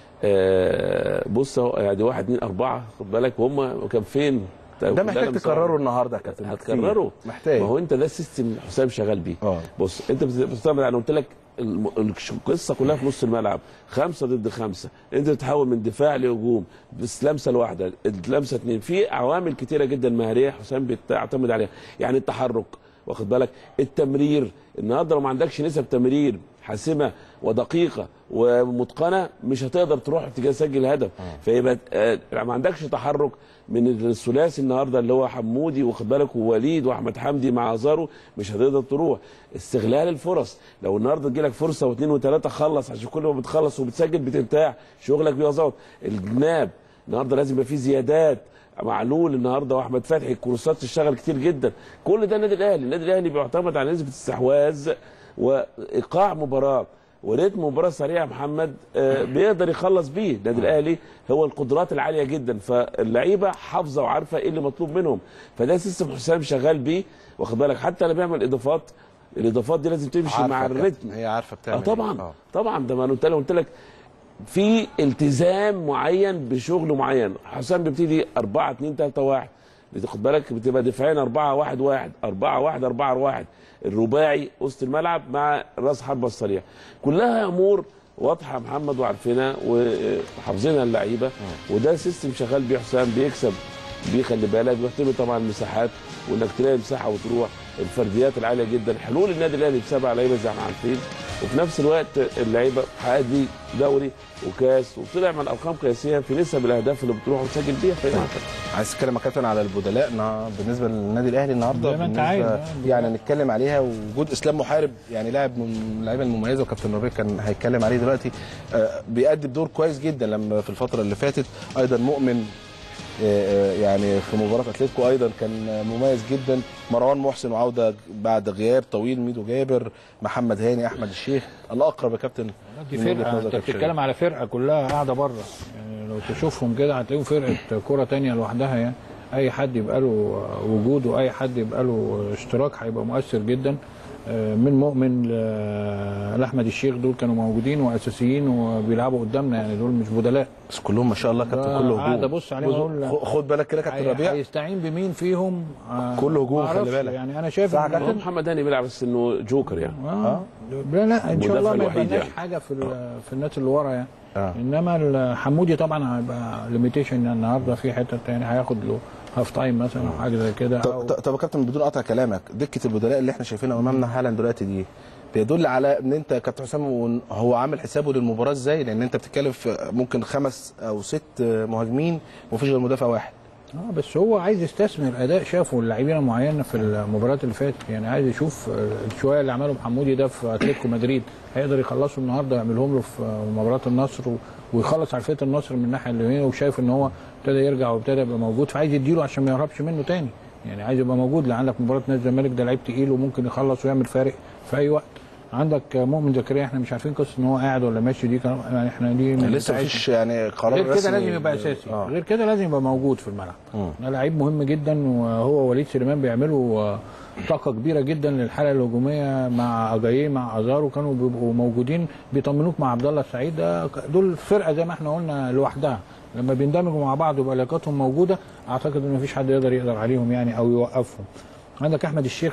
آه بص اهو يعني واحد اثنين اربعه خد بالك وهم كان فين ده محتاج تكرره النهارده يا كابتن هتكرره محتاج ما هو انت ده السيستم حسام شغال بيه اه بص انت بت- بتعتمد على قلت لك الم- القصه كلها في نص الملعب خمسه ضد خمسه انت بتحول من دفاع لهجوم بس لمسه الواحده لمسه اثنين في عوامل كتيره جدا مهاريه حسام بيعتمد عليها يعني التحرك واخد بالك التمرير النهارده لو ما عندكش نسب تمرير حاسمه ودقيقه ومتقنه مش هتقدر تروح تسجل هدف فيبقى آه، ما عندكش تحرك من الثلاثي النهارده اللي هو حمودي واخد بالك ووليد واحمد حمدي مع ازارو مش هتقدر تروح استغلال الفرص لو النهارده تجيلك فرصه واثنين وثلاثه خلص عشان كل ما بتخلص وبتسجل بترتاح شغلك بيبقى ظابط الجناب النهارده لازم يبقى فيه زيادات معلول النهارده واحمد فتحي الكروسات تشتغل كتير جدا كل ده النادي الاهلي النادي الاهلي بيعتمد على نسبه استحواذ وايقاع مباراه وريتم مباراه سريعه محمد آه، بيقدر يخلص بيه النادي الاهلي هو القدرات العاليه جدا فاللعيبه حافظه وعارفه ايه اللي مطلوب منهم فده سيستم حسام شغال بيه واخد بالك حتى لما بيعمل اضافات الاضافات دي لازم تمشي عارفة مع يا كابتن، الريتم هي عارفه بتعمل اه طبعا إيه. آه. طبعا ده ما انا قلت لك قلت لك في التزام معين بشغل معين حسام بيبتدي 4 2 3 1 بتاخد بالك بتبقى دفاعين 4 1 1 4 1 4 1 الرباعي وسط الملعب مع راس حربة السريع كلها امور واضحه يا محمد وعارفينها وحافظينها اللعيبه وده سيستم شغال بيه حسام بيكسب بيه خلي بالك بيعتمد طبعا المساحات وانك تلاقي مساحه وتروح الفرديات العاليه جدا حلول النادي الاهلي بسبع لعيبه زي ما احنا عارفين وفي نفس الوقت اللعيبه حققت بيه دوري وكاس وطلع من ارقام قياسيه في نسب الاهداف اللي بتروح وتسجل بيها في عايز تتكلم يا كابتن على البدلاء النهار- بالنسبه للنادي الاهلي النهارده زي ما انت بالنسبة- عايز، آه. يعني نتكلم عليها وجود اسلام محارب يعني لاعب من اللعيبه المميزه وكابتن ربيع كان هيتكلم عليه دلوقتي آه، بيأدي بدور كويس جدا لما في الفتره اللي فاتت ايضا مؤمن آه، يعني في مباراه اتلتيكو ايضا كان مميز جدا مروان محسن وعوده بعد غياب طويل ميدو جابر محمد هاني احمد الشيخ الاقرب يا كابتن دي من وجهة فرقه نظرك انت يا كابتن بتتكلم على فرقه كلها قاعده بره يعني لو تشوفهم كده هتلاقيهم فرقه كره تانية لوحدها يعني اي حد يبقى له وجود واي حد يبقى له اشتراك هيبقى مؤثر جدا آه، من مؤمن ل- لاحمد الشيخ دول كانوا موجودين واساسيين وبيلعبوا قدامنا يعني دول مش بدلاء بس كلهم ما شاء الله كابتن ده كله قاعد هجوم ابص عليهم بص- اقول خ- خد بالك كده كابتن هي- ربيع هيستعين بمين فيهم آه، كله هجوم، ما خلي أعرفش. بالك. يعني انا شايف صح إن- يا كابتن؟ محمد هاني بيلعب بس انه جوكر يعني اه لا لا ان شاء المدافع الله ما الوحيد يبقاش يعني. حاجه في ال- في الناس اللي ورا يعني آه. انما الحمودي طبعا هيبقى ليميتيشن النهارده في حته يعني هياخد له هاف تايم مثلا او حاجه زي كده طب, أو طب- طب يا كابتن بدون قطع كلامك دكه البدلاء اللي احنا شايفينها امامنا حالا دلوقتي دي بيدل على ان انت كابتن حسام هو عامل حسابه للمباراه ازاي لان انت بتتكلم في ممكن خمس او ست مهاجمين ومفيش غير مدافع واحد اه بس هو عايز يستثمر اداء شافه اللاعبين معينه في المباريات اللي فاتت يعني عايز يشوف آه، شويه اللي عمله محمودي ده في اتلتيكو مدريد هيقدر يخلصه النهارده يعملهم له في آه، مباراه النصر و- ويخلص على فرقه النصر من الناحيه اليمين وشايف ان هو ابتدى يرجع وابتدى يبقى موجود فعايز يديله عشان ما يهربش منه تاني يعني عايز يبقى موجود لان عندك مباراه نادي الزمالك ده لعيب تقيل وممكن يخلص ويعمل فارق في اي وقت عندك آه، مؤمن زكريا احنا مش عارفين قصه ان هو قاعد ولا ماشي دي كان يعني احنا دي من لسه بتاعتنا. مفيش يعني قرار غير كده رسمي لازم يبقى اساسي آه. غير كده لازم يبقى موجود في الملعب مم. ده لعيب مهم جدا وهو وليد سليمان بيعملوا آه، طاقه كبيره جدا للحاله الهجوميه مع اجاييه مع ازارو كانوا بيبقوا موجودين بيطمنوك مع عبد الله السعيد ده ك- دول فرقه زي ما احنا قلنا لوحدها لما بيندمجوا مع بعض ويبقى علاقاتهم موجوده اعتقد ان مفيش حد يقدر يقدر عليهم يعني او يوقفهم عندك احمد الشيخ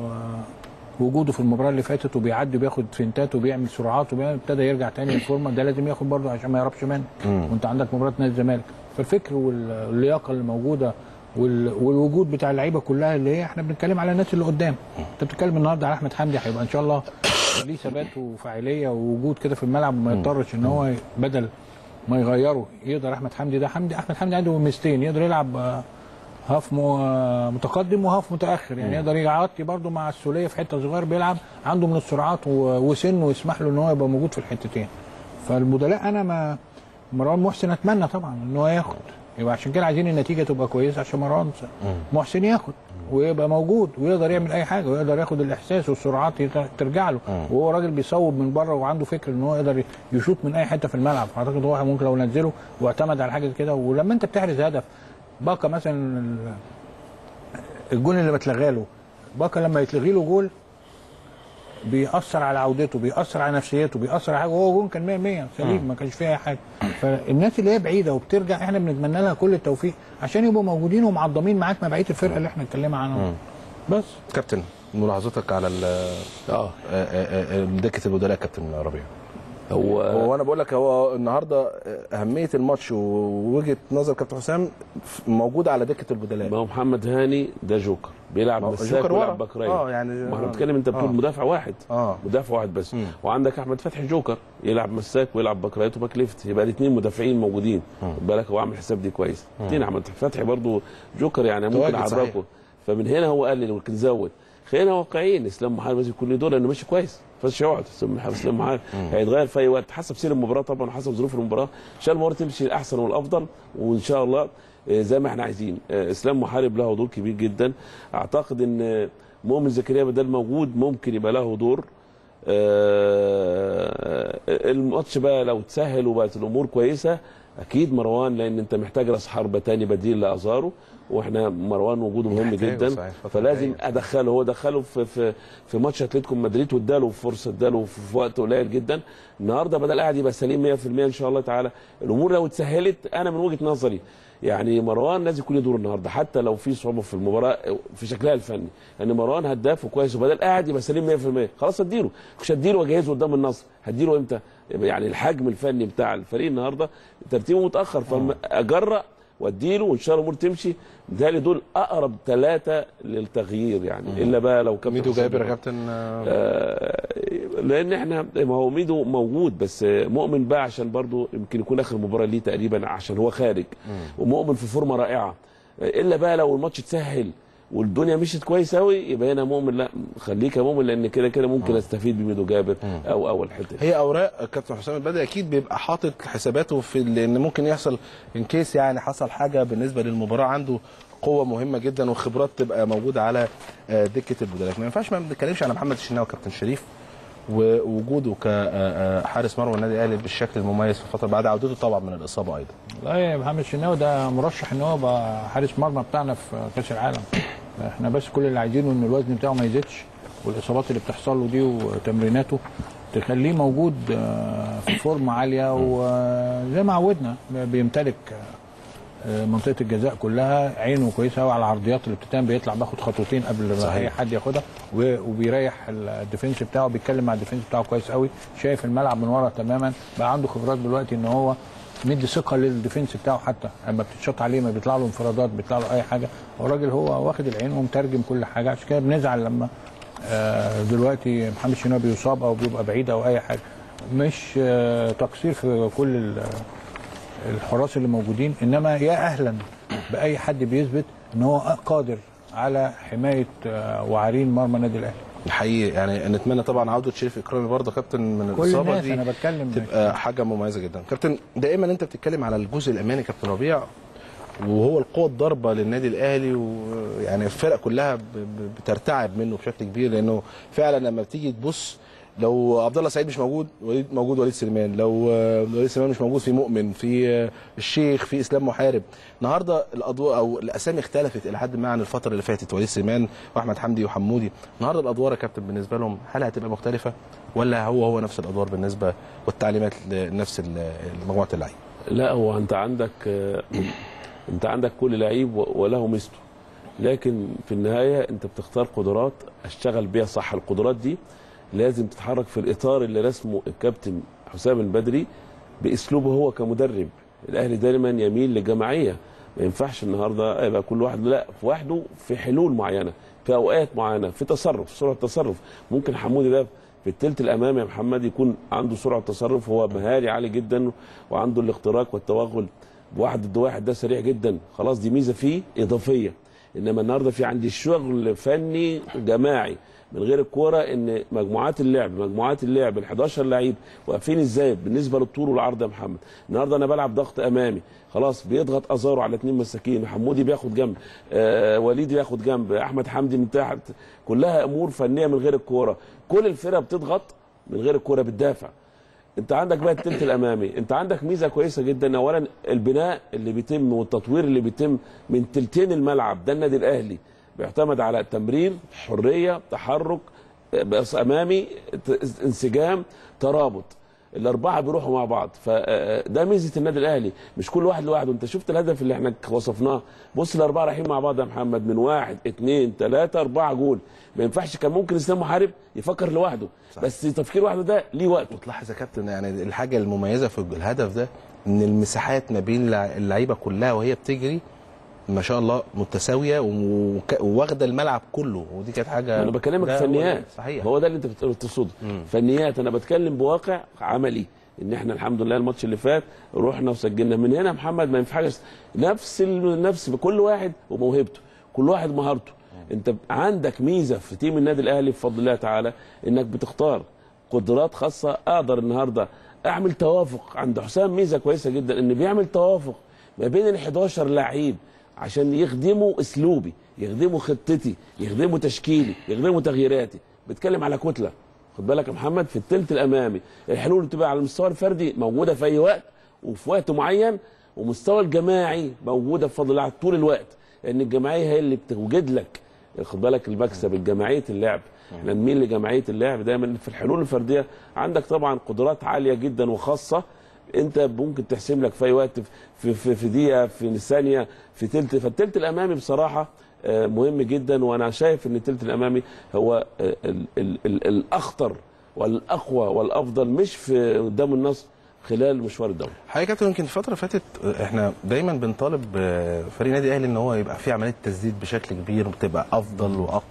ووجوده في المباراه اللي فاتت وبيعدي وبياخد فنتات وبيعمل سرعات وبيعمل ابتدى يرجع تاني الفورمه ده لازم ياخد برضه عشان ما يهربش منك وانت عندك مباراه نادي الزمالك فالفكر واللياقه اللي موجوده وال- والوجود بتاع اللعيبه كلها اللي هي احنا بنتكلم على الناس اللي قدام انت بتتكلم النهارده على احمد حمدي هيبقى ان شاء الله ليه ثبات وفاعليه ووجود كده في الملعب وما يضطرش ان هو بدل ما يغيره يقدر احمد حمدي ده حمدي احمد حمدي عنده ميزتين يقدر يلعب آه، هاف م- متقدم وهاف متاخر يعني يقدر يعطي برده مع السوليه في حته صغير بيلعب عنده من السرعات و- وسنه يسمح له ان هو يبقى موجود في الحتتين فالبدلاء انا ما مروان محسن اتمنى طبعا ان هو ياخد يبقى عشان كده عايزين النتيجه تبقى كويسه عشان مروان محسن ياخد ويبقى موجود ويقدر يعمل اي حاجه ويقدر ياخد الاحساس والسرعات يت- ترجع له وهو راجل بيصوب من بره وعنده فكر ان هو يقدر يشوط من اي حته في الملعب اعتقد هو ممكن لو نزله واعتمد على حاجه كده ولما انت بتحرز هدف باقه مثلا ال- الجول اللي بتلغى له باقه لما يتلغي له جول بيأثر على عودته بيأثر على نفسيته بيأثر على حاجه وهو جون كان 100 100 سليم ما كانش فيها اي حاجه فالناس اللي هي بعيده وبترجع احنا بنتمنى لها كل التوفيق عشان يبقوا موجودين ومعضمين معاك مع بقيه الفرقه اللي احنا اتكلمنا عنها بس كابتن ملاحظتك على ال- اه آه، آه، آه، دكه البدلاء كابتن ربيع هو هو انا بقول لك هو النهارده اهميه الماتش ووجهه نظر كابتن حسام موجوده على دكه البدلاء ما هو محمد هاني ده جوكر بيلعب ما هو مساك جوكر ويلعب ورا. باك رايت اه يعني ما احنا بنتكلم انت بتقول آه. مدافع واحد اه مدافع واحد بس مم. وعندك احمد فتحي جوكر يلعب مساك ويلعب باك رايت وباك ليفت يبقى الاثنين مدافعين موجودين خد بالك هو عامل حساب دي كويس اثنين احمد فتحي برضو جوكر يعني ممكن تواجد صحيح. يعرفه فمن هنا هو قلل وكان زود خلينا واقعيين اسلام محارب لازم يكون له دور لانه ماشي كويس فاش يقعد اسلام محارب اسلام محارب هيتغير في اي وقت حسب سير المباراه طبعا وحسب ظروف المباراه ان شاء الله المباراه تمشي الاحسن والافضل وان شاء الله آه، زي ما احنا عايزين آه، اسلام محارب له دور كبير جدا اعتقد ان آه، مؤمن زكريا بدل موجود ممكن يبقى له دور آه، الماتش بقى لو تسهل وبقت الامور كويسه اكيد مروان لان انت محتاج راس حربه تاني بديل لازارو واحنا مروان وجوده مهم محتاجه جدا صحيح، الفترة فلازم الجاية. ادخله هو دخله في في في ماتش اتلتيكو مدريد واداله فرصه اداله في في وقت قليل جدا النهارده بدل قاعد يبقى سليم 100% ان شاء الله تعالى الامور لو اتسهلت انا من وجهه نظري يعني مروان لازم يكون له دور النهارده حتى لو في صعوبه في المباراه في شكلها الفني لان مروان هداف وكويس وبدل قاعد يبقى سليم 100% خلاص اديله مش هديله واجهزه قدام النصر هديله امتى يعني الحجم الفني بتاع الفريق النهارده ترتيبه متاخر فاجرأ واديله وان شاء الله الامور تمشي بالتالي دول اقرب ثلاثه للتغيير يعني الا بقى لو كابتن ميدو حسام جابر يا مراد. كابتن آه، آه، لان احنا ما هو ميدو موجود بس مؤمن بقى عشان برضو يمكن يكون اخر مباراه ليه تقريبا عشان هو خارج ومؤمن في فورمه رائعه الا بقى لو الماتش اتسهل والدنيا مشيت كويس قوي يبقى هنا مؤمن لا خليك يا مؤمن لان كده كده ممكن استفيد بميدو جابر او او الحته دي. هي اوراق كابتن حسام البدري اكيد بيبقى حاطط حساباته في لان ممكن يحصل ان كيس يعني حصل حاجه بالنسبه للمباراه عنده قوه مهمه جدا وخبرات تبقى موجوده على آه، دكه البدلاء ما ينفعش ما بنتكلمش على محمد الشناوي وكابتن شريف ووجوده كحارس مرمى النادي الاهلي بالشكل المميز في الفتره بعد عودته طبعا من الاصابه ايضا لا يا محمد الشناوي ده مرشح ان هو يبقى حارس مرمى بتاعنا في كاس العالم احنا بس كل اللي عايزينه ان الوزن بتاعه ما يزيدش والاصابات اللي بتحصل له دي وتمريناته تخليه موجود آه، في فورمه عاليه وزي ما عودنا بيمتلك آه، منطقه الجزاء كلها عينه كويسه قوي على العرضيات اللي بتتعمل بيطلع باخد خطوتين قبل ما صحيح. اي حد ياخدها و- وبيريح الديفنس بتاعه بيتكلم مع الديفنس بتاعه كويس قوي شايف الملعب من ورا تماما بقى عنده خبرات دلوقتي ان هو مدي ثقه للديفنس بتاعه حتى اما بتتشط عليه ما بيطلع له انفرادات بيطلع له اي حاجه هو الراجل هو واخد العين ومترجم كل حاجه عشان كده بنزعل لما آه، دلوقتي محمد شناوي بيصاب او بيبقى بعيد او اي حاجه مش آه، تقصير في كل ال- الحراس اللي موجودين انما يا اهلا باي حد بيثبت ان هو قادر على حمايه آه، وعرين مرمى النادي الاهلي الحقيقه يعني نتمنى طبعا عوده شريف اكرامي برضه كابتن من كل الاصابه الناس دي انا بتكلم تبقى حاجه مميزه جدا كابتن دائما انت بتتكلم على الجزء الاماني كابتن ربيع وهو القوه الضاربه للنادي الاهلي ويعني الفرق كلها ب- ب- بترتعب منه بشكل كبير لانه فعلا لما بتيجي تبص لو عبد الله سعيد مش موجود وليد موجود وليد سليمان لو آه، وليد سليمان مش موجود في مؤمن في آه، الشيخ في اسلام محارب النهارده الاضواء او الاسامي اختلفت الى حد ما عن الفتره اللي فاتت وليد سليمان واحمد حمدي وحمودي النهارده الادوار يا كابتن بالنسبه لهم هل هتبقى مختلفه ولا هو هو نفس الادوار بالنسبه والتعليمات لنفس ال- مجموعه اللعيبه لا هو انت عندك آه، انت عندك كل لعيب و- وله مثله لكن في النهايه انت بتختار قدرات اشتغل بيها صح القدرات دي لازم تتحرك في الاطار اللي رسمه الكابتن حسام البدري باسلوبه هو كمدرب الاهلي دايما يميل للجماعيه ما ينفعش النهارده يبقى كل واحد لا في وحده في حلول معينه في اوقات معينه في تصرف سرعه تصرف ممكن حمودي ده في الثلث الامامي يا محمد يكون عنده سرعه تصرف هو مهاري عالي جدا وعنده الاختراق والتوغل بواحد ضد واحد ده سريع جدا خلاص دي ميزه فيه اضافيه انما النهارده في عندي شغل فني جماعي من غير الكوره ان مجموعات اللعب مجموعات اللعب ال 11 لعيب واقفين ازاي بالنسبه للطول والعرض يا محمد النهارده انا بلعب ضغط امامي خلاص بيضغط ازارو على اثنين مساكين حمودي بياخد جنب آه وليد بياخد جنب احمد حمدي من تحت كلها امور فنيه من غير الكوره كل الفرق بتضغط من غير الكوره بتدافع انت عندك بقى التلت الامامي انت عندك ميزه كويسه جدا اولا البناء اللي بيتم والتطوير اللي بيتم من تلتين الملعب ده النادي الاهلي بيعتمد على تمرير حريه تحرك بس امامي ت- انسجام ترابط الاربعه بيروحوا مع بعض فده ميزه النادي الاهلي مش كل واحد لوحده انت شفت الهدف اللي احنا وصفناه بص الاربعه رايحين مع بعض يا محمد من واحد اثنين ثلاثه اربعه جول ما ينفعش كان ممكن اسلام محارب يفكر لوحده بس تفكير وحده ده ليه وقته وتلاحظ يا كابتن يعني الحاجه المميزه في الهدف ده ان المساحات ما بين اللع- اللعيبه كلها وهي بتجري ما شاء الله متساويه وك- وواخده الملعب كله ودي كانت حاجه انا بكلمك ده هو فنيات ده. صحيح هو ده اللي انت بت- بتقصده فنيات انا بتكلم بواقع عملي ان احنا الحمد لله الماتش اللي فات رحنا وسجلنا من هنا يا محمد ما ينفعش نفس ال- نفس كل واحد وموهبته كل واحد مهارته انت عندك ميزه في تيم النادي الاهلي بفضل الله تعالى انك بتختار قدرات خاصه اقدر النهارده اعمل توافق عند حسام ميزه كويسه جدا ان بيعمل توافق ما بين ال 11 لعيب عشان يخدموا اسلوبي يخدموا خطتي يخدموا تشكيلي يخدموا تغييراتي بتكلم على كتله خد بالك يا محمد في الثلث الامامي الحلول اللي بتبقى على المستوى الفردي موجوده في اي وقت وفي وقت معين ومستوى الجماعي موجوده بفضل الله طول الوقت لان الجماعيه هي اللي بتوجد لك خد بالك المكسب الجماعيه اللعب احنا نميل لجماعيه اللعب دايما في الحلول الفرديه عندك طبعا قدرات عاليه جدا وخاصه انت ممكن تحسم لك في اي وقت في في في دقيقه في ثانيه في تلت فالتلت الامامي بصراحه آه، مهم جدا وانا شايف ان التلت الامامي هو آه، ال ال ال الاخطر والاقوى والافضل مش في قدام النصر خلال مشوار الدوري حقيقة يا كابتن يمكن الفترة اللي فاتت احنا دايما بنطالب آه، فريق النادي الاهلي ان هو يبقى فيه عملية تسديد بشكل كبير وبتبقى افضل واقوى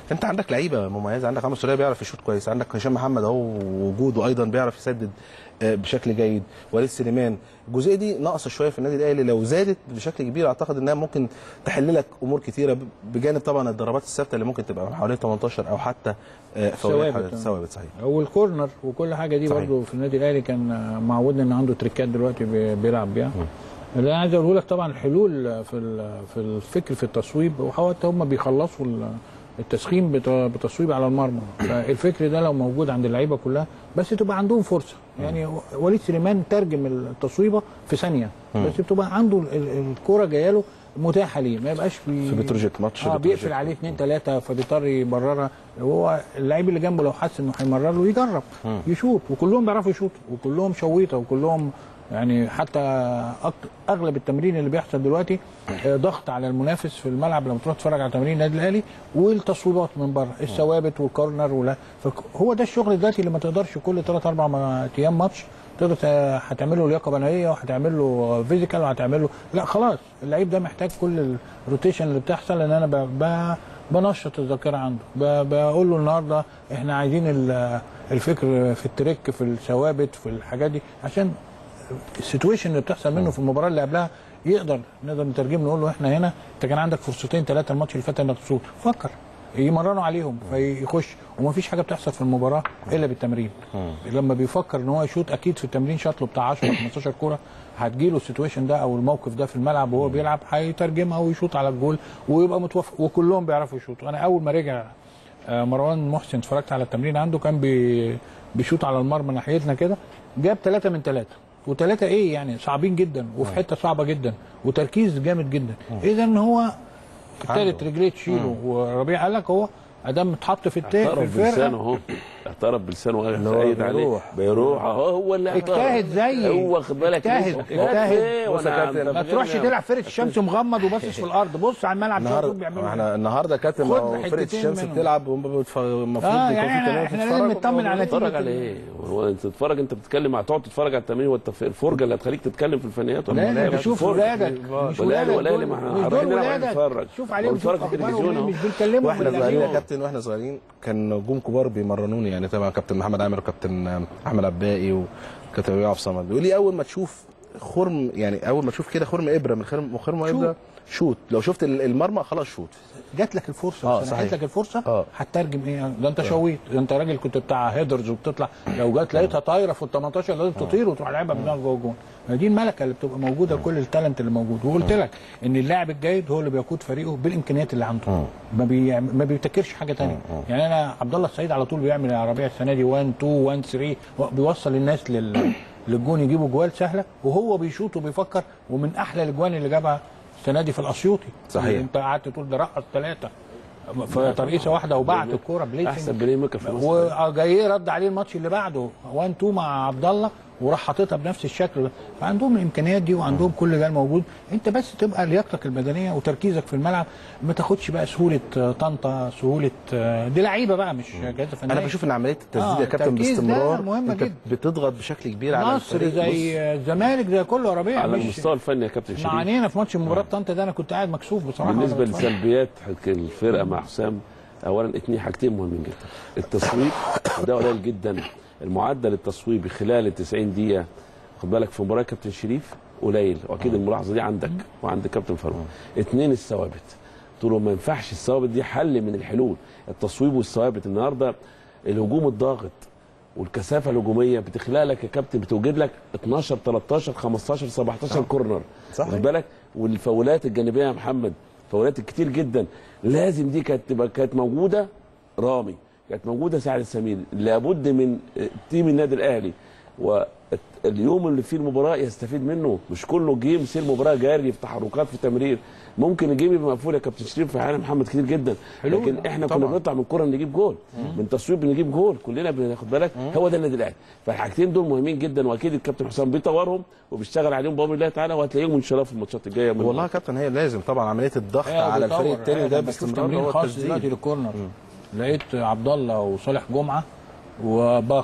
انت عندك لعيبه مميزه عندك عمرو سوليه بيعرف يشوط كويس عندك هشام محمد اهو وجوده ايضا بيعرف يسدد آه، بشكل جيد وليد سليمان الجزئيه دي ناقصه شويه في النادي الاهلي لو زادت بشكل كبير اعتقد انها ممكن تحل لك امور كتيره ب- بجانب طبعا الضربات الثابته اللي ممكن تبقى من حوالي 18 او حتى آه، فاولات ثوابت. ثوابت صحيح والكورنر وكل حاجه دي صحيح. برضه في النادي الاهلي كان معودنا ان عنده تريكات دلوقتي بي- بيلعب بيها اللي انا عايز اقوله لك طبعا الحلول في ال- في الفكر في التصويب وحتى هم بيخلصوا ال- التسخين بت- بتصويب على المرمى فالفكر ده لو موجود عند اللعيبه كلها بس تبقى عندهم فرصه يعني وليد سليمان ترجم التصويبه في ثانيه بس بتبقى عنده ال- ال- الكوره جايه له متاحه ليه ما يبقاش في بتروجيت ماتش اه بتروجيت. بيقفل عليه اثنين ثلاثه فبيضطر يبررها هو اللعيب اللي جنبه لو حس انه هيمرر له يجرب يشوط وكلهم بيعرفوا يشوطوا وكلهم شويطه وكلهم يعني حتى أكتر اغلب التمرين اللي بيحصل دلوقتي آه، ضغط على المنافس في الملعب لما تروح تتفرج على تمرين النادي الاهلي والتصويبات من بره الثوابت والكورنر ولا فهو ده الشغل دلوقتي اللي ما تقدرش كل ثلاث اربع ما- ايام ماتش تقدر ت- هتعمل له لياقه بدنيه وهتعمل له فيزيكال وهتعمل له لا خلاص اللعيب ده محتاج كل الروتيشن اللي بتحصل ان انا ب... ب... بنشط الذاكره عنده ب... بقول له النهارده احنا عايزين ال- الفكر في التريك في الثوابت في الحاجات دي عشان السيتويشن اللي بتحصل منه في المباراه اللي قبلها يقدر نقدر نترجم نقول له احنا هنا انت كان عندك فرصتين ثلاثه الماتش اللي فات انك تصوت فكر يمرنوا عليهم فيخش ومفيش حاجه بتحصل في المباراه الا بالتمرين لما بيفكر ان هو يشوط اكيد في التمرين شاط له بتاع 10 15 كوره هتجيله السيتويشن ده او الموقف ده في الملعب وهو بيلعب هيترجمها ويشوط على الجول ويبقى متوفق وكلهم بيعرفوا يشوطوا انا اول ما رجع آه، مروان محسن اتفرجت على التمرين عنده كان بي بيشوط على المرمى ناحيتنا كده جاب ثلاثة من ثلاثة وثلاثة ايه يعني صعبين جدا وفي حتة صعبة جدا وتركيز جامد جدا اذا هو ابتدت رجليه تشيله وربيع قال لك هو ادام اتحط في التا- في اعترف بلسانه الفرقه اهو اعترف بلسانه هو قايد عليه بيروح. بيروح اهو هو اللي اعترف. اجتهد زي هو خد بالك اجتهد ليه؟ اجتهد إيه بص يا وأنا كابتن، ما أنت تروحش فاكرني- تلعب فرقه الشمس مغمض وباصص في الارض بص على الملعب شوف دول النهارده بيعملوا احنا إيه. النهارده يا كابتن خد ما هو فرقه حتتين الشمس منهم. بتلعب وهم بيتف- المفروض آه، يكون يعني في إحنا- تمرين إحنا تتفرج لازم نطمن على تتفرج نتيجة على ال- ايه؟ هو انت تتفرج انت بتتكلم هتقعد تتفرج على التمرين وانت في الفرجه اللي هتخليك تتكلم في الفنيات ولا لا إيه؟ لا شوف الفرجة. ولادك مش ولا ولادك ولا دول- ما احنا مش رايحين دول نلعب ولادك نتفرج شوف عليهم ونتفرج شوف في أخبارهم التلفزيون إيه، اهو مش بيتكلموا واحنا من صغيرين يا اللعيبة. كابتن واحنا صغيرين كان نجوم كبار بيمرنوني يعني طبعا كابتن محمد عامر وكابتن احمد عباقي وكابتن ربيع عبد الصمد بيقول لي اول ما تشوف خرم يعني اول ما تشوف كده خرم ابره من خرم خرم ابره شوت لو شفت المرمى خلاص شوت جات لك الفرصه آه، آه صحيح. صحيح لك الفرصه آه. هتترجم ايه ده انت شويت ده انت راجل كنت بتاع هيدرز وبتطلع لو جت لقيتها طايره في ال 18 لازم تطير وتروح لعبها بدماغك جوه الجون ما دي الملكه اللي بتبقى موجوده كل التالنت اللي موجود وقلت لك ان اللاعب الجيد هو اللي بيقود فريقه بالامكانيات اللي عنده ما بي... ما بيبتكرش حاجه ثانيه يعني انا عبد الله السعيد على طول بيعمل العربيه السنه دي 1 2 1 3 بيوصل الناس لل للجون يجيبوا جوال سهله وهو بيشوط وبيفكر ومن احلى الاجوان اللي جابها السنه دي في الاسيوطي صحيح. انت قعدت تقول ده رقص ثلاثه في ترقيصه واحده وبعت الكوره بليسنج احسن بلاي ميكر في مصر وجاي رد عليه الماتش اللي بعده 1 2 مع عبد الله وراح حاططها بنفس الشكل ده فعندهم الامكانيات دي وعندهم كل ده الموجود انت بس تبقى لياقتك البدنيه وتركيزك في الملعب ما تاخدش بقى سهوله آه، طنطا سهوله آه، دي لعيبه بقى مش جهاز فني انا بشوف ان عمليه التسديد آه، يا كابتن التركيز ده باستمرار مهمة انت جدا. بتضغط بشكل كبير على مصر الفريق. زي آه، الزمالك زي كله يا ربيع على مش المستوى الفني يا كابتن شريف معانينا في ماتش مباراه طنطا ده انا كنت قاعد مكسوف بصراحه بالنسبه وأنا بتفرج. لسلبيات الفرقه مع حسام اولا اتنين حاجتين مهمين جدا التصويب وده قليل جدا المعدل التصويبي خلال ال 90 دقيقه خد بالك في مباراه كابتن شريف قليل واكيد الملاحظه دي عندك وعند كابتن فاروق اتنين الثوابت قلت له ما ينفعش الثوابت دي حل من الحلول التصويب والثوابت النهارده الهجوم الضاغط والكثافه الهجوميه بتخلق لك يا كابتن بتوجد لك 12 13 15 17 كورنر صحيح. واخد بالك والفاولات الجانبيه يا محمد فاولات كتير جدا لازم دي كانت تبقى كانت موجوده رامي كانت موجوده سعد السمير لابد من تيم النادي الاهلي واليوم اللي فيه المباراه يستفيد منه مش كله جيم يصير مباراه جاري في تحركات في تمرير ممكن الجيم يبقى مقفول يا كابتن شريف في حال محمد كتير جدا حلول. لكن احنا كنا طبعاً. بنطلع من كره نجيب جول من تصويب نجيب جول كلنا بناخد بالك هو ده النادي الاهلي فالحاجتين دول مهمين جدا واكيد الكابتن حسام بيطورهم وبيشتغل عليهم بامر الله تعالى وهتلاقيهم ان شاء الله في الماتشات الجايه من والله يا كابتن هي لازم طبعا عمليه الضغط ايوه على بيطور. الفريق الثاني أيوة، ده أنا بشوف باستمرار تمرين هو خاص دلوقتي التسديد للكورنر لقيت عبد الله وصالح جمعه وباقه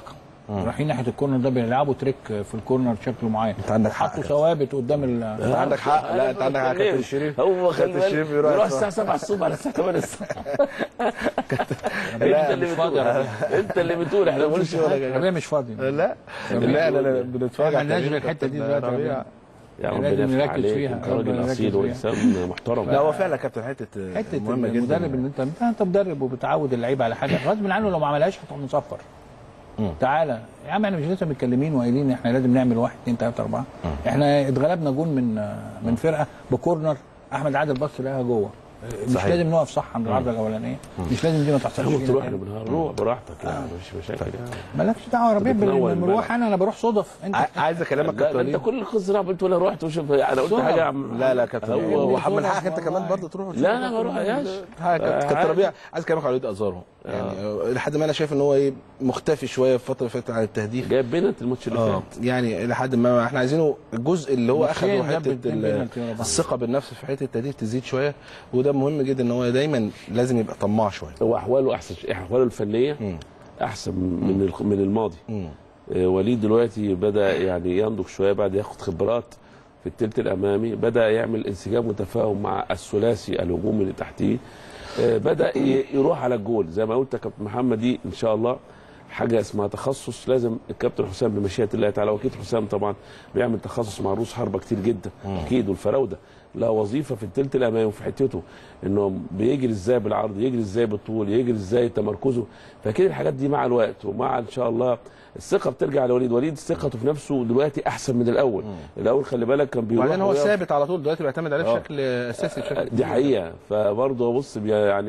رايحين ناحيه الكورنر ده بيلعبوا تريك في الكورنر شكله معين انت عندك حق حطوا ثوابت قدام ال انت عندك حق لا انت عندك حق كابتن شريف هو خلي كابتن بالك شريف يروح يروح الساعه 7 الصبح على الساعه 8 الصبح انت لا اللي مش فاضي بتقول يا ربيع. انت اللي بتقول احنا ما بنقولش حاجه ربيع مش فاضي لا لا لا لا بنتفرج ما على عندناش التمرين غير الحتة دي كابتن دلوقتي يا ربيع. ربيع. يا رب لازم ينفع نركز عليك فيها. انت راجل ربنا اصيل يركز وانسان محترم لا هو فعلا كابتن حته حته مهمه جدا المدرب ان انت انت مدرب وبتعود اللعيب على حاجه غصب عنه لو ما عملهاش هتقوم مصفر تعالى يا عم احنا مش لسه متكلمين وقايلين احنا لازم نعمل واحد اثنين ثلاثه اربعه احنا اتغلبنا جون من من فرقه بكورنر احمد عادل بص لقاها جوه مش صحيح. لازم نقف صح عند العرضه الاولانيه مش لازم دي ما تحصلش هو فينا تروح تاني. بالنهار روح براحتك يعني مفيش مشاكل يعني مالكش دعوه يا ربيع بتنور بالمروح الملعب. انا انا بروح صدف انت ع- عايز اكلمك لا كابتن ده انت وليد كل القصه قلت ولا رحت وشوف انا قلت حاجه يا عم لا لا كابتن هو- هو هو من صورة حقك انت كمان والله. برضه تروح لا لا ما اروحش كابتن ربيع عايز اكلمك على وليد ازارو يعني آه، لحد ما انا شايف ان هو ايه مختفي شويه في الفتره اللي فاتت عن التهديف جايب بينت الماتش اللي اه فات يعني لحد ما احنا عايزينه الجزء اللي هو ماتشين اخده جاب حته اتنين ال- بينالتي ورا بعض. الثقه بالنفس في حته التهديف تزيد شويه وده مهم جدا ان هو دايما لازم يبقى طماع شويه هو احواله احسن احواله الفنيه مم. احسن من الخ- من الماضي مم. آه، وليد دلوقتي بدا يعني ينضج شويه بعد ياخد خبرات في الثلث الامامي بدا يعمل انسجام وتفاهم مع الثلاثي الهجومي اللي تحتيه آه، بدا ي- يروح على الجول زي ما قلت يا كابتن محمد دي ان شاء الله حاجه اسمها تخصص لازم الكابتن حسام بمشيئه الله تعالى واكيد حسام طبعا بيعمل تخصص مع روس حربه كتير جدا اكيد والفراوده لا وظيفه في الثلث الامامي وفي حتته انه بيجري ازاي بالعرض يجري ازاي بالطول يجري ازاي تمركزه فاكيد الحاجات دي مع الوقت ومع ان شاء الله الثقه بترجع لوليد وليد ثقته في نفسه دلوقتي احسن من الاول الاول خلي بالك كان بيروح وبعدين هو ويقف. ثابت على طول دلوقتي بيعتمد عليه آه. بشكل اساسي بشكل دي حقيقه فبرضه بص بي- يعني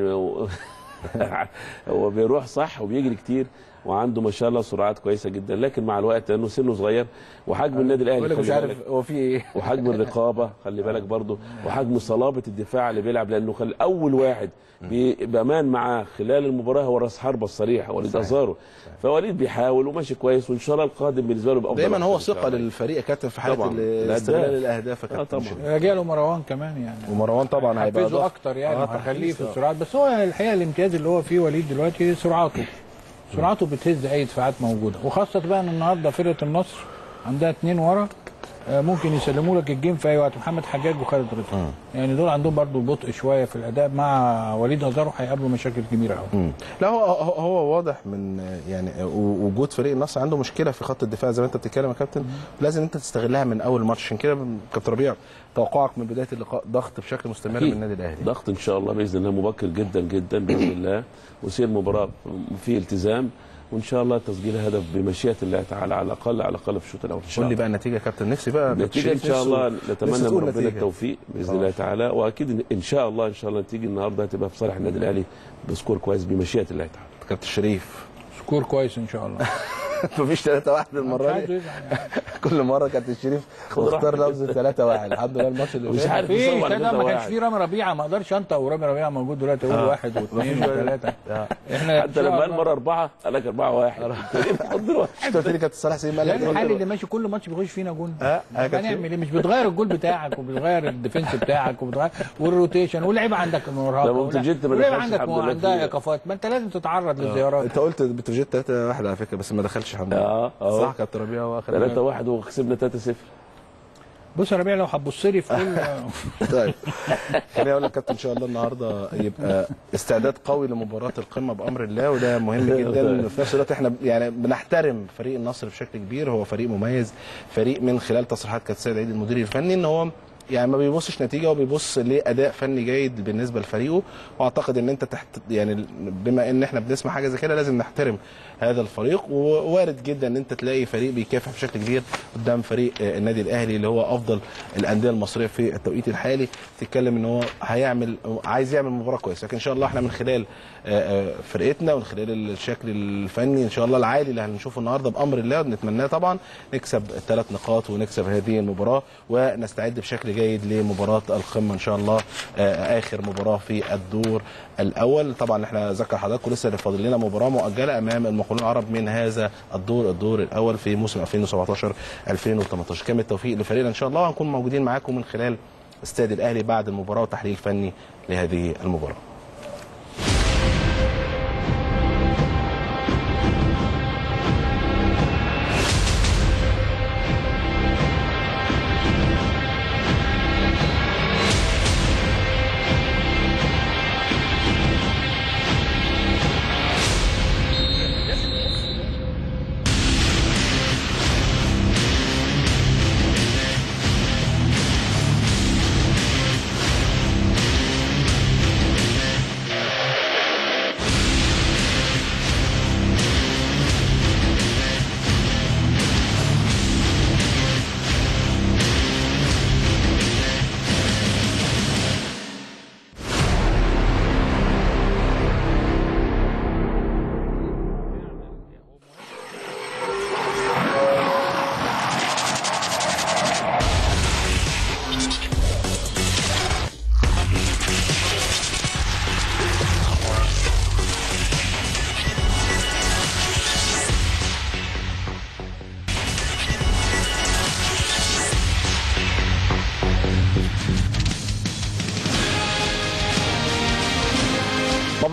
هو بيروح صح وبيجري كتير وعنده ما شاء الله سرعات كويسه جدا لكن مع الوقت لانه سنه صغير وحجم النادي الاهلي بقول لك مش خلي عارف بالك هو في ايه وحجم الرقابه خلي بالك برضه وحجم صلابه الدفاع اللي بيلعب لانه خل... اول واحد بي- بامان معاه خلال المباراه هو راس حربه الصريح وليد ازارو فوليد بيحاول وماشي كويس وان شاء الله القادم بالنسبه له يبقى أفضل دايما هو أكتر إن شاء ثقه الله. للفريق يا كابتن في حاله طبعاً. ال- الأهداف. استغلال الاهداف يا آه كابتن طبعاً. شريف. رجع له مروان كمان يعني ومروان طبعا هيبقى حفزه إضافة. اكتر يعني آه، وهخليه في تحفيز. السرعات بس هو الحقيقه الامتياز اللي هو فيه وليد دلوقتي سرعته سرعته بتهز اي دفاعات موجوده وخاصه بقى ان النهارده فرقه النصر عندها اتنين ورا آه، ممكن يسلموا لك الجيم في اي وقت محمد حجاج وخالد رضا يعني دول عندهم برضو بطء شويه في الاداء مع وليد ازارو هيقابلوا مشاكل كبيره قوي مم. لا هو هو هو واضح من يعني و- وجود فريق النصر عنده مشكله في خط الدفاع زي ما انت بتتكلم يا كابتن لازم انت تستغلها من اول ماتش عشان كده كابتن ربيع توقعك من بدايه اللقاء ضغط بشكل مستمر أكيد. من النادي الاهلي ضغط ان شاء الله باذن الله مبكر جدا جدا باذن الله وسير المباراه في التزام وان شاء الله تسجيل هدف بمشيئه الله تعالى على الاقل على الاقل في الشوط الاول ان شاء قول لي الله بقى النتيجه يا كابتن نفسي بقى النتيجه ان شاء الله نتمنى من تقول ربنا نتيجة. التوفيق باذن آه. الله تعالى واكيد ان شاء الله ان شاء الله النتيجه النهارده هتبقى في صالح النادي الاهلي بسكور كويس بمشيئه الله تعالى كابتن شريف سكور كويس ان شاء الله مفيش 3 1 مش المره عايز دي يزعل يعني. كل مره كابتن شريف اختار لفظ 3 1 الحمد لله الماتش اللي مش فات. عارف في بسرعة كده كده ما كانش واحد. في رامي ربيعه ما اقدرش انطق ورامي ربيعه موجود دلوقتي اقول واحد واثنين وثلاثه احنا إن حتى شاء لما قال الله- مره اربعه قال لك اربعه واحد أنت ليه بتحط الواحد؟ انت قلت لي كابتن صالح سليم قال لا لك الحل اللي ماشي كل ماتش بيخش فينا جون اه اه كابتن هنعمل ايه مش بتغير الجول بتاعك وبتغير الديفنس بتاعك وبتغير والروتيشن واللعيبه عندك مرهقه لما بتروجيت ما واللعيبه دخلش عندك الحمد لله عندها كتير. ايقافات ما انت لازم تتعرض للزيارات انت قلت بتروجيت 3 1 على فكره بس ما دخلش الحمد لله اه اه صح كابتن ربيع هو اخر 3 1 وكسبنا 3 0 بص يا ربيع لو هتبص لي في كل طيب خليني اقول لك كابتن ان شاء الله النهارده يبقى استعداد قوي لمباراه القمه بامر الله وده مهم جدا في نفس الوقت احنا يعني بنحترم فريق النصر بشكل كبير هو فريق مميز فريق من خلال تصريحات كابتن سيد عيد المدير الفني ان هو يعني ما بيبصش نتيجه وبيبص لاداء فني جيد بالنسبه لفريقه واعتقد ان انت تحت يعني بما ان احنا بنسمع حاجه زي كده لازم نحترم هذا الفريق ووارد جدا ان انت تلاقي فريق بيكافح بشكل كبير قدام فريق آه، النادي الاهلي اللي هو افضل الانديه المصريه في التوقيت الحالي تتكلم ان هو هيعمل عايز يعمل مباراه كويسه لكن ان شاء الله احنا من خلال آه، آه، فرقتنا ومن خلال الشكل الفني ان شاء الله العالي اللي هنشوفه النهارده بامر الله ونتمناه طبعا نكسب الثلاث نقاط ونكسب هذه المباراه ونستعد بشكل جيد لمباراه القمه ان شاء الله آه، اخر مباراه في الدور الاول طبعا احنا ذكر حضراتكم لسه فاضل لنا مباراه مؤجله امام المقاولون العرب من هذا الدور الدور الاول في موسم 2017 2018 كامل التوفيق لفريقنا ان شاء الله وهنكون موجودين معاكم من خلال استاد الاهلي بعد المباراه وتحليل فني لهذه المباراه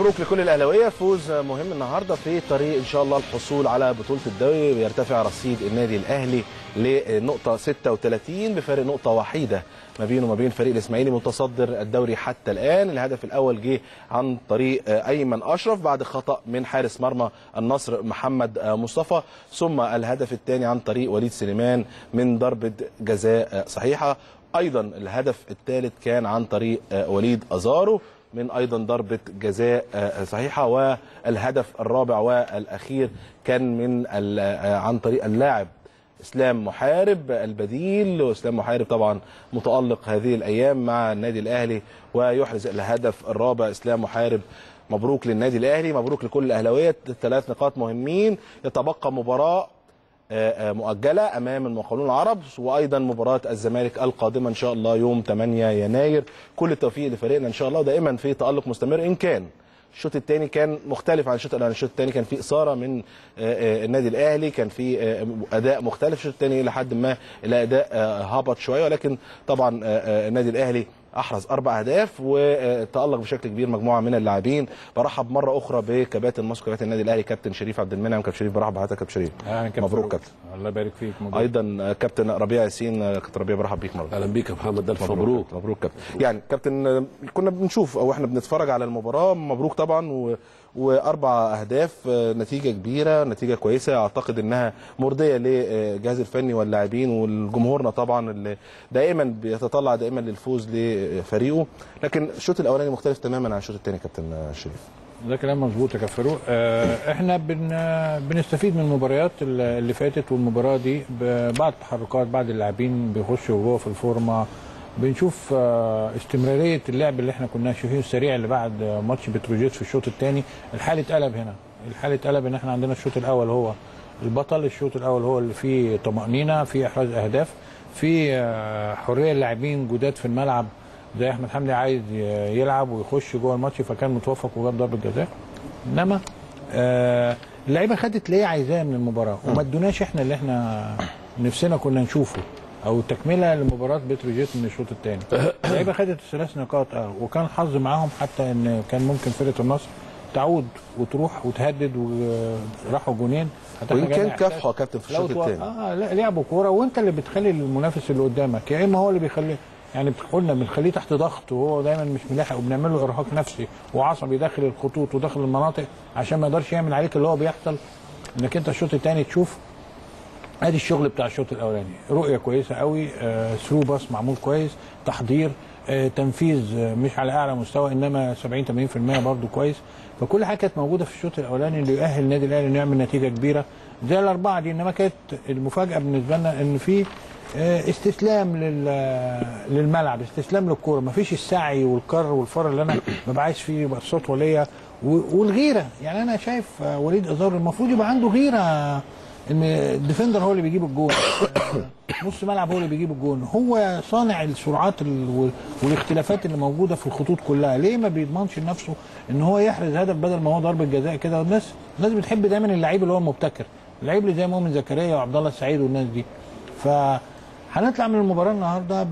مبروك لكل الاهلاويه فوز مهم النهارده في طريق ان شاء الله الحصول على بطوله الدوري بيرتفع رصيد النادي الاهلي لنقطه 36 بفارق نقطه وحيده ما بينه وما بين فريق الاسماعيلي متصدر الدوري حتى الان الهدف الاول جه عن طريق ايمن اشرف بعد خطا من حارس مرمى النصر محمد مصطفى ثم الهدف الثاني عن طريق وليد سليمان من ضربه جزاء صحيحه ايضا الهدف الثالث كان عن طريق وليد ازارو من ايضا ضربه جزاء صحيحه والهدف الرابع والاخير كان من عن طريق اللاعب اسلام محارب البديل واسلام محارب طبعا متالق هذه الايام مع النادي الاهلي ويحرز الهدف الرابع اسلام محارب مبروك للنادي الاهلي مبروك لكل الاهلاويه ثلاث نقاط مهمين يتبقى مباراه مؤجله امام المقاولون العرب وايضا مباراه الزمالك القادمه ان شاء الله يوم 8 يناير كل التوفيق لفريقنا ان شاء الله ودائما في تالق مستمر ان كان الشوط الثاني كان مختلف عن الشوط الاولاني الشوط الثاني كان في اثاره من النادي الاهلي كان في اداء مختلف الشوط الثاني لحد ما الاداء هبط شويه ولكن طبعا النادي الاهلي احرز اربع اهداف وتالق بشكل كبير مجموعه من اللاعبين برحب مره اخرى بكباتن مصر كباتن النادي الاهلي كابتن شريف عبد المنعم كابتن شريف برحب بحضرتك كابتن شريف أهلاً كابتن مبروك فاروق. كابتن الله يبارك فيك مبروك. ايضا كابتن ربيع ياسين كابتن ربيع برحب بيك مره اهلا بيك يا محمد الف مبروك مبروك مبروك كابتن يعني كابتن كنا بنشوف او احنا بنتفرج على المباراه مبروك طبعا و... واربع اهداف نتيجه كبيره نتيجه كويسه اعتقد انها مرضيه للجهاز الفني واللاعبين والجمهورنا طبعا اللي دائما بيتطلع دائما للفوز لفريقه لكن الشوط الاولاني مختلف تماما عن الشوط الثاني كابتن شريف ده كلام مظبوط يا كابتن فاروق آه، احنا بن بنستفيد من المباريات اللي اللي فاتت والمباراه دي ببعض التحركات بعض اللاعبين بيخشوا جوه في الفورمه بنشوف آه، استمراريه اللعب اللي احنا كنا شايفينه السريع اللي بعد آه، ماتش بتروجيت في الشوط الثاني الحال اتقلب هنا الحال اتقلب ان احنا عندنا الشوط الاول هو البطل الشوط الاول هو اللي فيه طمانينه فيه احراز اهداف في آه، حريه اللاعبين جداد في الملعب زي احمد حمدي عايز ي- يلعب ويخش جوه الماتش فكان متوفق وجاب ضربه جزاء انما آه اللعيبه خدت اللي هي عايزاه من المباراه وما ادوناش احنا اللي احنا نفسنا كنا نشوفه او تكمله لمباراه بتروجيت من الشوط الثاني اللعيبه خدت الثلاث نقاط اه وكان حظ معاهم حتى ان كان ممكن فرقه النصر تعود وتروح وتهدد وراحوا جونين حتى وان إحنا كان جالنا إحساس كافحه يا كابتن في لو الشوط تو- الثاني اه لا لعبوا كوره وانت اللي بتخلي المنافس اللي قدامك يا اما هو اللي بيخلي يعني قلنا بنخليه تحت ضغط وهو دايما مش ملاحق وبنعمل له ارهاق نفسي وعصبي داخل الخطوط وداخل المناطق عشان ما يقدرش يعمل عليك اللي هو بيحصل انك انت الشوط الثاني تشوف ادي الشغل بتاع الشوط الاولاني رؤيه كويسه قوي آه ثرو باص معمول كويس تحضير آه تنفيذ آه مش على اعلى مستوى انما 70 80% برضو كويس فكل حاجه كانت موجوده في الشوط الاولاني اللي يؤهل النادي الاهلي انه يعمل نتيجه كبيره زي الاربعه دي انما كانت المفاجاه بالنسبه لنا ان في آه، استسلام لل- للملعب استسلام للكوره مفيش السعي والكر والفر اللي انا ببقى عايز فيه بصوت وليا و- والغيره يعني انا شايف آه، وليد ازار المفروض يبقى عنده غيره ان الديفندر هو اللي بيجيب الجون آه، نص ملعب هو اللي بيجيب الجون هو صانع السرعات ال- وال- والاختلافات اللي موجوده في الخطوط كلها ليه ما بيضمنش لنفسه ان هو يحرز هدف بدل ما هو ضربه جزاء كده الناس الناس بتحب دايما اللعيب اللي هو المبتكر اللعيب اللي زي مؤمن زكريا وعبد الله السعيد والناس دي فهنطلع من المباراه النهارده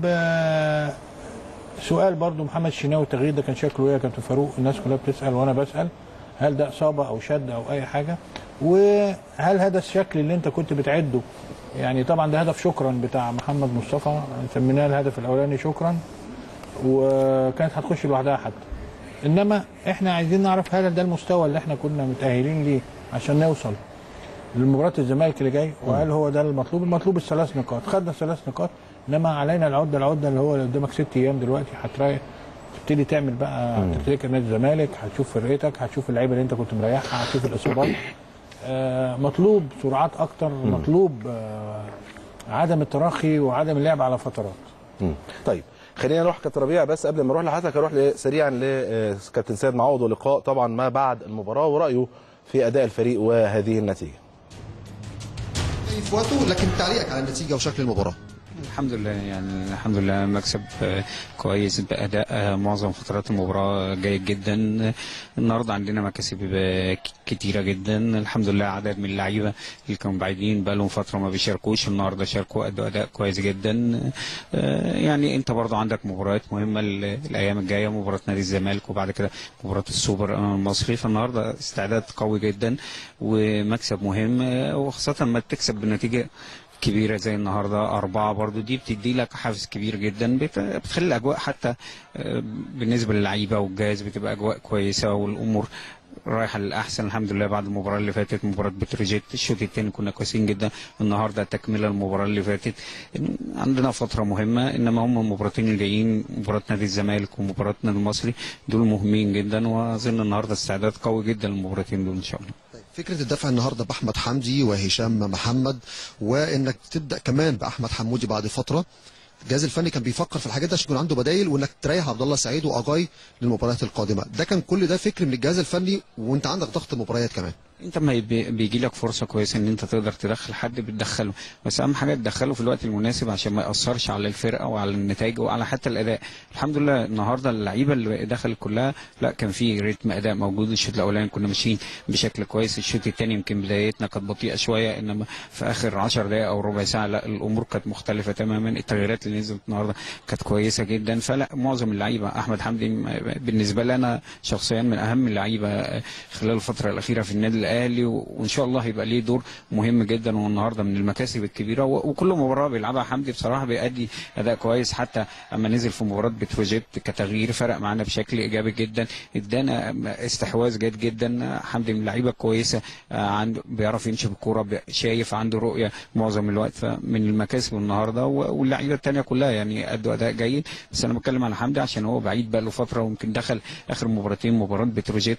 بسؤال برضو محمد الشناوي التغيير ده كان شكله ايه يا كابتن فاروق الناس كلها بتسال وانا بسال هل ده اصابه او شد او اي حاجه وهل هذا الشكل اللي انت كنت بتعده يعني طبعا ده هدف شكرا بتاع محمد مصطفى سميناه الهدف الاولاني شكرا وكانت هتخش لوحدها حتى انما احنا عايزين نعرف هل ده المستوى اللي احنا كنا متاهلين ليه عشان نوصل لمباراه الزمالك اللي جاي وهل هو ده المطلوب المطلوب الثلاث نقاط خدنا الثلاث نقاط انما علينا العده العده اللي هو اللي قدامك ست ايام دلوقتي هترايح تبتدي تعمل بقى هتفتكر نادي الزمالك هتشوف فرقتك هتشوف اللعيبه اللي انت كنت مريحها هتشوف الاصابات آه مطلوب سرعات اكتر مطلوب آه عدم التراخي وعدم اللعب على فترات مم. طيب خلينا نروح كابتن ربيع بس قبل ما نروح لحضرتك اروح ل- سريعا لكابتن سيد معوض ولقاء طبعا ما بعد المباراه ورايه في اداء الفريق وهذه النتيجه في وقته لكن تعليقك على النتيجه وشكل المباراه الحمد لله يعني الحمد لله مكسب آه، كويس بأداء آه، معظم فترات المباراة جيد جدا النهارده عندنا مكاسب آه، ك- كتيرة جدا الحمد لله عدد من اللعيبة اللي كانوا بعيدين بقالهم فترة ما بيشاركوش النهارده شاركوا أدوا أداء كويس جدا آه، يعني أنت برضو عندك مباريات مهمة ال- الأيام الجاية مباراة نادي الزمالك وبعد كده مباراة السوبر أمام المصري فالنهارده استعداد قوي جدا ومكسب مهم آه، وخاصة لما تكسب بنتيجة كبيره زي النهارده اربعه برضو دي بتدي لك حافز كبير جدا بت- بتخلي الاجواء حتى آه، بالنسبه للعيبه والجهاز بتبقى اجواء كويسه والامور رايحه للاحسن الحمد لله بعد المباراه اللي فاتت مباراه بتروجيت الشوط الثاني كنا كويسين جدا النهارده تكمله المباراه اللي فاتت عندنا فتره مهمه انما هم المباراتين الجايين مباراه نادي الزمالك ومباراه نادي المصري دول مهمين جدا واظن النهارده استعداد قوي جدا للمباراتين دول ان شاء الله فكره الدفع النهارده باحمد حمدي وهشام محمد وانك تبدا كمان باحمد حمودي بعد فتره الجهاز الفني كان بيفكر في الحاجات دي عشان يكون عنده بدايل وانك تريح عبد الله سعيد واجاي للمباريات القادمه ده كان كل ده فكر من الجهاز الفني وانت عندك ضغط المباريات كمان انت ما بي- بيجي لك فرصه كويسه ان انت تقدر تدخل حد بتدخله بس اهم حاجه تدخله في الوقت المناسب عشان ما ياثرش على الفرقه وعلى النتائج وعلى حتى الاداء الحمد لله النهارده اللعيبه اللي دخلت كلها لا كان في رتم اداء موجود الشوط الاولاني كنا ماشيين بشكل كويس الشوط الثاني يمكن بدايتنا كانت بطيئه شويه انما في اخر 10 دقائق او ربع ساعه لا الامور كانت مختلفه تماما التغييرات اللي نزلت النهارده كانت كويسه جدا فلا معظم اللعيبه احمد حمدي م- بالنسبه لي انا شخصيا من اهم اللعيبه خلال الفتره الاخيره في النادي الاهلي و- وان شاء الله هيبقى ليه دور مهم جدا والنهارده من المكاسب الكبيره و- وكل مباراه بيلعبها حمدي بصراحه بيأدي اداء كويس حتى اما نزل في مباراه بتروجيت كتغيير فرق معانا بشكل ايجابي جدا ادانا استحواذ جيد جدا حمدي من اللعيبه الكويسه آه، عنده بيعرف يمشي بالكوره بي- شايف عنده رؤيه معظم الوقت فمن المكاسب النهارده و- واللعيبه الثانيه كلها يعني ادوا اداء جيد بس انا بتكلم على حمدي عشان هو بعيد بقى له فتره ويمكن دخل اخر مباراتين مباراه بتروجيت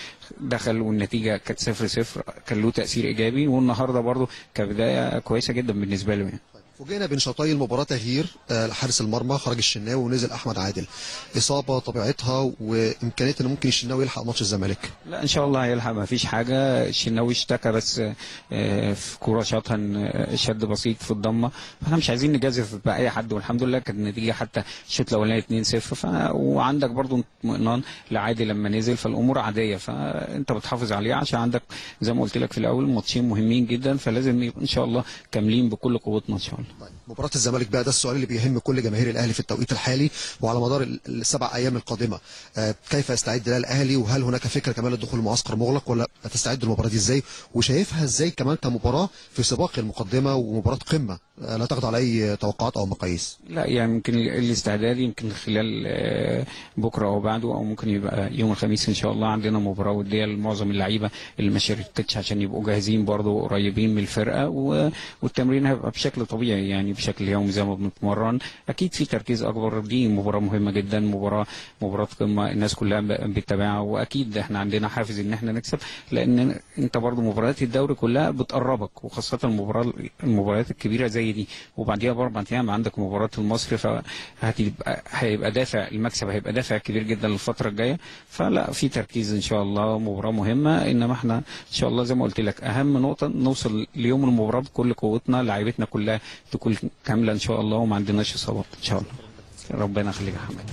دخل والنتيجه كانت 0 0 كان له تاثير ايجابي والنهارده برضه كبدايه كويسه جدا بالنسبه له يعني. فوجئنا بين شوطي المباراه تغيير آه، حارس المرمى خرج الشناوي ونزل احمد عادل اصابه طبيعتها وامكانيه ان ممكن الشناوي يلحق ماتش الزمالك لا ان شاء الله هيلحق ما فيش حاجه الشناوي اشتكى بس آه، في كوره شاطها آه، شد بسيط في الضمه فاحنا مش عايزين نجازف باي حد والحمد لله كانت النتيجه حتى الشوط الاولاني 2 0 ف... وعندك برضو اطمئنان لعادي لما نزل فالامور عاديه فانت بتحافظ عليها عشان عندك زي ما قلت لك في الاول ماتشين مهمين جدا فلازم يبقى ان شاء الله كاملين بكل قوتنا ان شاء الله مباراه الزمالك بقى ده السؤال اللي بيهم كل جماهير الاهلي في التوقيت الحالي وعلى مدار ال- السبع ايام القادمه آه، كيف يستعد لها الاهلي وهل هناك فكره كمان للدخول معسكر مغلق ولا هتستعد للمباراه دي ازاي وشايفها ازاي كمان كمباراه في سباق المقدمه ومباراه قمه آه، لا تخضع لاي توقعات او مقاييس لا يعني يمكن الاستعداد يمكن خلال آه، بكره او بعده او ممكن يبقى يوم الخميس ان شاء الله عندنا مباراه وديه لمعظم اللعيبه اللي ما شاركتش عشان يبقوا جاهزين برضه قريبين من الفرقه و- والتمرين هيبقى بشكل طبيعي يعني بشكل يومي زي ما بنتمرن اكيد في تركيز اكبر دي مباراه مهمه جدا مباراه مباراه قمه الناس كلها ب- بتتابعها واكيد احنا عندنا حافز ان احنا نكسب لان انت برضه مباريات الدوري كلها بتقربك وخاصه المباراه المباريات الكبيره زي دي وبعديها باربع ايام عندك مباراه المصري فهتبقى هيبقى دافع المكسب هيبقى دافع كبير جدا للفتره الجايه فلا في تركيز ان شاء الله مباراه مهمه انما احنا ان شاء الله زي ما قلت لك اهم نقطه نوصل ليوم المباراه بكل قوتنا لعيبتنا كلها تكون كامله ان شاء الله وما عندناش اصابات ان شاء الله ربنا يخليك يا حماد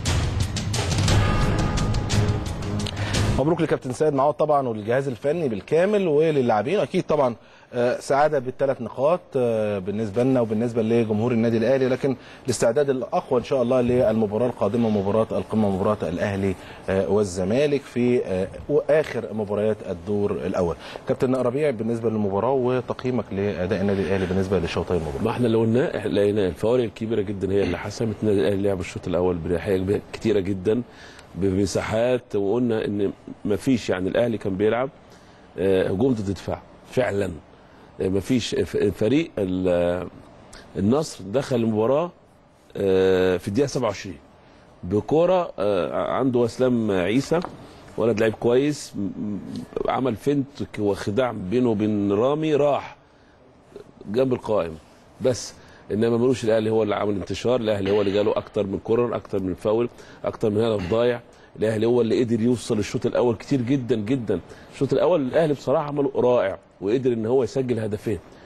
مبروك لكابتن سيد معوض طبعا والجهاز الفني بالكامل وللاعبين اكيد طبعا آه، سعاده بالثلاث نقاط آه، بالنسبه لنا وبالنسبه لجمهور النادي الاهلي لكن الاستعداد الاقوى ان شاء الله للمباراه القادمه مباراه القمه مباراه الاهلي آه، والزمالك في آه، اخر مباريات الدور الاول كابتن ربيع بالنسبه للمباراه وتقييمك لاداء النادي الاهلي بالنسبه لشوطي المباراه ما احنا لو قلنا لقينا الفوارق الكبيره جدا هي اللي حسمت النادي الاهلي لعب الشوط الاول بحاجه كتيره جدا بمساحات وقلنا ان ما فيش يعني الاهلي كان بيلعب آه، هجوم ضد دفاع فعلا آه، ما فيش ف- فريق ال- النصر دخل المباراه آه، في الدقيقه 27 بكوره آه، عنده اسلام عيسى ولد لعيب كويس م- م- عمل فنت وخداع بينه وبين رامي راح جنب القائم بس انما ملوش الاهلي هو اللي عمل انتشار الاهلي هو اللي جاله اكتر من كورر اكتر من فاول اكتر من هدف ضايع الاهلي هو اللي قدر يوصل الشوط الاول كتير جدا جدا الشوط الاول الاهلي بصراحه عمله رائع وقدر ان هو يسجل هدفين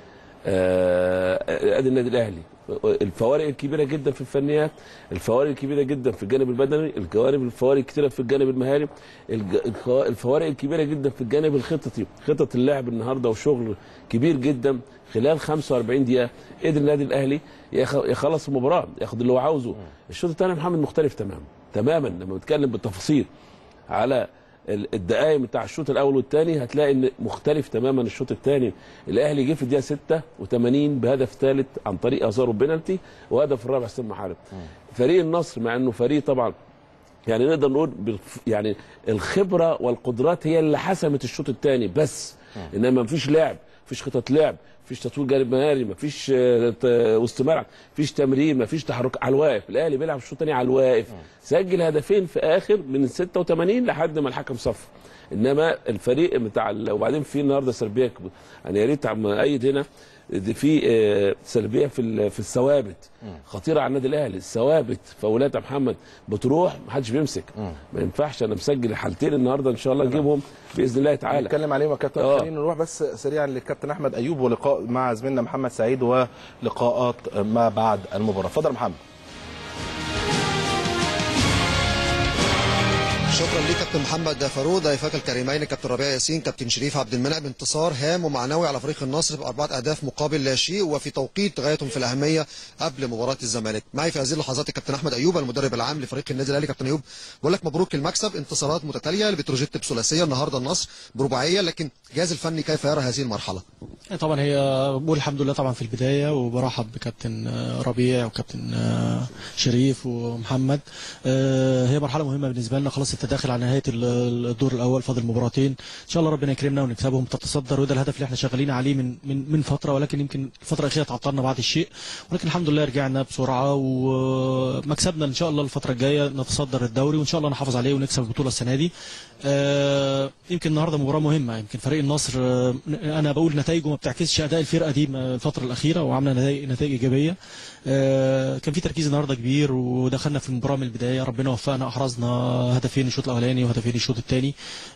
آه، ادي النادي الاهلي الفوارق الكبيره جدا في الفنيات الفوارق الكبيره جدا في الجانب البدني الجوانب الفوارق الكتيره في الجانب المهاري الج- الخ- الفوارق الكبيره جدا في الجانب الخططي خطط اللعب النهارده وشغل كبير جدا خلال 45 دقيقه قدر النادي الاهلي يخ- يخلص المباراه ياخد اللي هو عاوزه الشوط الثاني يا محمد مختلف تماما تماما لما بتكلم بالتفاصيل على ال- الدقائق بتاع الشوط الاول والثاني هتلاقي ان مختلف تماما الشوط الثاني الاهلي جه في الدقيقه 86 بهدف ثالث عن طريق ازارو بينالتي وهدف الرابع سلم محارب فريق النصر مع انه فريق طبعا يعني نقدر نقول بالف- يعني الخبره والقدرات هي اللي حسمت الشوط الثاني بس انما مفيش لعب مفيش خطط لعب مفيش تطوير جانب مهاري مفيش آه، ت- وسط ملعب مفيش تمرير مفيش تحرك على الواقف الاهلي بيلعب الشوط الثاني على الواقف سجل هدفين في اخر من 86 لحد ما الحكم صفر انما الفريق بتاع ال- وبعدين في النهارده سلبيه كب- انا يا ريت عم ايد هنا دي في آه، سلبيه في ال- في الثوابت خطيره على النادي الاهلي الثوابت فاولات يا محمد بتروح محدش بيمسك ما ينفعش انا مسجل حالتين النهارده ان شاء الله نجيبهم باذن الله تعالى نتكلم عليهم يا كابتن آه. خلينا نروح بس سريعا للكابتن احمد ايوب ولقاء مع زميلنا محمد سعيد ولقاءات ما بعد المباراه اتفضل يا محمد شكرا ليك كابتن محمد فاروق ضيفك الكريمين كابتن ربيع ياسين كابتن شريف عبد المنعم انتصار هام ومعنوي على فريق النصر باربعه اهداف مقابل لا شيء وفي توقيت غايه في الاهميه قبل مباراه الزمالك معي في هذه اللحظات الكابتن احمد ايوب المدرب العام لفريق النادي الاهلي كابتن ايوب بقول لك مبروك المكسب انتصارات متتاليه لبتروجيت بثلاثيه النهارده النصر برباعيه لكن الجهاز الفني كيف يرى هذه المرحله طبعا هي بقول الحمد لله طبعا في البدايه وبرحب بكابتن آه، ربيع وكابتن آه، شريف ومحمد آه، هي مرحله مهمه بالنسبه لنا خلاص انت داخل على نهايه ال- الدور الاول فاضل مباراتين ان شاء الله ربنا يكرمنا ونكسبهم تتصدر وده الهدف اللي احنا شغالين عليه من من من فتره ولكن يمكن الفتره الاخيره تعطلنا بعض الشيء ولكن الحمد لله رجعنا بسرعه ومكسبنا ان شاء الله الفتره الجايه نتصدر الدوري وان شاء الله نحافظ عليه ونكسب البطوله السنه دي آه، يمكن النهارده مباراه مهمه يمكن فريق النصر آه، انا بقول نتائجه ما بتعكسش اداء الفرقه دي الفتره الاخيره وعامله نتائج نتائج ايجابيه آه، كان في تركيز النهارده كبير ودخلنا في المباراه من البدايه ربنا وفقنا احرزنا هدفين الشوط الاولاني وهدفين الشوط الثاني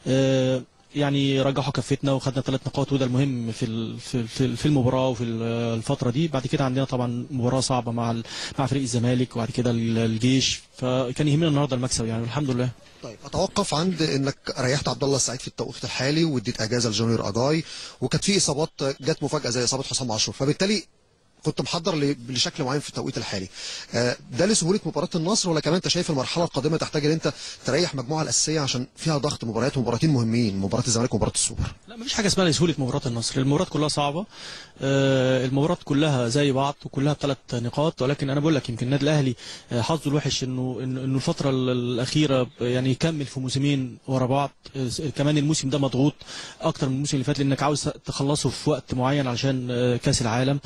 يعني رجحوا كفتنا وخدنا ثلاث نقاط وده المهم في ال- في في في المباراه وفي ال- الفتره دي بعد كده عندنا طبعا مباراه صعبه مع ال- مع فريق الزمالك وبعد كده ال- الجيش فكان يهمنا النهارده المكسب يعني الحمد لله طيب اتوقف عند انك ريحت عبد الله السعيد في التوقيت الحالي واديت اجازه لجونيور اجاي وكانت في اصابات جت مفاجاه زي اصابه حسام عاشور فبالتالي كنت محضر ل- لشكل معين في التوقيت الحالي آه، ده لسهوله مباراه النصر ولا كمان انت شايف المرحله القادمه تحتاج ان انت تريح مجموعه الاساسيه عشان فيها ضغط مباريات ومباراتين مهمين مباراه الزمالك ومباراه السوبر لا مفيش حاجه اسمها لسهوله مباراه النصر المباراه كلها صعبه آه، المباراه كلها زي بعض وكلها بثلاث نقاط ولكن انا بقول لك يمكن النادي الاهلي آه، حظه الوحش انه انه إنه الفتره ال- الاخيره يعني يكمل في موسمين ورا بعض آه، كمان الموسم ده مضغوط اكتر من الموسم اللي فات لانك عاوز تخلصه في وقت معين علشان آه، كاس العالم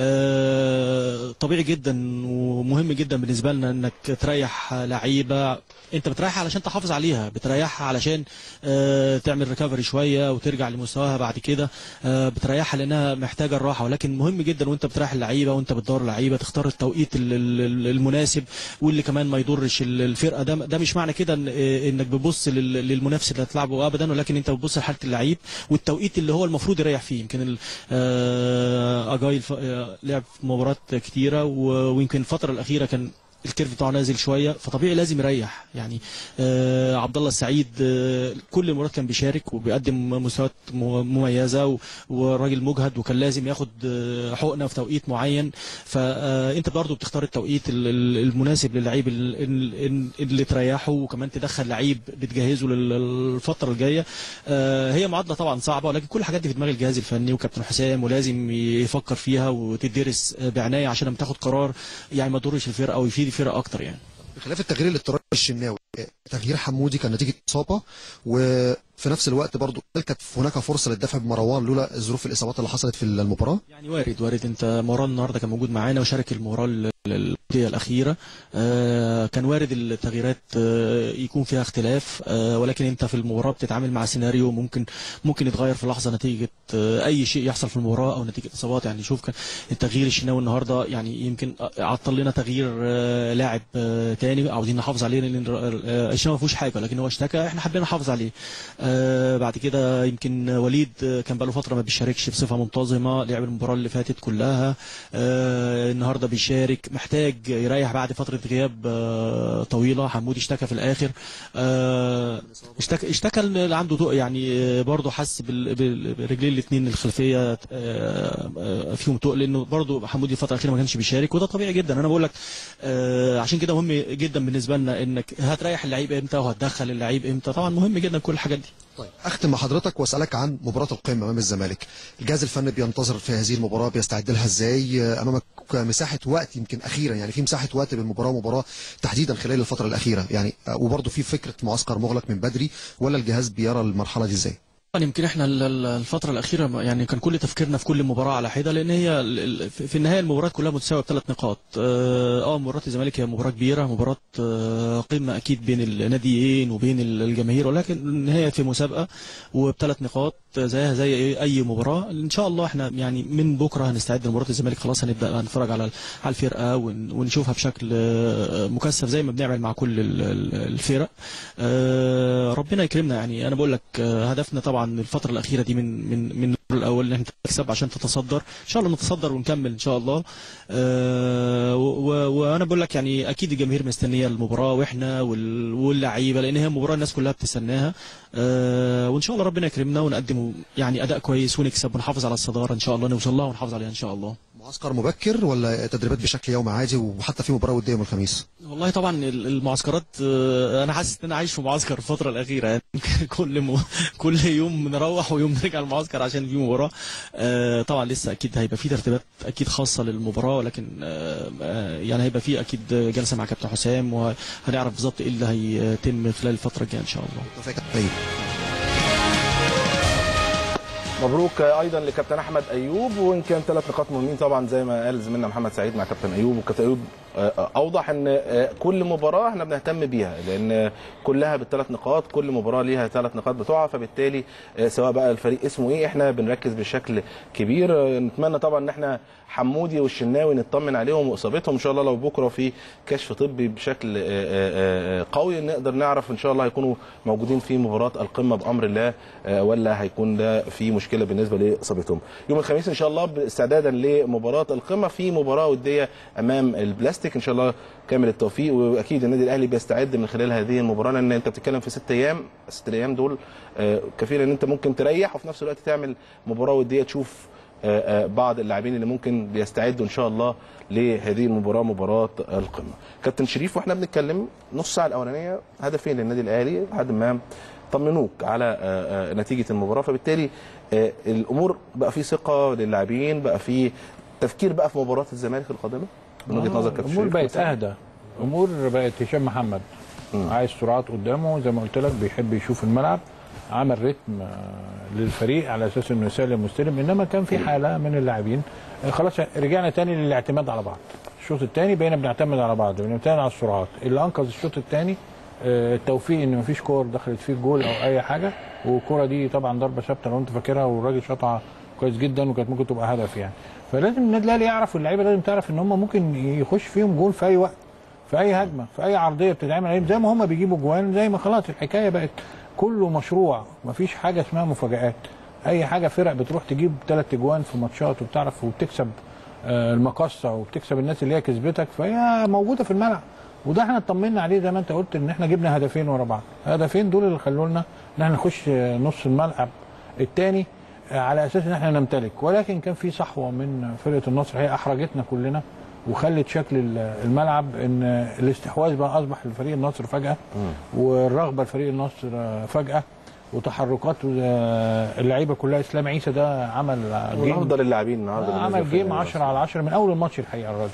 آه، طبيعي جدا ومهم جدا بالنسبه لنا انك تريح لعيبه انت بتريحها علشان تحافظ عليها بتريحها علشان آه، تعمل ريكفري شويه وترجع لمستواها بعد كده آه، بتريحها لانها محتاجه الراحه ولكن مهم جدا وانت بتريح اللعيبه وانت بتدور اللعيبه تختار التوقيت ال- ال- ال- المناسب واللي كمان ما يضرش ال- الفرقه ده ده مش معنى كده إن- آه، انك بتبص لل- للمنافس اللي هتلعبه ابدا ولكن انت بتبص لحاله اللعيب والتوقيت اللي هو المفروض يريح فيه يمكن ال- آه، اجاي الف- آه، لعب في مباريات كتيره و- ويمكن الفتره الاخيره كان الكيرف بتاعه نازل شويه فطبيعي لازم يريح يعني آه عبد الله السعيد آه كل المباريات كان بيشارك وبيقدم مستويات م- مميزه و- وراجل مجهد وكان لازم ياخد آه حقنه في توقيت معين فانت برضه بتختار التوقيت ال- ال- المناسب للعيب ال- ال- اللي تريحه وكمان تدخل لعيب بتجهزه لل- للفتره الجايه آه هي معادله طبعا صعبه ولكن كل الحاجات دي في دماغ الجهاز الفني وكابتن حسام ولازم يفكر فيها وتدرس بعنايه عشان لما تاخد قرار يعني ما تضرش الفرقه او يفيد الفرقه اكتر يعني بخلاف التغيير الاضطراري الشناوي آه، تغيير حمودي كان نتيجه اصابه وفي نفس الوقت برضو هل كانت هناك فرصه للدفع بمروان لولا ظروف الاصابات اللي حصلت في المباراه يعني وارد وارد انت مروان النهارده كان موجود معانا وشارك المباراه اللي الأندية الأخيرة آه، كان وارد التغييرات آه، يكون فيها اختلاف آه، ولكن أنت في المباراة بتتعامل مع سيناريو ممكن ممكن يتغير في لحظة نتيجة آه، أي شيء يحصل في المباراة أو نتيجة إصابات يعني شوف كان التغيير الشناوي النهاردة يعني يمكن عطل لنا تغيير آه، لاعب آه، تاني عاوزين نحافظ عليه لأن آه، الشناوي ما فيهوش حاجة لكن هو اشتكى احنا حابين نحافظ عليه آه، بعد كده يمكن وليد آه، كان بقاله فترة ما بيشاركش بصفة منتظمة لعب المباراة اللي فاتت كلها آه، النهارده بيشارك محتاج يريح بعد فتره غياب آه، طويله حمودي اشتكى في الاخر آه، اشتكى اشتكى اللي عنده ضوء يعني آه، برضه حس بال- بال- بالرجلين الاثنين الخلفيه آه، آه، فيهم تقل لانه برضه حمودي الفتره الاخيره ما كانش بيشارك وده طبيعي جدا انا بقول لك آه، عشان كده مهم جدا بالنسبه لنا انك هتريح اللعيب امتى وهتدخل اللعيب امتى طبعا مهم جدا كل الحاجات دي طيب اختم مع حضرتك واسالك عن مباراه القمه امام الزمالك الجهاز الفني بينتظر في هذه المباراه بيستعد لها ازاي آه، امامك مساحه وقت يمكن اخيرا يعني في مساحه وقت بين مباراه ومباراه تحديدا خلال الفتره الاخيره يعني آه، وبرضه في فكره معسكر مغلق من بدري ولا الجهاز بيرى المرحله دي ازاي طبعا يمكن احنا ال- ال- الفترة الأخيرة ما- يعني كان كل تفكيرنا في كل مباراة على حدة لأن هي ال- ال- في في النهاية المباريات كلها متساوية بثلاث نقاط. اه آه، مباراة الزمالك هي مباراة كبيرة، مباراة آه، قمة أكيد بين الناديين وبين ال- الجماهير ولكن النهاية في مسابقة وبثلاث نقاط زيها زي أي- أي مباراة. إن شاء الله احنا يعني من بكرة هنستعد لمباراة الزمالك خلاص هنبدأ نتفرج على على الفرقة ون- ونشوفها بشكل آه، مكثف زي ما بنعمل مع كل ال- ال- الفرق. آه، ربنا يكرمنا يعني انا بقول لك آه، هدفنا طبعا الفتره الاخيره دي من من من الدور الاول ان احنا تكسب عشان تتصدر ان شاء الله نتصدر ونكمل ان شاء الله آه، و- و- وانا بقول لك يعني اكيد الجماهير مستنيه المباراه واحنا وال- واللعيبه لان هي مباراه الناس كلها بتستناها آه، وان شاء الله ربنا يكرمنا ونقدم يعني اداء كويس ونكسب ونحافظ على الصداره ان شاء الله نوصل لها ونحافظ عليها ان شاء الله معسكر مبكر ولا تدريبات بشكل يومي عادي وحتى في مباراه وديه يوم الخميس والله طبعا ال- المعسكرات آه، انا حاسس ان انا عايش في معسكر الفتره الاخيره يعني كل م... كل يوم نروح ويوم نرجع المعسكر عشان في مباراه آه، طبعا لسه اكيد هيبقى في ترتيبات اكيد خاصه للمباراه ولكن آه، آه، يعني هيبقى في اكيد جلسه مع كابتن حسام وهنعرف بالظبط ايه اللي هيتم خلال الفتره الجايه ان شاء الله طيب مبروك ايضا لكابتن احمد ايوب وان كان ثلاث نقاط مهمين طبعا زي ما قال زميلنا محمد سعيد مع كابتن ايوب وكابتن ايوب آه، اوضح ان آه، كل مباراه احنا بنهتم بيها لان كلها بالثلاث نقاط كل مباراه ليها ثلاث نقاط بتوعها فبالتالي آه، سواء بقى الفريق اسمه ايه احنا بنركز بشكل كبير آه، نتمنى طبعا ان احنا حمودي والشناوي نطمن عليهم واصابتهم ان شاء الله لو بكره في كشف طبي بشكل آه، آه، آه، قوي نقدر نعرف ان شاء الله هيكونوا موجودين في مباراه القمه بامر الله آه، ولا هيكون ده في مشكله بالنسبه لاصابتهم يوم الخميس ان شاء الله استعدادا لمباراه القمه في مباراه وديه امام البلاستيك ان شاء الله كامل التوفيق واكيد النادي الاهلي بيستعد من خلال هذه المباراه لان انت بتتكلم في ست ايام ست ايام دول آه، كفيل ان انت ممكن تريح وفي نفس الوقت تعمل مباراه وديه تشوف آه، آه، بعض اللاعبين اللي ممكن بيستعدوا ان شاء الله لهذه المباراه مباراه القمه كابتن شريف واحنا بنتكلم نص ساعه الاولانيه هدفين للنادي الاهلي لحد ما طمنوك على آه، آه، نتيجه المباراه فبالتالي آه، الامور بقى في ثقه للاعبين بقى في تفكير بقى في مباراه الزمالك القادمه من وجهه نظر كابتن الامور شريف بقت اهدى امور بقت هشام محمد عايز سرعات قدامه زي ما قلت لك بيحب يشوف الملعب عمل رتم آه، للفريق على اساس انه يسلم ويستلم انما كان في حاله من اللاعبين آه، خلاص رجعنا تاني للاعتماد على بعض الشوط الثاني بقينا بنعتمد على بعض بنعتمد على السرعات اللي انقذ الشوط الثاني التوفيق ان مفيش كور دخلت فيه الجول او اي حاجه والكره دي طبعا ضربه ثابته لو انت فاكرها والراجل شاطها كويس جدا وكانت ممكن تبقى هدف يعني فلازم النادي الاهلي يعرف واللعيبه لازم تعرف ان هم ممكن يخش فيهم جول في اي وقت في اي هجمه في اي عرضيه بتتعمل عليهم زي ما هم بيجيبوا جوان زي ما خلاص الحكايه بقت كله مشروع مفيش حاجه اسمها مفاجآت اي حاجه فرق بتروح تجيب ثلاث اجوان في ماتشات وبتعرف وبتكسب آه، المقصه وبتكسب الناس اللي هي كسبتك فهي موجوده في الملعب وده احنا اطمنا عليه زي ما انت قلت ان احنا جبنا هدفين ورا بعض هدفين دول اللي خلوا لنا ان احنا نخش آه، نص الملعب الثاني على اساس ان احنا نمتلك ولكن كان في صحوه من فرقه النصر هي احرجتنا كلنا وخلت شكل ال- الملعب ان الاستحواذ بقى اصبح لفريق النصر فجاه والرغبه لفريق النصر آه، فجاه وتحركات آه، اللعيبه كلها اسلام عيسى ده عمل من جيم افضل اللاعبين النهارده بالنسبة عمل للفريق جيم المصري. 10 على 10 من اول الماتش الحقيقه الراجل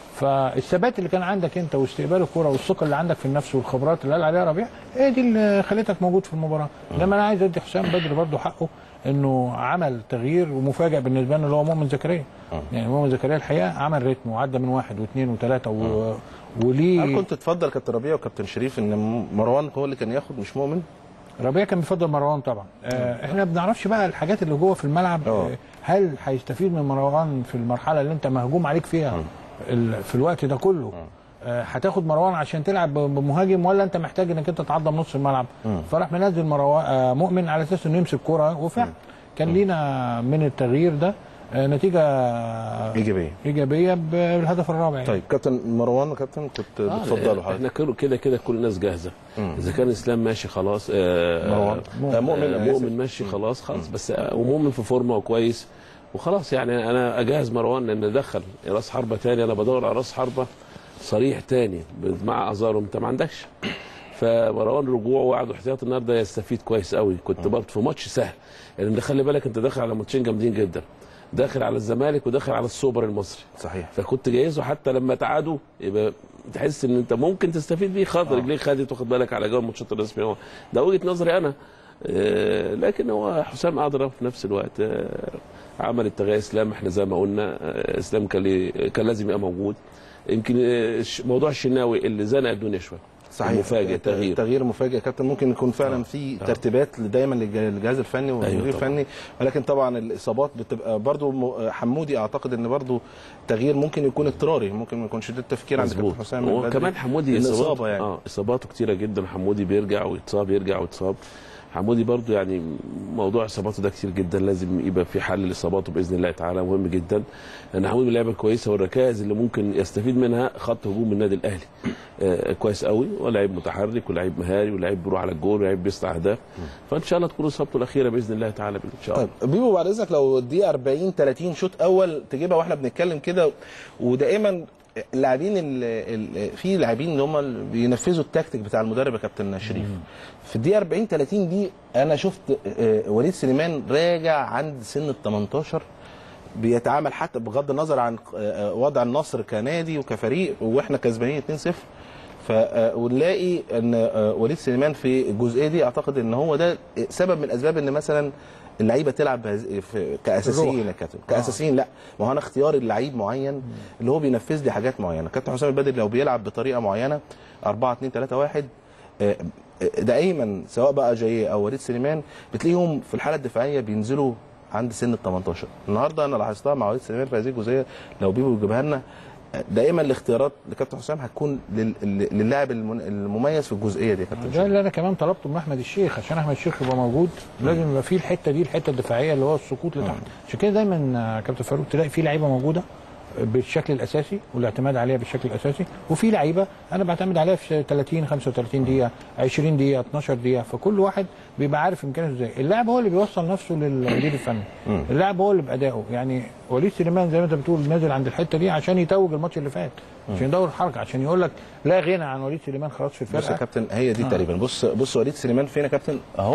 فالثبات اللي كان عندك انت واستقبال الكره والثقه اللي عندك في النفس والخبرات اللي قال عليها ربيع هي دي اللي خلتك موجود في المباراه انما انا عايز ادي حسام بدري برضه حقه انه عمل تغيير ومفاجئ بالنسبه لنا اللي هو مؤمن زكريا يعني مؤمن زكريا الحقيقه عمل ريتم وعدى من واحد واثنين وثلاثه و... وليه هل كنت تفضل كابتن ربيع وكابتن شريف ان مروان هو اللي كان ياخد مش مؤمن؟ ربيع كان بيفضل مروان طبعا آه احنا ما بنعرفش بقى الحاجات اللي جوه في الملعب أوه. آه هل هيستفيد من مروان في المرحله اللي انت مهجوم عليك فيها ال- في الوقت ده كله آه، هتاخد مروان عشان تلعب ب- بمهاجم ولا انت محتاج انك انت تعظم نص الملعب فراح منزل مروان آه، مؤمن على اساس انه يمسك كوره وفعلا كان لينا من التغيير ده آه، نتيجه ايجابيه ايجابيه بالهدف الرابع يعني. طيب كابتن مروان كابتن كنت بتفضله حضرتك احنا كل- كده كده كل الناس جاهزه اذا كان اسلام ماشي خلاص آه مروان. آه، مؤمن، آه آسف. مؤمن ماشي خلاص خلاص بس آه ومؤمن في فورمه وكويس وخلاص يعني انا اجهز مروان لان دخل راس حربه تاني انا بدور على راس حربه صريح تاني مع ازارو انت ما عندكش فمروان رجوعه وقعد احتياط النهارده يستفيد كويس قوي كنت برضه في ماتش سهل يعني خلي بالك انت داخل على ماتشين جامدين جدا داخل على الزمالك وداخل على السوبر المصري صحيح فكنت جايزه حتى لما تعادوا يبقى تحس ان انت ممكن تستفيد بيه خاطر رجليك خدت واخد بالك على جو الماتشات الرسميه هو ده وجهه نظري انا آه، لكن هو حسام ادرى في نفس الوقت آه، عمل التغيير اسلام احنا زي ما قلنا آه، اسلام كان لي- كان لازم يبقى موجود يمكن آه، ش- موضوع الشناوي اللي زنق الدنيا شويه صحيح مفاجئ تغيير تغيير مفاجئ يا كابتن ممكن يكون فعلا في ترتيبات دايما للج- للجهاز الفني والمدير أيوة طبعاً. الفني ولكن طبعا الاصابات بتبقى برضو م- حمودي اعتقد ان برضو تغيير ممكن يكون اضطراري ممكن ما يكونش ده التفكير عند مظبوط كابتن حسام هو البدري. كمان حمودي الاصابه اصاباته يعني اه اصاباته كتيره جدا حمودي بيرجع ويتصاب يرجع ويتصاب حمودي برضو يعني موضوع اصاباته ده كتير جدا لازم يبقى في حل لاصاباته باذن الله تعالى مهم جدا لان حمودي من اللعيبه الكويسه والركائز اللي ممكن يستفيد منها خط هجوم النادي الاهلي آه كويس قوي ولاعيب متحرك ولاعيب مهاري ولاعيب بيروح على الجول ولاعيب بيصنع اهداف فان شاء الله تكون اصابته الاخيره باذن الله تعالى ان شاء الله طيب بيبو بعد اذنك لو الدقيقه 40 30 شوط اول تجيبها واحنا بنتكلم كده ودائما اللاعبين ال- ال- في لاعبين اللي هم اللي بينفذوا التكتيك بتاع المدرب يا كابتن شريف في الدقيقه 40 30 دي انا شفت آه، وليد سليمان راجع عند سن ال 18 بيتعامل حتى بغض النظر عن آه، وضع النصر كنادي وكفريق واحنا كسبانين 2-0 ف آه، ونلاقي ان آه، وليد سليمان في الجزئيه دي اعتقد ان هو ده سبب من اسباب ان مثلا اللعيبه تلعب بهز- في- كاساسيين يا كابتن كاساسيين لا ما هو انا اختياري اللعيب معين اللي هو بينفذ لي حاجات معينه كابتن حسام البدري لو بيلعب بطريقه معينه 4 2 3 1 آه، آه، دائما سواء بقى جاي او وليد سليمان بتلاقيهم في الحاله الدفاعيه بينزلوا عند سن ال 18 النهارده انا لاحظتها مع وليد سليمان في هذه الجزئيه لو بيبو يجيبها لنا آه، دائما الاختيارات لكابتن حسام هتكون لل- لل- للاعب المن- المميز في الجزئيه دي يا كابتن ده اللي انا كمان طلبته من احمد الشيخ عشان احمد الشيخ يبقى موجود لازم يبقى فيه الحته دي الحته الدفاعيه اللي هو السقوط لتحت عشان كده دايما آه، كابتن فاروق تلاقي في لعيبه موجوده بالشكل الاساسي والاعتماد عليها بالشكل الاساسي وفي لعيبه انا بعتمد عليها في 30 35 دقيقه 20 دقيقه 12 دقيقه فكل واحد بيبقى عارف امكانياته ازاي اللاعب هو اللي بيوصل نفسه للمدير الفني اللاعب هو اللي بادائه يعني وليد سليمان زي ما انت بتقول نازل عند الحته دي عشان يتوج الماتش اللي فات عشان يدور حركه عشان يقول لك لا غنى عن وليد سليمان خلاص في بص يا الفرقه كابتن هي دي آه. تقريبا بص بص وليد سليمان فين يا كابتن اهو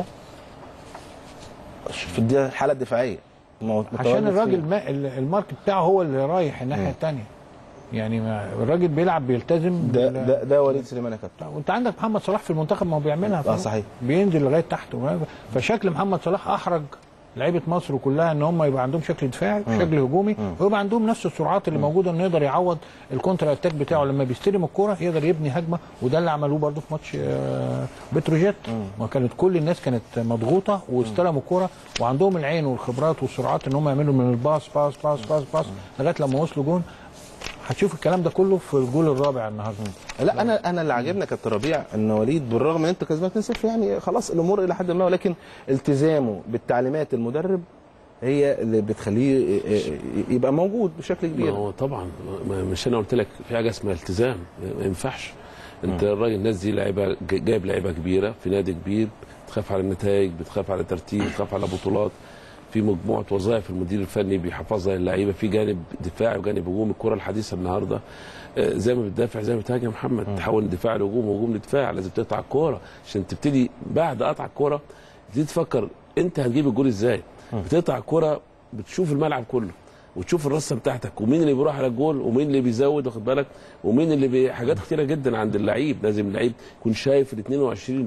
في الدي- الحاله الدفاعيه مو- عشان متواجد الراجل فين. ما ال- المارك بتاعه هو اللي رايح الناحيه الثانيه يعني ما الراجل بيلعب بيلتزم ده بال- ده ده وليد سليمان يا كابتن وانت عندك محمد صلاح في المنتخب ما هو بيعملها اه فاهم؟ صحيح بينزل لغايه تحت فشكل محمد صلاح احرج لعيبه مصر كلها ان هم يبقى عندهم شكل دفاعي وشكل هجومي ويبقى عندهم نفس السرعات اللي موجوده انه يقدر يعوض الكونتر اتاك بتاعه لما بيستلم الكوره يقدر يبني هجمه وده اللي عملوه برده في ماتش آه، بتروجيت ما كانت كل الناس كانت مضغوطه واستلموا الكوره وعندهم العين والخبرات والسرعات ان هم يعملوا من الباص باص باص باص باص لغايه لما وصلوا جون هتشوف الكلام ده كله في الجول الرابع النهارده لا انا انا اللي عاجبني يا كابتن ربيع ان وليد بالرغم ان انت كسبان 2-0 يعني خلاص الامور الى حد ما ولكن التزامه بالتعليمات المدرب هي اللي بتخليه يبقى موجود بشكل ما كبير هو طبعا ما- مش انا قلت لك في حاجه اسمها التزام ما ينفعش انت الراجل الناس دي لعيبه ج- جايب لعيبه كبيره في نادي كبير بتخاف على النتائج بتخاف على ترتيب بتخاف على بطولات في مجموعه وظائف المدير الفني بيحفظها للعيبه في جانب دفاعي وجانب هجومي الكره الحديثه النهارده آه، زي ما بتدافع زي ما بتهاجم يا محمد تحول من دفاع لهجوم وهجوم لدفاع لازم تقطع الكوره عشان تبتدي بعد قطع الكوره تبتدي تفكر انت هتجيب الجول ازاي بتقطع الكوره بتشوف الملعب كله وتشوف الرصه بتاعتك ومين اللي بيروح على الجول ومين اللي بيزود واخد بالك ومين اللي بي... حاجات كتيره جدا عند اللعيب لازم اللعيب يكون شايف ال 22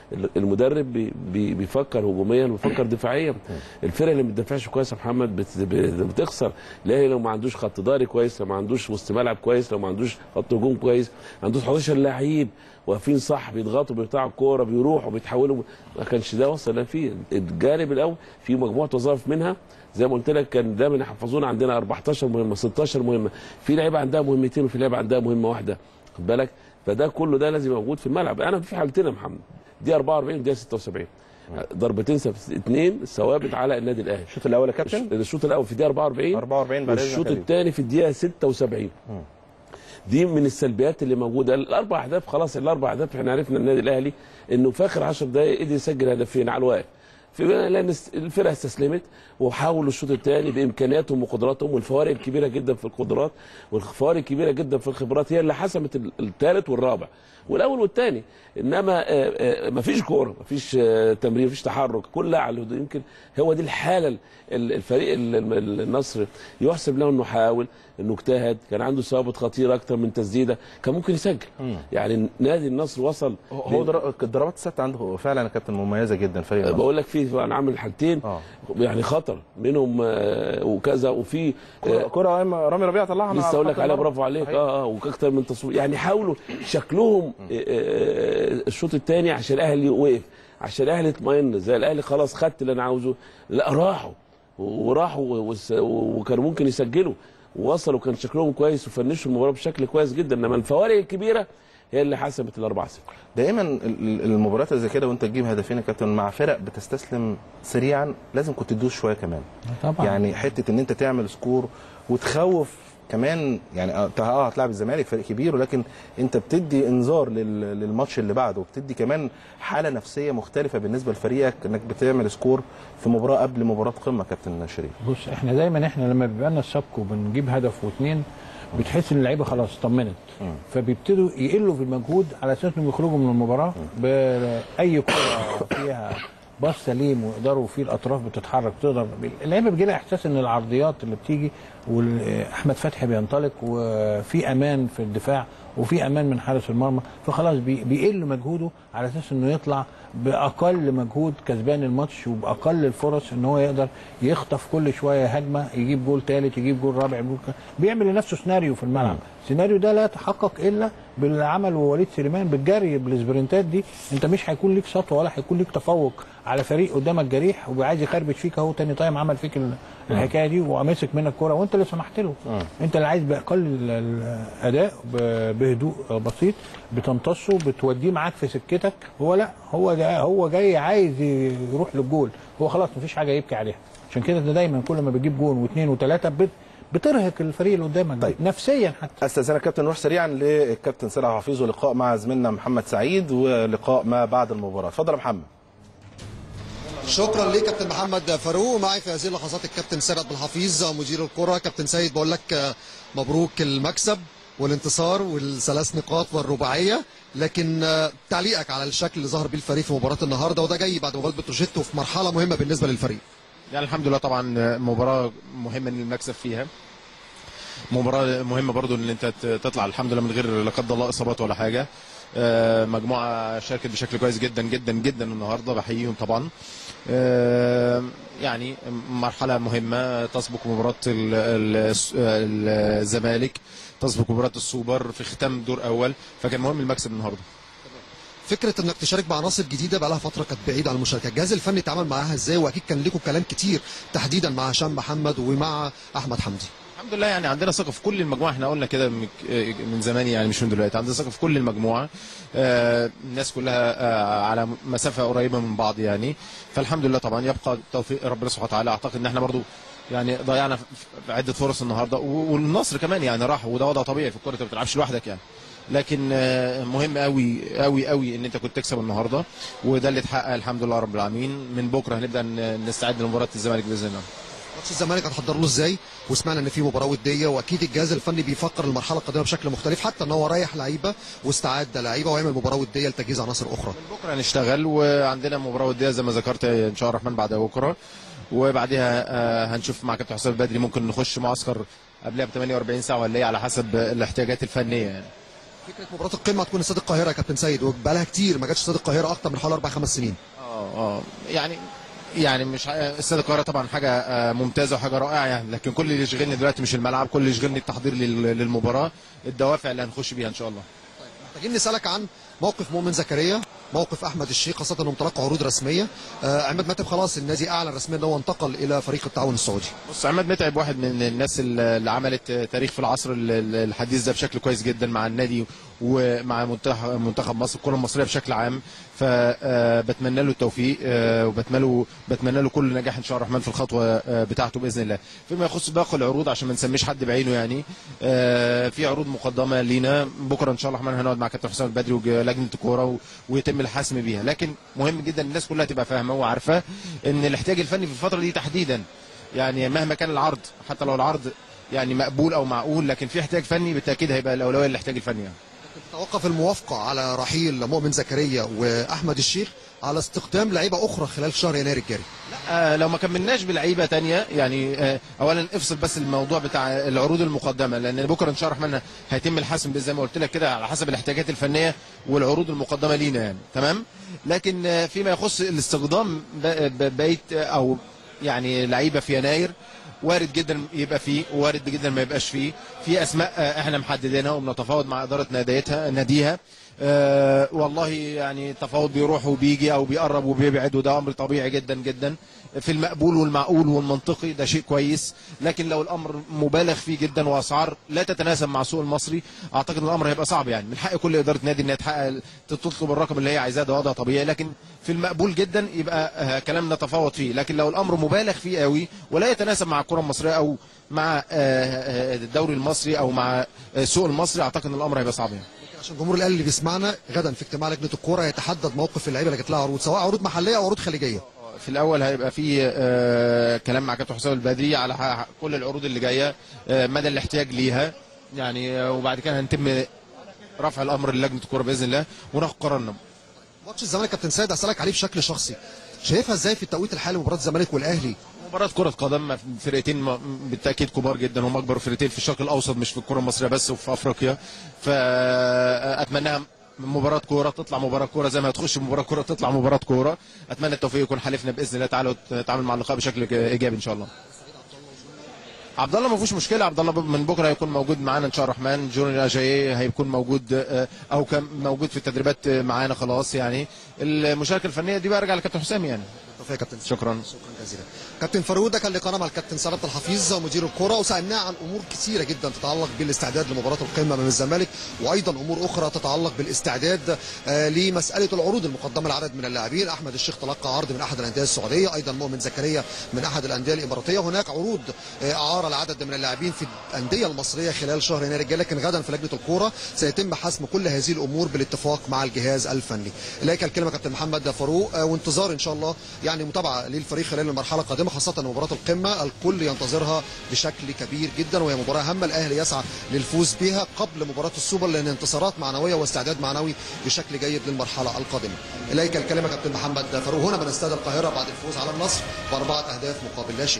المدرب بي بي بيفكر هجوميا وبيفكر دفاعيا الفرق اللي ما بتدافعش كويس يا محمد بت- ب- بتخسر الاهلي لو ما عندوش خط ضهري كويس لو ما عندوش وسط ملعب كويس لو ما عندوش خط هجوم كويس عندوش 11 لعيب واقفين صح بيضغطوا بيقطعوا الكوره بيروحوا بيتحولوا ما كانش ده وصل فيه الجانب الاول في مجموعه وظائف منها زي ما قلت لك كان دايما يحفظونا عندنا 14 مهمه 16 مهمه في لعيبه عندها مهمتين وفي لعيبه عندها مهمه واحده خد بالك فده كله ده لازم موجود في الملعب انا في حالتين يا محمد دي 44 ودي 76 ضربتين ثابت- اثنين ثوابت على النادي الاهلي الشوط الاول يا كابتن الشوط الاول في الدقيقه 44 44 بعد إذنك والشوط يا حبيبي. الثاني في الدقيقه 76 دي من السلبيات اللي موجوده الاربع اهداف خلاص الاربع اهداف احنا عرفنا النادي الاهلي انه في اخر 10 دقائق قدر يسجل هدفين على الواقف في لان الفرقه استسلمت وحاولوا الشوط الثاني بامكانياتهم وقدراتهم والفوارق الكبيره جدا في القدرات والفوارق الكبيره جدا في الخبرات هي اللي حسمت الثالث والرابع والاول والثاني انما ما فيش كوره ما فيش تمرير ما فيش تحرك كلها على الهدوء يمكن هو دي الحاله ال- الفريق ال- ال- النصر يحسب له انه حاول انه اجتهد كان عنده ثوابت خطيره اكتر من تسديده كان ممكن يسجل يعني نادي النصر وصل هو در- الضربات الثابته عنده فعلا يا كابتن مميزه جدا فريق النصر. بقول لك في انا عامل حالتين يعني خطر منهم آه، وكذا وفي كرة- كرة رامي- رامي ربيعه طلعها من لسه على اقول خط لك عليها المرمى. برافو عليك صحيح. اه اه واكتر من تصوير يعني حاولوا شكلهم آه، آه، الشوط الثاني عشان الاهلي وقف عشان الاهلي اطمئن زي الاهلي خلاص خدت اللي انا عاوزه لا راحوا وراحوا وس- وكانوا ممكن يسجلوا ووصلوا كان شكلهم كويس وفنشوا المباراه بشكل كويس جدا انما الفوارق الكبيره هي اللي حسمت الاربعه صفر دائما ال- ال- المباريات اللي زي كده وانت تجيب هدفين يا كابتن مع فرق بتستسلم سريعا لازم كنت تدوس شويه كمان طبعا يعني حته ان انت تعمل سكور وتخوف كمان يعني اه اه هتلاعب الزمالك فريق كبير ولكن انت بتدي انذار لل- للماتش اللي بعده وبتدي كمان حاله نفسيه مختلفه بالنسبه لفريقك انك بتعمل سكور في مباراه قبل مباراه قمه كابتن شريف بص احنا دايما احنا لما بيبقى لنا السبق وبنجيب هدف واثنين بتحس ان اللعيبه خلاص طمنت فبيبتدوا يقلوا في المجهود على اساس انهم يخرجوا من المباراه باي كره فيها باص سليم ويقدروا في الاطراف بتتحرك تقدر اللعيبه بيجي لها احساس ان العرضيات اللي بتيجي واحمد فتحي بينطلق وفي امان في الدفاع وفي امان من حارس المرمى فخلاص بي- بيقل مجهوده على اساس انه يطلع باقل مجهود كسبان الماتش وباقل الفرص ان هو يقدر يخطف كل شويه هجمه يجيب جول ثالث يجيب جول رابع يجيب جول بيعمل لنفسه سيناريو في الملعب السيناريو ده لا يتحقق الا باللي عمله وليد سليمان بالجري بالسبرنتات دي انت مش هيكون ليك سطوه ولا هيكون ليك تفوق على فريق قدامك جريح وعايز يخربش فيك اهو تاني تايم عمل فيك ال- الحكايه دي ومسك منك الكوره وانت اللي سمحت له انت اللي عايز باقل ال- الاداء ب- بهدوء بسيط بتمتصه بتوديه معاك في سكتك هو لا هو ده هو جاي عايز يروح للجول هو خلاص مفيش حاجه يبكي عليها عشان كده انت دايما كل ما بتجيب جول واثنين وثلاثه بت- بترهق الفريق اللي قدامك طيب. نفسيا حتى استاذنك كابتن نروح سريعا للكابتن سيد عبد الحفيظ ولقاء مع زميلنا محمد سعيد ولقاء ما بعد المباراه اتفضل يا محمد شكرا ليك كابتن محمد فاروق معي في هذه اللحظات الكابتن سيد عبد الحفيظ مدير الكره كابتن سيد بقول لك آه، مبروك المكسب والانتصار والثلاث نقاط والرباعيه لكن آه، تعليقك على الشكل اللي ظهر بيه الفريق في مباراه النهارده وده جاي بعد مباراه بتروجيت وفي مرحله مهمه بالنسبه للفريق يعني الحمد لله طبعا مباراة مهمة ان المكسب فيها مباراة مهمة برضو ان انت ت- تطلع الحمد لله من غير لا قدر الله اصابات ولا حاجة آه، مجموعة شاركت بشكل كويس جدا جدا جدا النهارده بحييهم طبعا آه، يعني مرحلة مهمة تسبق مباراة ال- ال- ال- الزمالك تسبق مباراة السوبر في ختام دور اول فكان مهم المكسب النهارده فكره انك تشارك بعناصر جديده بقى لها فتره كانت بعيده عن المشاركه الجهاز الفني اتعامل معاها ازاي واكيد كان لكم كلام كتير تحديدا مع هشام محمد ومع احمد حمدي الحمد لله يعني عندنا ثقه في كل المجموعه احنا قلنا كده من من زمان يعني مش من دلوقتي عندنا ثقه في كل المجموعه آه، الناس كلها آه، على مسافه قريبه من بعض يعني فالحمد لله طبعا يبقى توفيق ربنا سبحانه وتعالى اعتقد ان احنا برضو يعني ضيعنا في عده فرص النهارده و- والنصر كمان يعني راح وده وضع طبيعي في الكوره انت ما بتلعبش لوحدك يعني لكن آه، مهم قوي قوي قوي ان انت كنت تكسب النهارده وده اللي اتحقق الحمد لله رب العالمين من بكره هنبدا ن- نستعد لمباراه الزمالك باذن الله ماتش الزمالك هتحضر له ازاي وسمعنا ان في مباراه وديه واكيد الجهاز الفني بيفكر المرحله القادمه بشكل مختلف حتى ان هو رايح لعيبه واستعد لعيبه ويعمل مباراه وديه لتجهيز عناصر اخرى بكره هنشتغل وعندنا مباراه وديه زي ما ذكرت ان شاء الله الرحمن بعد بكره وبعدها آه، هنشوف مع كابتن حسام بدري ممكن نخش معسكر قبلها ب 48 ساعه ولا ايه على حسب الاحتياجات الفنيه يعني فكره مباراه القمه هتكون استاد القاهره يا كابتن سيد وبقالها كتير ما جاتش استاد القاهره اكتر من حوالي اربع خمس سنين اه اه يعني يعني مش ع- استاد القاهره طبعا حاجه آه، ممتازه وحاجه رائعه يعني لكن كل اللي يشغلني دلوقتي مش الملعب كل اللي يشغلني التحضير لل- للمباراه الدوافع اللي هنخش بيها ان شاء الله محتاجين نسالك عن موقف مؤمن زكريا موقف احمد الشيخ خاصه انهم تلقوا عروض رسميه آه عماد متعب خلاص النادي اعلن رسميا ان هو انتقل الى فريق التعاون السعودي بص عماد متعب واحد من الناس اللي عملت تاريخ في العصر ال- ال- الحديث ده بشكل كويس جدا مع النادي ومع منتخب منتخب مصر الكره المصريه بشكل عام فبتمنى له التوفيق آه، وبتمنى له بتمنى له كل نجاح ان شاء الله الرحمن في الخطوه آه، بتاعته باذن الله فيما يخص باقي العروض عشان ما نسميش حد بعينه يعني آه، في عروض مقدمه لينا بكره ان شاء الله الرحمن هنقعد مع كابتن حسام البدري ولجنه الكوره و- ويتم الحسم بيها لكن مهم جدا الناس كلها تبقى فاهمه وعارفه ان الاحتياج الفني في الفتره دي تحديدا يعني مهما كان العرض حتى لو العرض يعني مقبول او معقول لكن في احتياج فني بالتاكيد هيبقى الاولويه للاحتياج الفني يعني. توقف الموافقه على رحيل مؤمن زكريا واحمد الشيخ على استخدام لعيبه اخرى خلال شهر يناير الجاري آه لو ما كملناش بلعيبه تانية يعني آه اولا افصل بس الموضوع بتاع العروض المقدمه لان بكره ان شاء الله الرحمن هيتم الحسم زي ما قلت لك كده على حسب الاحتياجات الفنيه والعروض المقدمه لينا يعني تمام لكن آه فيما يخص الاستخدام ب- ب- بقيت آه، او يعني لعيبه في يناير وارد جدا يبقى فيه وارد جدا ما يبقاش فيه في اسماء آه، احنا محددينها وبنتفاوض مع اداره ناديتها ناديها آه والله يعني التفاوض بيروح وبيجي او بيقرب وبيبعد وده امر طبيعي جدا جدا في المقبول والمعقول والمنطقي ده شيء كويس لكن لو الامر مبالغ فيه جدا واسعار لا تتناسب مع السوق المصري اعتقد ان الامر هيبقى صعب يعني من حق كل اداره نادي انها تحقق تطلب الرقم اللي هي عايزاه ده وضع طبيعي لكن في المقبول جدا يبقى آه، كلام نتفاوض فيه لكن لو الامر مبالغ فيه قوي ولا يتناسب مع الكره المصريه او مع آه، آه، الدوري المصري او مع آه، السوق المصري اعتقد ان الامر هيبقى صعب يعني. عشان جمهور الاهلي اللي بيسمعنا غدا في اجتماع لجنه الكوره يتحدد موقف اللعيبه اللي جات لها عروض سواء عروض محليه او عروض خليجيه في الاول هيبقى في آه، كلام مع كابتن حسام البدري على ح- كل العروض اللي جايه آه، مدى الاحتياج ليها يعني آه، وبعد كده هنتم رفع الامر للجنه الكوره باذن الله وناخد قرارنا ماتش الزمالك كابتن سيد اسالك عليه بشكل شخصي شايفها ازاي في التوقيت الحالي مباراه الزمالك والاهلي مباراة كرة قدم فرقتين م- بالتأكيد كبار جدا هم أكبر فرقتين في الشرق الأوسط مش في الكرة المصرية بس وفي أفريقيا فأتمناها مباراة كورة تطلع مباراة كورة زي ما هتخش مباراة كورة تطلع مباراة كورة أتمنى التوفيق يكون حالفنا بإذن الله تعالى وتتعامل مع اللقاء بشكل إيجابي إن شاء الله عبد الله ما فيهوش مشكله عبد الله من بكره هيكون موجود معانا ان شاء الله الرحمن جونيور اجاي هيكون موجود آه، او كان موجود في التدريبات آه، معانا خلاص يعني المشاركه الفنيه دي بقى ارجع لكابتن حسام يعني توفيق يا كابتن شكرا شكرا جزيلا كابتن فاروق ده كان لقاءنا مع الكابتن سلامة الحفيظ مدير الكرة وسألناه عن أمور كثيرة جدا تتعلق بالاستعداد لمباراة القمة من الزمالك وأيضا أمور أخرى تتعلق بالاستعداد آه، لمسألة العروض المقدمة لعدد من اللاعبين أحمد الشيخ تلقى عرض من أحد الأندية السعودية أيضا مؤمن زكريا من أحد الأندية الإماراتية هناك عروض آه، إعارة لعدد من اللاعبين في الأندية المصرية خلال شهر يناير الجاي لكن غدا في لجنة الكورة سيتم حسم كل هذه الأمور بالاتفاق مع الجهاز الفني إليك الكلمة كابتن محمد فاروق آه، وانتظار إن شاء الله يعني متابعة للفريق خلال المرحلة القادمة خاصة مباراة القمة الكل ينتظرها بشكل كبير جدا وهي مباراة هامة الأهلي يسعى للفوز بها قبل مباراة السوبر لأن انتصارات معنوية واستعداد معنوي بشكل جيد للمرحلة القادمة إليك الكلمة كابتن محمد فاروق هنا من استاد القاهرة بعد الفوز على النصر بأربعة أهداف مقابل لا شيء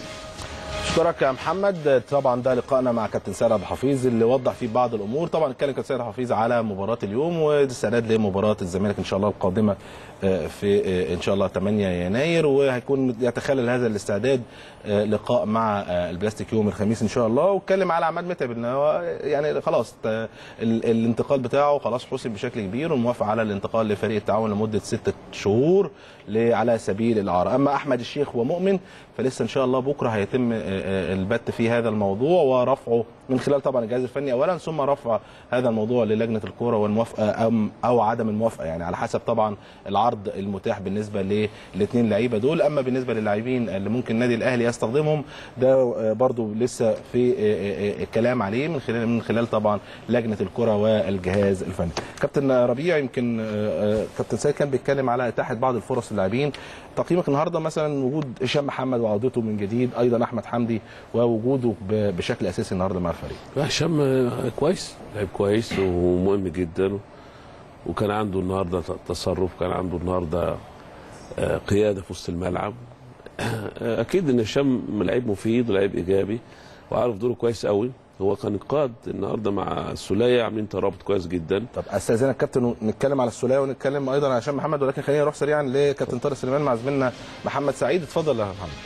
اشكرك يا محمد طبعا ده لقائنا مع كابتن سيد عبد الحفيظ اللي وضح فيه بعض الامور طبعا اتكلم كابتن سيد عبد الحفيظ على مباراه اليوم والاستعداد لمباراه الزمالك ان شاء الله القادمه آه، في آه، ان شاء الله 8 يناير وهيكون يتخلل هذا الاستعداد آه، لقاء مع آه، البلاستيك يوم الخميس ان شاء الله واتكلم على عماد متعب ان هو يعني خلاص آه، ال- الانتقال بتاعه خلاص حسم بشكل كبير والموافقه على الانتقال لفريق التعاون لمده ستة شهور ل- على سبيل الاعاره اما احمد الشيخ ومؤمن فلسه ان شاء الله بكره هيتم آه، آه، البت في هذا الموضوع ورفعه من خلال طبعا الجهاز الفني اولا ثم رفع هذا الموضوع للجنه الكوره والموافقه او او عدم الموافقه يعني على حسب طبعا العرض المتاح بالنسبه للاثنين لعيبه دول اما بالنسبه للاعبين اللي ممكن النادي الاهلي يستخدمهم ده آه، برضو لسه في آه، آه، آه، الكلام عليه من خلال من خلال طبعا لجنه الكره والجهاز الفني كابتن ربيع يمكن آه، آه، كابتن سيد كان بيتكلم على اتاحه بعض الفرص للاعبين تقييمك النهارده مثلا وجود هشام محمد وعودته من جديد ايضا احمد حمدي ووجوده ب- بشكل اساسي النهارده مع الفريق هشام آه، كويس لعيب كويس ومهم جدا وكان عنده النهارده تصرف كان عنده النهارده آه، قياده في وسط الملعب آه، اكيد ان هشام لعيب مفيد ولعيب ايجابي وعارف دوره كويس قوي هو كان قاد النهارده مع السوليه عاملين ترابط كويس جدا طب استاذنك كابتن نتكلم على السوليه ونتكلم ايضا على هشام محمد ولكن خلينا نروح سريعا لكابتن طارق سليمان مع زميلنا محمد سعيد اتفضل يا محمد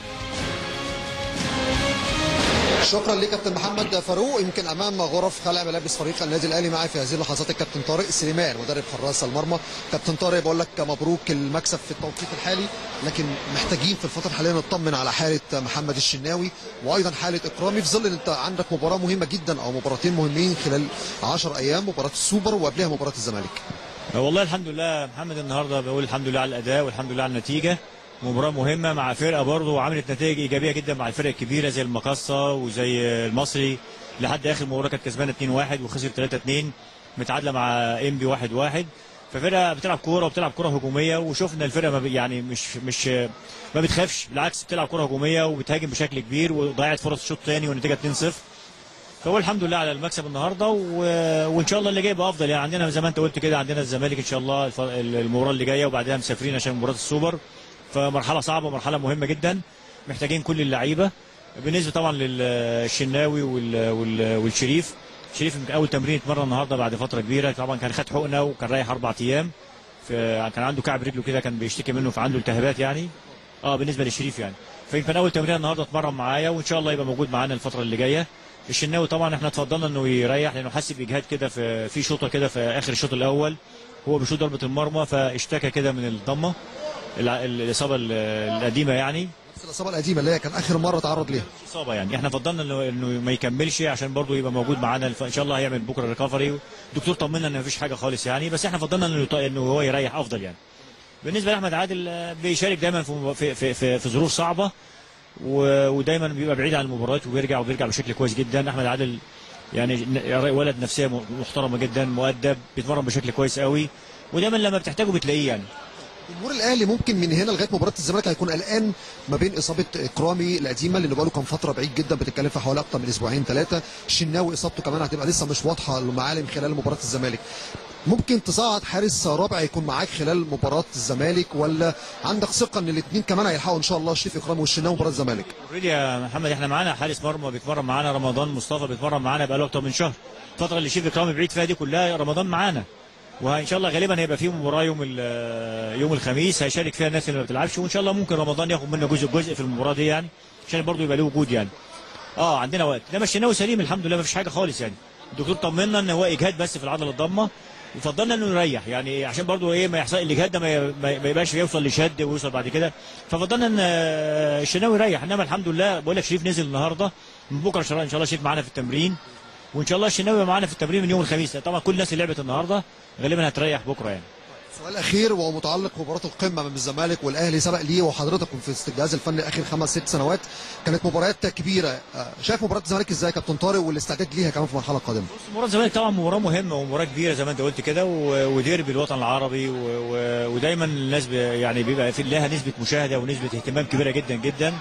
شكرا لك كابتن محمد فاروق يمكن امام غرف خلع ملابس فريق النادي الاهلي معي في هذه اللحظات الكابتن طارق سليمان مدرب حراس المرمى كابتن طارق بقول لك مبروك المكسب في التوقيت الحالي لكن محتاجين في الفتره الحاليه نطمن على حاله محمد الشناوي وايضا حاله اكرامي في ظل ان انت عندك مباراه مهمه جدا او مباراتين مهمين خلال 10 ايام مباراه السوبر وقبلها مباراه الزمالك والله الحمد لله محمد النهارده بقول الحمد لله على الاداء والحمد لله على النتيجه مباراه مهمه مع فرقه برضه عملت نتائج ايجابيه جدا مع الفرق الكبيره زي المقصه وزي المصري لحد اخر مباراه كانت كسبانه 2-1 وخسر 3-2 متعادله مع انبي 1-1 ففرقه بتلعب كوره وبتلعب كوره هجوميه وشفنا الفرقه ما بي- يعني مش مش ما بتخافش بالعكس بتلعب كوره هجوميه وبتهاجم بشكل كبير وضيعت فرص شوط ثاني والنتيجه 2-0 فهو الحمد لله على المكسب النهارده و... وان شاء الله اللي جاي يبقى افضل يعني عندنا زي ما انت قلت كده عندنا الزمالك ان شاء الله الف- المباراه اللي جايه وبعدها مسافرين عشان مباراه السوبر فمرحله صعبه ومرحله مهمه جدا محتاجين كل اللعيبه بالنسبه طبعا للشناوي وال... وال... والشريف شريف يمكن اول تمرين اتمرن النهارده بعد فتره كبيره طبعا كان خد حقنه وكان رايح اربع ايام ف... كان عنده كعب رجله كده كان بيشتكي منه فعنده التهابات يعني اه بالنسبه للشريف يعني فيمكن اول تمرين النهارده اتمرن معايا وان شاء الله يبقى موجود معانا الفتره اللي جايه الشناوي طبعا احنا اتفضلنا انه يريح لانه حس باجهاد كده في في شوطه كده في اخر الشوط الاول هو بيشوط ضربه المرمى فاشتكى كده من الضمه الع- الاصابه ال- القديمه يعني نفس الاصابه القديمه اللي هي كان اخر مره تعرض ليها اصابه يعني احنا فضلنا انه انه ما يكملش عشان برضه يبقى موجود معانا الف- ان شاء الله هيعمل بكره ريكفري الدكتور طمنا ان مفيش حاجه خالص يعني بس احنا فضلنا انه يط- انه هو يريح افضل يعني بالنسبه لاحمد عادل آه، بيشارك دايما في في في, في, في ظروف صعبه و- ودايما بيبقى بعيد عن المباريات وبيرجع وبيرجع بشكل كويس جدا احمد عادل يعني ن- ولد نفسيه م- محترمه جدا مؤدب بيتمرن بشكل كويس قوي ودايما لما بتحتاجه بتلاقيه يعني جمهور الاهلي ممكن من هنا لغايه مباراه الزمالك هيكون قلقان ما بين اصابه اكرامي القديمه لانه بقاله كام فتره بعيد جدا بتتكلم في حوالي اكتر من اسبوعين ثلاثه الشناوي اصابته كمان هتبقى لسه مش واضحه المعالم خلال مباراه الزمالك ممكن تصعد حارس رابع يكون معاك خلال مباراه الزمالك ولا عندك ثقه ان الاثنين كمان هيلحقوا ان شاء الله شريف اكرامي والشناوي مباراه الزمالك اوريدي يا محمد احنا معانا حارس مرمى بيتمرن معانا رمضان مصطفى بيتمرن معانا بقاله اكتر من شهر الفتره اللي شيف اكرامي بعيد فيها دي كلها رمضان معانا وان شاء الله غالبا هيبقى في مباراه يوم ال- يوم الخميس هيشارك فيها الناس اللي ما بتلعبش وان شاء الله ممكن رمضان ياخد منه جزء جزء في المباراه دي يعني عشان برضه يبقى له وجود يعني اه عندنا وقت انما الشناوي سليم الحمد لله ما فيش حاجه خالص يعني الدكتور طمنا ان هو اجهاد بس في العضله الضمه وفضلنا انه يريح يعني عشان برضه ايه ما يحصل الاجهاد ده ما ي- ما ما يبقاش يوصل لشد ويوصل بعد كده ففضلنا ان آه، الشناوي يريح انما الحمد لله بقول لك شريف نزل النهارده من بكره ان شاء الله ان شاء الله شريف معانا في التمرين وان شاء الله الشناوي يبقى معانا في التمرين من يوم الخميس طبعا كل الناس اللي لعبت النهارده غالبا هتريح بكره يعني السؤال الاخير وهو متعلق بمباراه القمه من الزمالك والاهلي سبق ليه وحضرتك في الجهاز الفني اخر خمس ست سنوات كانت مباريات كبيره آه، شايف مباراه الزمالك ازاي يا كابتن طارق والاستعداد ليها كمان في المرحله القادمه مباراة الزمالك طبعا مباراة مهمة ومباراة كبيرة زي ما انت قلت كده و- وديربي الوطن العربي و... و... ودايما الناس ب... يعني بيبقى في لها نسبة مشاهدة ونسبة اهتمام كبيرة جدا جدا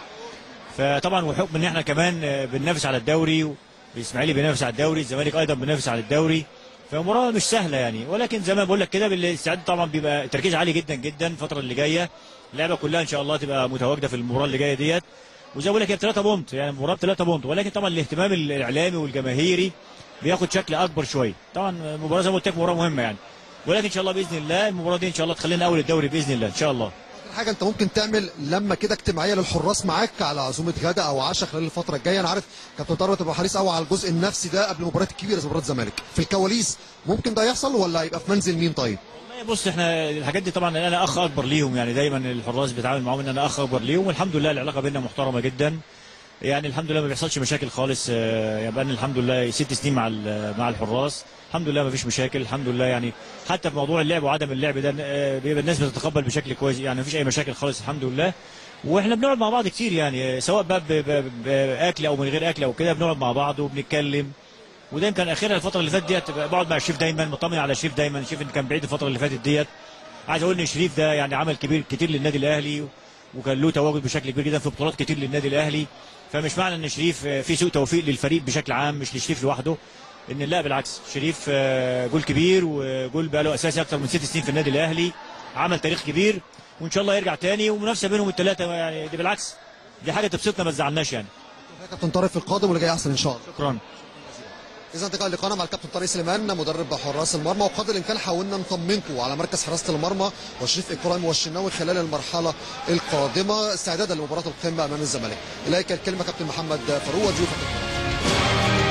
فطبعا وحكم ان احنا كمان آه، بننافس على الدوري الاسماعيلي بينافس على الدوري الزمالك ايضا بينافس على الدوري فمباراة مش سهلة يعني ولكن زي ما بقول لك كده بالاستعداد طبعا بيبقى التركيز عالي جدا جدا الفترة اللي جاية اللعبة كلها ان شاء الله تبقى متواجدة في المباراة اللي جاية ديت وزي ما بقول لك هي 3 بونت يعني مباراة 3 بونت ولكن طبعا الاهتمام الاعلامي والجماهيري بياخد شكل اكبر شويه طبعا مباراه زي ما قلت لك مباراه مهمه يعني ولكن ان شاء الله باذن الله المباراه دي ان شاء الله تخلينا اول الدوري باذن الله ان شاء الله آخر حاجه انت ممكن تعمل لما كده اجتماعيه للحراس معاك على عزومه غدا او عشاء خلال الفتره الجايه انا عارف كابتن طارق تبقى حريص قوي على الجزء النفسي ده قبل المباريات الكبيره زي مباراه الزمالك في الكواليس ممكن ده يحصل ولا يبقى في منزل مين طيب والله بص احنا الحاجات دي طبعا انا اخ اكبر ليهم يعني دايما الحراس بيتعامل معاهم ان انا اخ اكبر ليهم والحمد لله العلاقه بيننا محترمه جدا يعني الحمد لله ما بيحصلش مشاكل خالص آه، يعني بقالنا الحمد لله ست سنين مع ال- مع الحراس الحمد لله ما فيش مشاكل الحمد لله يعني حتى في موضوع اللعب وعدم اللعب ده آه، بيبقى الناس بتتقبل بشكل كويس يعني ما فيش اي مشاكل خالص الحمد لله واحنا بنقعد مع بعض كتير يعني آه، سواء بقى ب- ب- باكل او من غير اكل او كده بنقعد مع بعض وبنتكلم وده يمكن اخرها الفتره اللي فاتت ديت بقعد مع شريف دايما مطمن على شريف دايما شريف ان كان بعيد الفتره اللي فاتت ديت عايز اقول ان شريف ده يعني عمل كبير كتير للنادي الاهلي وكان له تواجد بشكل كبير جدا في بطولات كتير للنادي الاهلي فمش معنى ان شريف آه، في سوء توفيق للفريق بشكل عام مش لشريف لوحده ان لا بالعكس شريف آه، جول كبير وجول بقى له اساسي اكتر من ست سنين في النادي الاهلي عمل تاريخ كبير وان شاء الله يرجع تاني ومنافسه بينهم الثلاثه يعني دي بالعكس دي حاجه تبسطنا ما تزعلناش يعني يا كابتن طارق في القادم واللي جاي احسن ان شاء الله شكرا اذا انتقال لقاءنا مع الكابتن طارق سليمان مدرب حراس المرمى وقدر الامكان حاولنا نطمنكم على مركز حراسه المرمى وشريف اكرام والشناوي خلال المرحله القادمه استعدادا لمباراه القمه امام الزمالك اليك الكلمه كابتن محمد فاروق وضيوفك الكرام.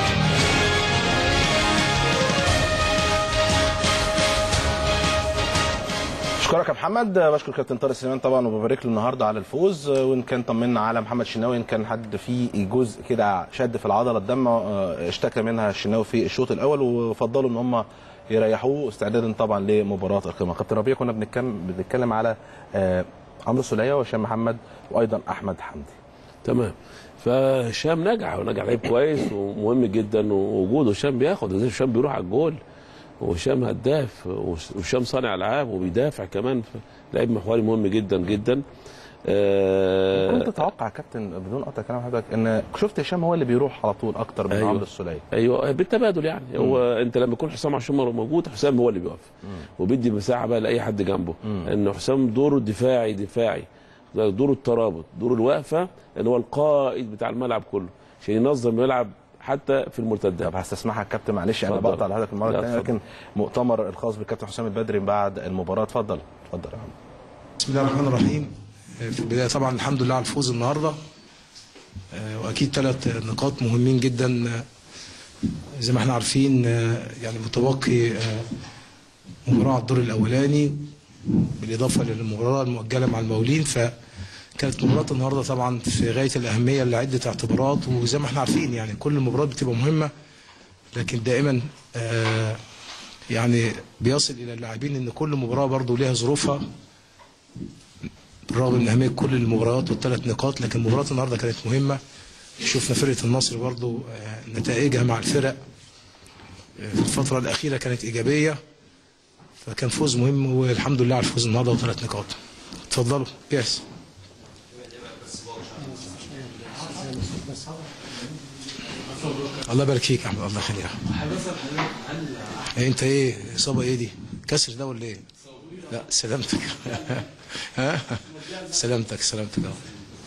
اشكرك يا محمد بشكر كابتن طارق سليمان طبعا وببارك له النهارده على الفوز وان كان طمنا على محمد شناوي ان كان حد فيه جزء كده شد في العضله الدم آه، اشتكى منها الشناوي في الشوط الاول وفضلوا ان هم يريحوه استعدادا طبعا لمباراه القمه كابتن ربيع كنا بنتكلم بنتكلم على آه، عمرو سوليه وهشام محمد وايضا احمد حمدي تمام فهشام نجح ونجح لعيب كويس ومهم جدا ووجوده هشام بياخد هشام بيروح على الجول وهشام هداف وهشام صانع العاب وبيدافع كمان لعيب محوري مهم جدا جدا آه، كنت تتوقع يا كابتن بدون قطع كلام حضرتك ان شفت هشام هو اللي بيروح على طول اكتر من أيوة. عمرو السوليه ايوه بالتبادل يعني هو انت لما يكون حسام عاشور موجود حسام هو اللي بيقف وبيدي مساحه بقى لاي حد جنبه لان حسام دوره دفاعي دفاعي ده دوره الترابط دوره الوقفه اللي هو القائد بتاع الملعب كله عشان ينظم الملعب حتى في المرتدات طب هستسمحك يا كابتن معلش انا اتفضل. بقطع لحضرتك المره لا، الثانيه اتفضل. لكن مؤتمر الخاص بالكابتن حسام البدري بعد المباراه اتفضل اتفضل يا عم بسم الله الرحمن الرحيم في البداية طبعا الحمد لله على الفوز النهاردة آه، وأكيد ثلاث نقاط مهمين جدا آه، زي ما احنا عارفين آه، يعني متبقي آه، مباراة على الدور الأولاني بالإضافة للمباراة المؤجلة مع المقاولين فكانت مباراة النهاردة طبعا في غاية الأهمية لعدة اعتبارات وزي ما احنا عارفين يعني كل المباريات بتبقى مهمة لكن دائما آه، يعني بيصل إلى اللاعبين إن كل مباراة برضو ليها ظروفها بالرغم من اهميه كل المباريات والثلاث نقاط لكن مباراه النهارده كانت مهمه شفنا فرقه النصر برضو آه، نتائجها مع الفرق آه، في الفتره الاخيره كانت ايجابيه فكان فوز مهم والحمد لله على الفوز النهارده وثلاث نقاط اتفضلوا ياس الله يبارك فيك يا احمد الله يخليك إيه انت ايه اصابه ايه دي كسر ده ولا ايه لا سلامتك ها سلامتك سلامتك اه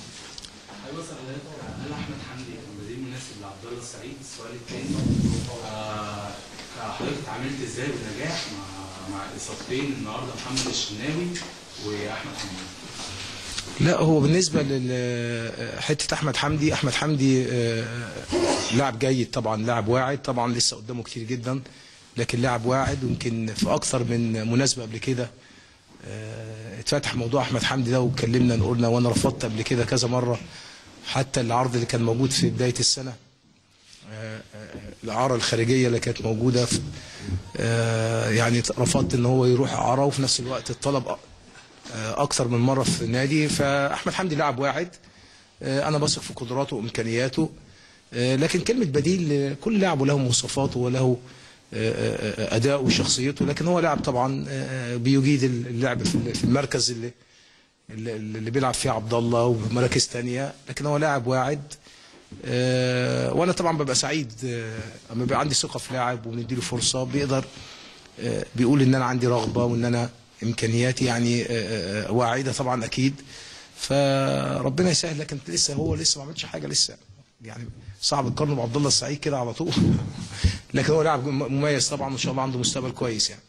هل احمد حمدي بديل مناسب لعبد الله السعيد السؤال الثاني حضرتك اتعاملت ازاي بنجاح مع مع اصابتين النهارده محمد الشناوي واحمد حمدي لا هو بالنسبة لحتة أحمد حمدي أحمد حمدي آه، لاعب جيد طبعا لاعب واعد طبعا لسه قدامه كتير جدا لكن لاعب واعد ويمكن في أكثر من مناسبة قبل كده آه، اتفتح موضوع أحمد حمدي ده واتكلمنا قلنا وأنا رفضت قبل كده كذا مرة حتى العرض اللي كان موجود في بداية السنة آه، آه، الإعارة الخارجية اللي كانت موجودة في آه، يعني رفضت إن هو يروح إعارة وفي نفس الوقت الطلب اكثر من مره في النادي فاحمد حمدي لاعب واعد آه، انا بثق في قدراته وامكانياته آه، لكن كلمه بديل آه، كل لاعب له مواصفاته وله آه، آه، اداؤه وشخصيته لكن هو لاعب طبعا آه، بيجيد اللعب في في المركز اللي اللي اللي بيلعب فيه عبد الله ومراكز تانية لكن هو لاعب واعد آه، وانا طبعا ببقى سعيد آه، اما بيبقى عندي ثقه في لاعب وبنديله فرصه بيقدر آه، بيقول ان انا عندي رغبه وان انا امكانياتي يعني آه، آه، واعده طبعا اكيد فربنا يسهل لكن لسه هو لسه ما عملش حاجه لسه يعني صعب تقارنه بعبد الله السعيد كده على طول لكن هو لاعب مميز طبعا وان شاء الله عنده مستقبل كويس يعني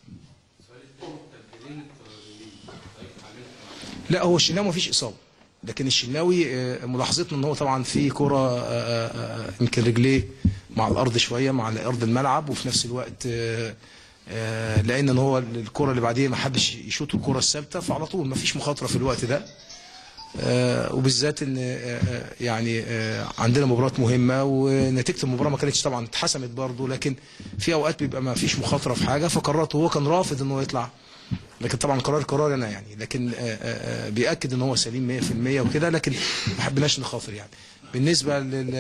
لا هو الشناوي ما فيش اصابه لكن الشناوي آه، ملاحظتنا ان هو طبعا في كره آه، آه، آه، يمكن رجليه مع الارض شويه مع ارض الملعب وفي نفس الوقت آه، آه، لان ان هو الكره اللي بعديه ما حدش يشوط الكره الثابته فعلى طول ما فيش مخاطره في الوقت ده آه، وبالذات ان آه، آه، يعني آه، عندنا مباراه مهمه ونتيجه المباراه ما كانتش طبعا اتحسمت برضه لكن في اوقات بيبقى ما فيش مخاطره في حاجه فقررت هو كان رافض ان هو يطلع لكن طبعا قرار قرار انا يعني لكن آه، آه، آه، بياكد ان هو سليم 100% وكده لكن ما حبيناش نخاطر يعني بالنسبه لل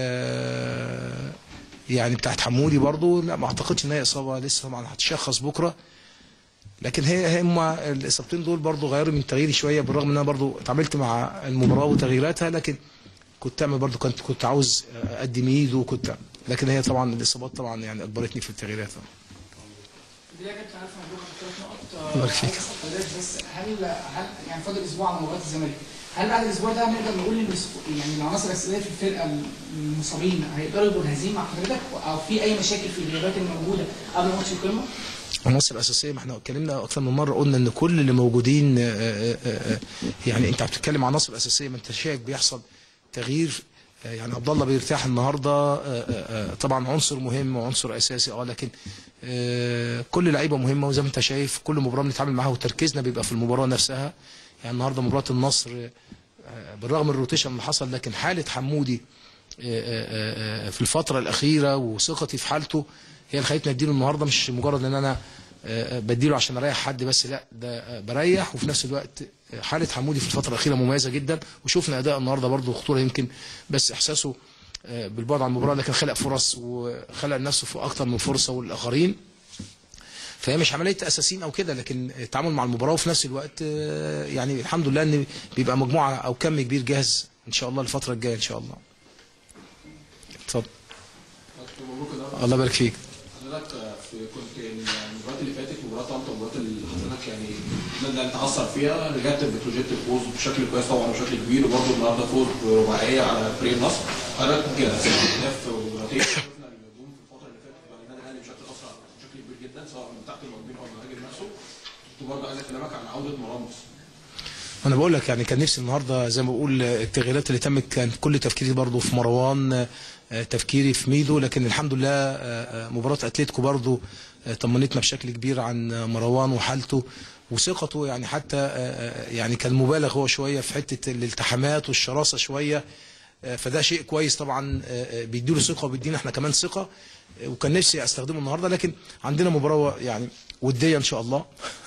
يعني بتاعت حمودي برضو لا ما اعتقدش ان هي اصابه لسه طبعا هتشخص بكره لكن هي هم الاصابتين دول برضو غيروا من تغييري شويه بالرغم ان انا برضو اتعاملت مع المباراه وتغييراتها لكن كنت اعمل برضو كنت كنت عاوز اقدم ايد وكنت لكن هي طبعا الاصابات طبعا يعني اجبرتني في التغييرات البدايه كابتن الف مبروك على الثلاث نقط الله يبارك عايز اسال حضرتك بس هل هل يعني فاضل اسبوع على مباراه الزمالك هل بعد الاسبوع ده نقدر نقول ان الس- يعني العناصر الاساسيه في الفرقه المصابين هيقدروا يبقوا جاهزين مع حضرتك او في اي مشاكل في الغيابات الموجوده قبل ماتش القمه؟ العناصر الاساسيه ما احنا اتكلمنا اكثر من مره قلنا ان كل اللي موجودين آه، آه، آه، يعني انت بتتكلم عن عناصر اساسيه ما انت شايف بيحصل تغيير آه، يعني عبد الله بيرتاح النهارده آه، آه، آه، طبعا عنصر مهم وعنصر اساسي اه لكن آه، كل لعيبه مهمه وزي ما انت شايف كل مباراه بنتعامل معاها وتركيزنا بيبقى في المباراه نفسها يعني النهارده مباراه النصر آه، بالرغم من الروتيشن اللي حصل لكن حاله حمودي آه، آه، آه، في الفتره الاخيره وثقتي في حالته هي اللي خلتني اديله النهارده مش مجرد ان انا آه، بديله عشان اريح حد بس لا ده آه، بريح وفي نفس الوقت آه، حاله حمودي في الفتره الاخيره مميزه جدا وشفنا اداء النهارده برضه خطوره يمكن بس احساسه آه، بالبعد عن المباراه لكن خلق فرص وخلق لنفسه في اكتر من فرصه والاخرين فهي مش عمليه اساسيين او كده لكن التعامل مع المباراه وفي نفس الوقت آه، يعني الحمد لله ان بيبقى مجموعه او كم كبير جاهز ان شاء الله الفتره الجايه ان شاء الله اتفضل الله يبارك فيك حضرتك في كنت المباراه اللي فاتت مباراه طنطا المباراه اللي حضرتك يعني ده انت اثر فيها رجعت بتروجيت الفوز بشكل كويس طبعا وبشكل كبير وبرضه النهارده فوز برباعيه على فريق النصر حضرتك سجلت اهداف ومباراتين شفنا الهجوم في الفتره اللي فاتت بقى النادي الاهلي بشكل اسرع بشكل كبير جدا سواء من تحت المهاجمين او المهاجم نفسه كنت برضه عايز اكلمك عن عوده مرامس انا بقول لك يعني كان نفسي النهارده زي ما بقول التغييرات اللي تمت كان كل تفكيري برضو في مروان آه، تفكيري في ميدو لكن الحمد لله آه، آه، مباراه اتلتيكو برضو آه، طمنتنا بشكل كبير عن آه، مروان وحالته وثقته يعني حتى آه، آه، يعني كان مبالغ هو شويه في حته الالتحامات والشراسه شويه آه، فده شيء كويس طبعا آه، آه، بيديله ثقه وبيدينا احنا كمان ثقه آه، وكان نفسي استخدمه النهارده لكن عندنا مباراه يعني وديه ان شاء الله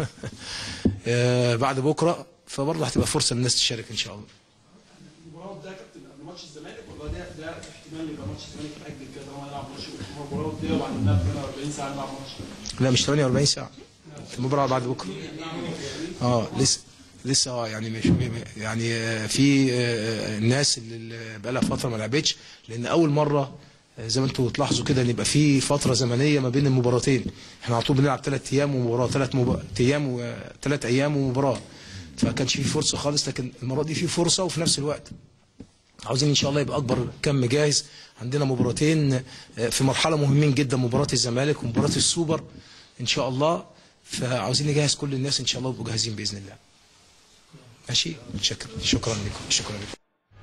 آه، بعد بكره فبرضه هتبقى فرصه للناس تشارك ان شاء الله المباراه ده كابتن قبل ماتش الزمالك ولا ده ده احتمال يبقى ماتش الزمالك يتاجل كده هو يلعب ماتش مباراه وديه وبعدين 48 ساعه نلعب ماتش لا مش 48 ساعه المباراه بعد بكره اه لسه لسه اه يعني مش يعني آه، في آه، الناس اللي بقى لها فتره ما لعبتش لان اول مره آه، زي ما انتم تلاحظوا كده ان يبقى في فتره زمنيه ما بين المباراتين احنا على طول بنلعب ثلاث ايام ومباراه ثلاث مب... ايام وثلاث ايام ومباراه فكانش في فرصه خالص لكن المره دي في فرصه وفي نفس الوقت عاوزين ان شاء الله يبقى اكبر كم جاهز عندنا مباراتين آه، في مرحله مهمين جدا مباراه الزمالك ومباراه السوبر ان شاء الله فعاوزين نجهز كل الناس ان شاء الله يبقوا جاهزين باذن الله ماشي شكرا شكرا لكم شكرا لكم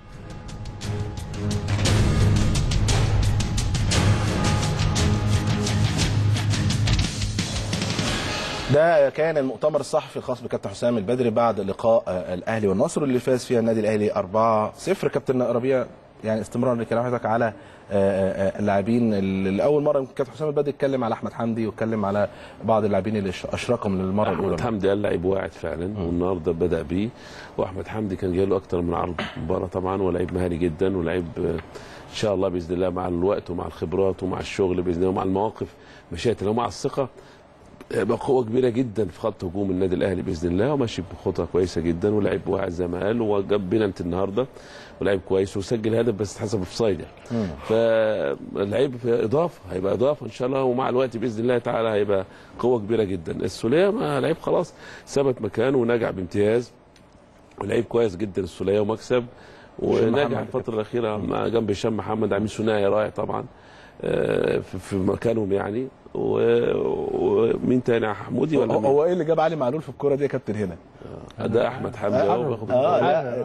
ده كان المؤتمر الصحفي الخاص بكابتن حسام البدري بعد لقاء آه، الاهلي والنصر اللي فاز فيها النادي الاهلي 4-0 كابتن ربيع يعني استمرار لكلام حضرتك على آه، آه، اللاعبين اللي لاول مره يمكن كابتن حسام البدري اتكلم على احمد حمدي واتكلم على بعض اللاعبين اللي أش- اشركهم للمره الاولى احمد حمدي قال لعيب واعد فعلا والنهارده بدا بيه واحمد حمدي كان جاي له اكتر من عرض مباراه طبعا ولعيب مهاري جدا ولعيب آه، ان شاء الله باذن الله مع الوقت ومع الخبرات ومع الشغل باذن الله ومع المواقف مشيت ومع الثقه هيبقى قوه كبيره جدا في خط هجوم النادي الاهلي باذن الله وماشي بخطى كويسه جدا ولعيب واعد زي ما قال وجاب بينالتي النهارده ولعيب كويس وسجل هدف بس اتحسب اوف سايد يعني فاللعيب اضافه هيبقى اضافه ان شاء الله ومع الوقت باذن الله تعالى هيبقى قوه كبيره جدا السوليه ما لعيب خلاص ثبت مكانه ونجح بامتياز ولعيب كويس جدا السوليه ومكسب ونجح محمد. الفتره الاخيره مع جنب هشام محمد عامل ثنائي رائع طبعا آه، في في مكانهم يعني و- ومين تاني حمودي ولا هو, مين؟ هو ايه اللي جاب علي معلول في الكوره دي يا كابتن هنا؟ ده احمد حمدي آه، اهو بياخد اه الكورة.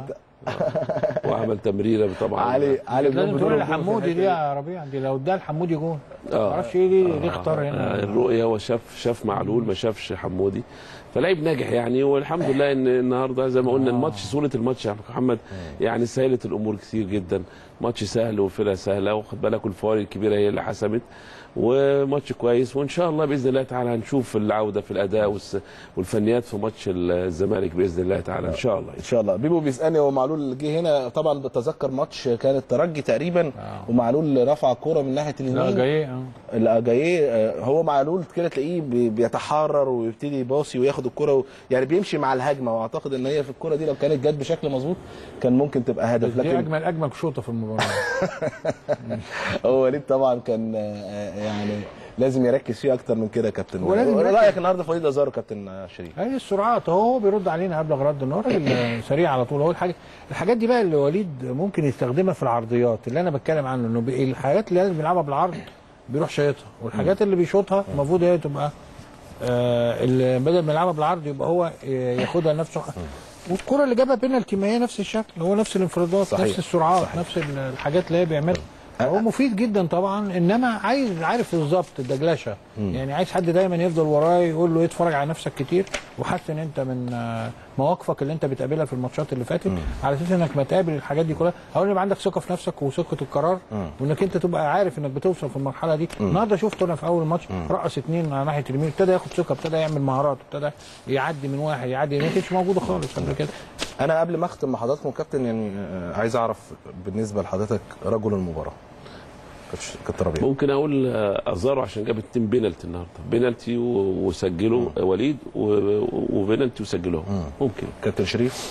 لا وعمل تمريره طبعا علي علي لازم بدون تقول بدون لحمودي دي يا ربيع دي لو اداها لحمودي جون معرفش ايه ليه ليه اختار آه، هنا الرؤيه هو شاف شاف معلول ما شافش حمودي فلعيب ناجح يعني والحمد لله ان النهارده زي ما قلنا الماتش سهوله الماتش يا محمد يعني سهلت الامور كتير جدا ماتش سهل وفرقه سهله واخد بالك الفوارق الكبيره هي اللي حسمت وماتش كويس وان شاء الله باذن الله تعالى هنشوف العوده في الاداء والس- والفنيات في ماتش الزمالك باذن الله تعالى ان شاء الله ان شاء الله بيبو بيسالني هو معلول جه هنا طبعا بتذكر ماتش كان الترجي تقريبا ومعلول رفع الكوره من ناحيه اليمين لا جاي اه لا جاي آه، هو معلول كده تلاقيه بي- بيتحرر ويبتدي يباصي وياخد الكرة و... يعني بيمشي مع الهجمه واعتقد ان هي في الكرة دي لو كانت جت بشكل مظبوط كان ممكن تبقى هدف دي لكن اجمل اجمل شوطه في المباراه هو وليد طبعا كان آه، يعني لازم يركز فيه اكتر من كده يا كابتن هو لازم يركز. رايك النهارده في وليد ازارو كابتن شريف هي السرعات هو هو بيرد علينا ابلغ رد ان هو راجل سريع على طول هو الحاجه الحاجات دي بقى اللي وليد ممكن يستخدمها في العرضيات اللي انا بتكلم عنه انه بي- الحاجات اللي لازم بيلعبها بالعرض بيروح شايطها والحاجات اللي بيشوطها المفروض هي تبقى آه اللي بدل ما يلعبها بالعرض يبقى هو ياخدها لنفسه والكره اللي جابها بينالتي ما هي نفس الشكل هو نفس الانفرادات صحيح. نفس السرعات صحيح. نفس الحاجات اللي هي بيعملها هو مفيد جدا طبعا انما عايز عارف بالظبط الدجلشه مم. يعني عايز حد دايما يفضل وراه يقول له اتفرج على نفسك كتير وحسن انت من آه، مواقفك اللي انت بتقابلها في الماتشات اللي فاتت على اساس انك ما تقابل الحاجات دي كلها اولا يبقى عندك ثقه في نفسك وثقه القرار مم. وانك انت تبقى عارف انك بتوصل في المرحله دي النهارده شفته انا في اول ماتش رقص اتنين على ناحيه اليمين ابتدى ياخد ثقه ابتدى يعمل مهارات ابتدى يعدي من واحد يعدي ما كانتش موجوده خالص قبل كده انا قبل ما اختم مع حضراتكم كابتن يعني آه، عايز اعرف بالنسبه لحضرتك رجل المباراه كابتن- كابتن ربيع ممكن اقول آه، ازارو عشان جاب اتنين بينالتي النهارده بينالتي و- وسجله وليد و- وبينالتي وسجله ممكن كابتن شريف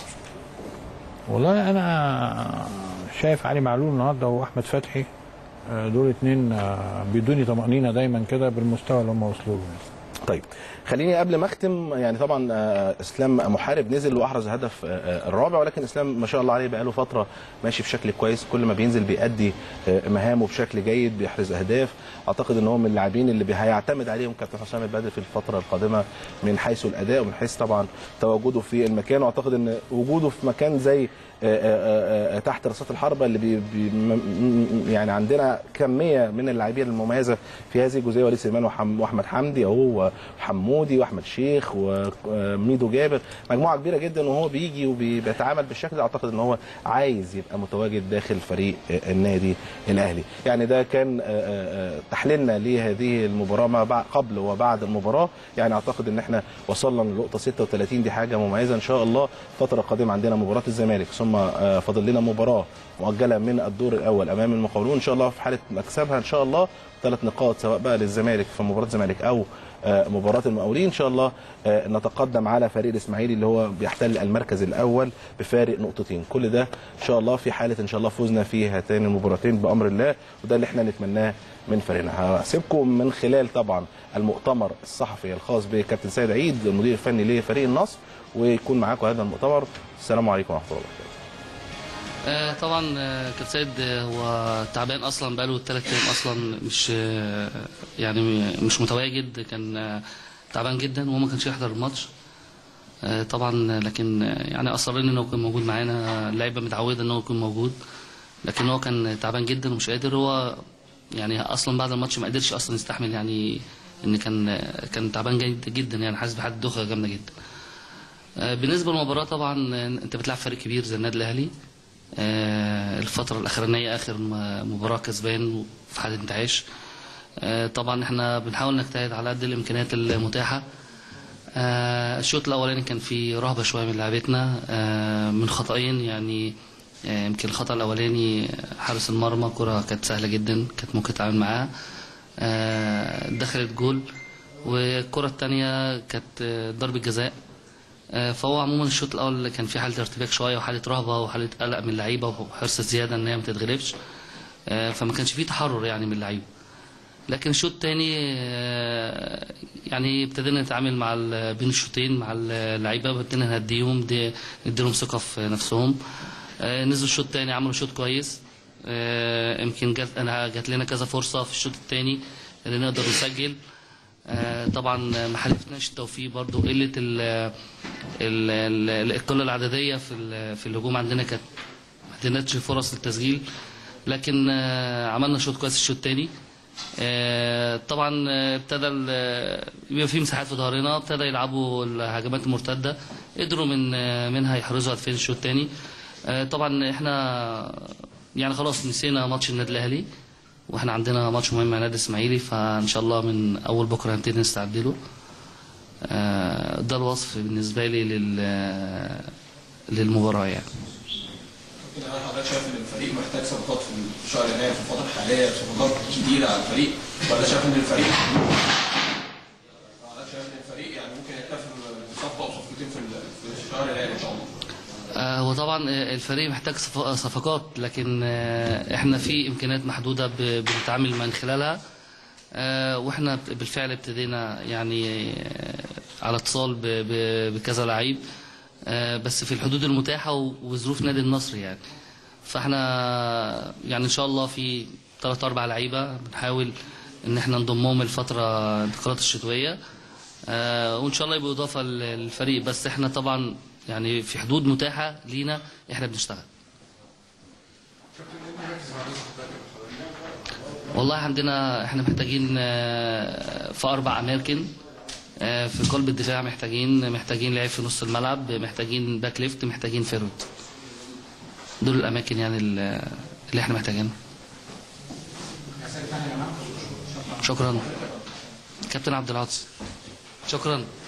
والله انا شايف علي معلول النهارده واحمد فتحي آه، دول اتنين آه، بيدوني طمانينه دايما كده بالمستوى اللي هم وصلوا له يعني. طيب خليني قبل ما اختم يعني طبعا آه، اسلام محارب نزل واحرز هدف آه، آه، الرابع ولكن اسلام ما شاء الله عليه بقاله فتره ماشي بشكل كويس كل ما بينزل بيأدي آه، مهامه بشكل جيد بيحرز اهداف اعتقد ان هو من اللاعبين اللي بي- هيعتمد عليهم كابتن حسام البدري في الفتره القادمه من حيث الاداء ومن حيث طبعا تواجده في المكان واعتقد ان وجوده في مكان زي آه، آه، آه، تحت رصاصه الحربه اللي بي بي م- م- يعني عندنا كميه من اللاعبين المميزه في هذه الجزئيه وليد سليمان وحم- واحمد حمدي اهو وحمودي واحمد شيخ وميدو جابر مجموعه كبيره جدا وهو بيجي وبيتعامل بالشكل ده اعتقد ان هو عايز يبقى متواجد داخل فريق آه، النادي الاهلي يعني ده كان آه، آه، آه، تحليلنا لهذه المباراه ما بعد قبل وبعد المباراه يعني اعتقد ان احنا وصلنا لنقطه 36 دي حاجه مميزه ان شاء الله الفتره القادمه عندنا مباراه الزمالك ثم آه، فاضل لنا مباراه مؤجله من الدور الاول امام المقاولون ان شاء الله في حاله مكسبها ان شاء الله ثلاث نقاط سواء بقى للزمالك في مباراه الزمالك او آه، مباراه المقاولين ان شاء الله آه، نتقدم على فريق الاسماعيلي اللي هو بيحتل المركز الاول بفارق نقطتين كل ده ان شاء الله في حاله ان شاء الله فوزنا في هاتين المباراتين بامر الله وده اللي احنا نتمناه من فريقنا هسيبكم من خلال طبعا المؤتمر الصحفي الخاص بكابتن سيد عيد المدير الفني لفريق النصر ويكون معاكم هذا المؤتمر السلام عليكم ورحمه الله وبركاته آه، طبعا آه، كابتن سيد آه، هو تعبان اصلا بقاله ثلاث ايام اصلا مش آه، يعني مش متواجد كان آه، تعبان جدا وهو ما كانش يحضر الماتش آه، طبعا لكن آه، يعني اصرين انه يكون موجود معانا اللعيبه متعوده انه يكون موجود لكن هو كان تعبان جدا ومش قادر هو يعني اصلا بعد الماتش ما قدرش اصلا يستحمل يعني ان كان آه، كان تعبان جدا جدا يعني حاسس بحاله دوخه جامده جدا آه، بالنسبه للمباراه طبعا آه، انت بتلعب فريق كبير زي النادي الاهلي آه، الفترة الأخرانية آخر م- مباراة كسبان في حالة انتعاش آه، طبعا احنا بنحاول نجتهد على قد الإمكانيات المتاحة آه، الشوط الأولاني كان فيه رهبة شوية من لعبتنا آه، من خطأين يعني آه، يمكن الخطأ الأولاني حارس المرمى كرة كانت سهلة جدا كانت ممكن تتعامل معاها آه، دخلت جول والكرة التانية كانت آه، ضربة جزاء آه، فهو عموما الشوط الاول كان في حاله ارتباك شويه وحاله رهبه وحاله قلق من اللعيبه وحرص زياده ان هي ما تتغلبش آه، فما كانش فيه تحرر يعني من اللعيبه لكن الشوط الثاني يعني ابتدينا نتعامل مع ال- بين الشوطين مع اللعيبه ابتدينا نهديهم دي- نديلهم ثقه في نفسهم آه، نزلوا الشوط الثاني عملوا شوط كويس آه، يمكن جات انا جات لنا كذا فرصه في الشوط الثاني ان نقدر نسجل آه، طبعا ما حالفناش التوفيق برضو قله ال ال- ال- القله العدديه في ال- في الهجوم عندنا كانت ما اديناش فرص للتسجيل لكن آه، عملنا شوط كويس الشوط الثاني طبعا آه، ابتدى ال- يبقى في مساحات في ظهرنا ابتدى يلعبوا الهجمات المرتده قدروا من آه، منها يحرزوا هدفين الشوط الثاني طبعا احنا يعني خلاص نسينا ماتش النادي الاهلي واحنا عندنا ماتش مهم مع النادي الاسماعيلي فان شاء الله من اول بكره هنبتدي نستعد له آه، ده الوصف بالنسبه لي لل للمباراه يعني كده هل حضرتك شايف ان الفريق محتاج صفقات في الشهر يناير في الفتره الحاليه صفقات كتيره على الفريق ولا شايف ان الفريق حضرتك شايف ان الفريق يعني ممكن يكتفي بصفقه او صفقتين في ال- في شهر يناير ان شاء الله آه، هو طبعا آه، الفريق محتاج صف- صفقات لكن آه، احنا في امكانيات محدوده ب- بنتعامل من خلالها آه، واحنا بالفعل ابتدينا يعني آه، على اتصال ب- ب- بكذا لعيب آه، بس في الحدود المتاحه و- وظروف نادي النصر يعني فاحنا يعني ان شاء الله في ثلاث اربع لعيبه بنحاول ان احنا نضمهم الفتره الانتقالات الشتويه آه، وان شاء الله يبقوا اضافه للفريق بس احنا طبعا يعني في حدود متاحه لينا احنا بنشتغل والله عندنا احنا محتاجين آه، في اربع اماكن آه، في قلب الدفاع محتاجين محتاجين لعيب في نص الملعب محتاجين باك ليفت محتاجين فيرود دول الاماكن يعني ال- اللي احنا محتاجينها شكرا كابتن عبد العاطي شكرا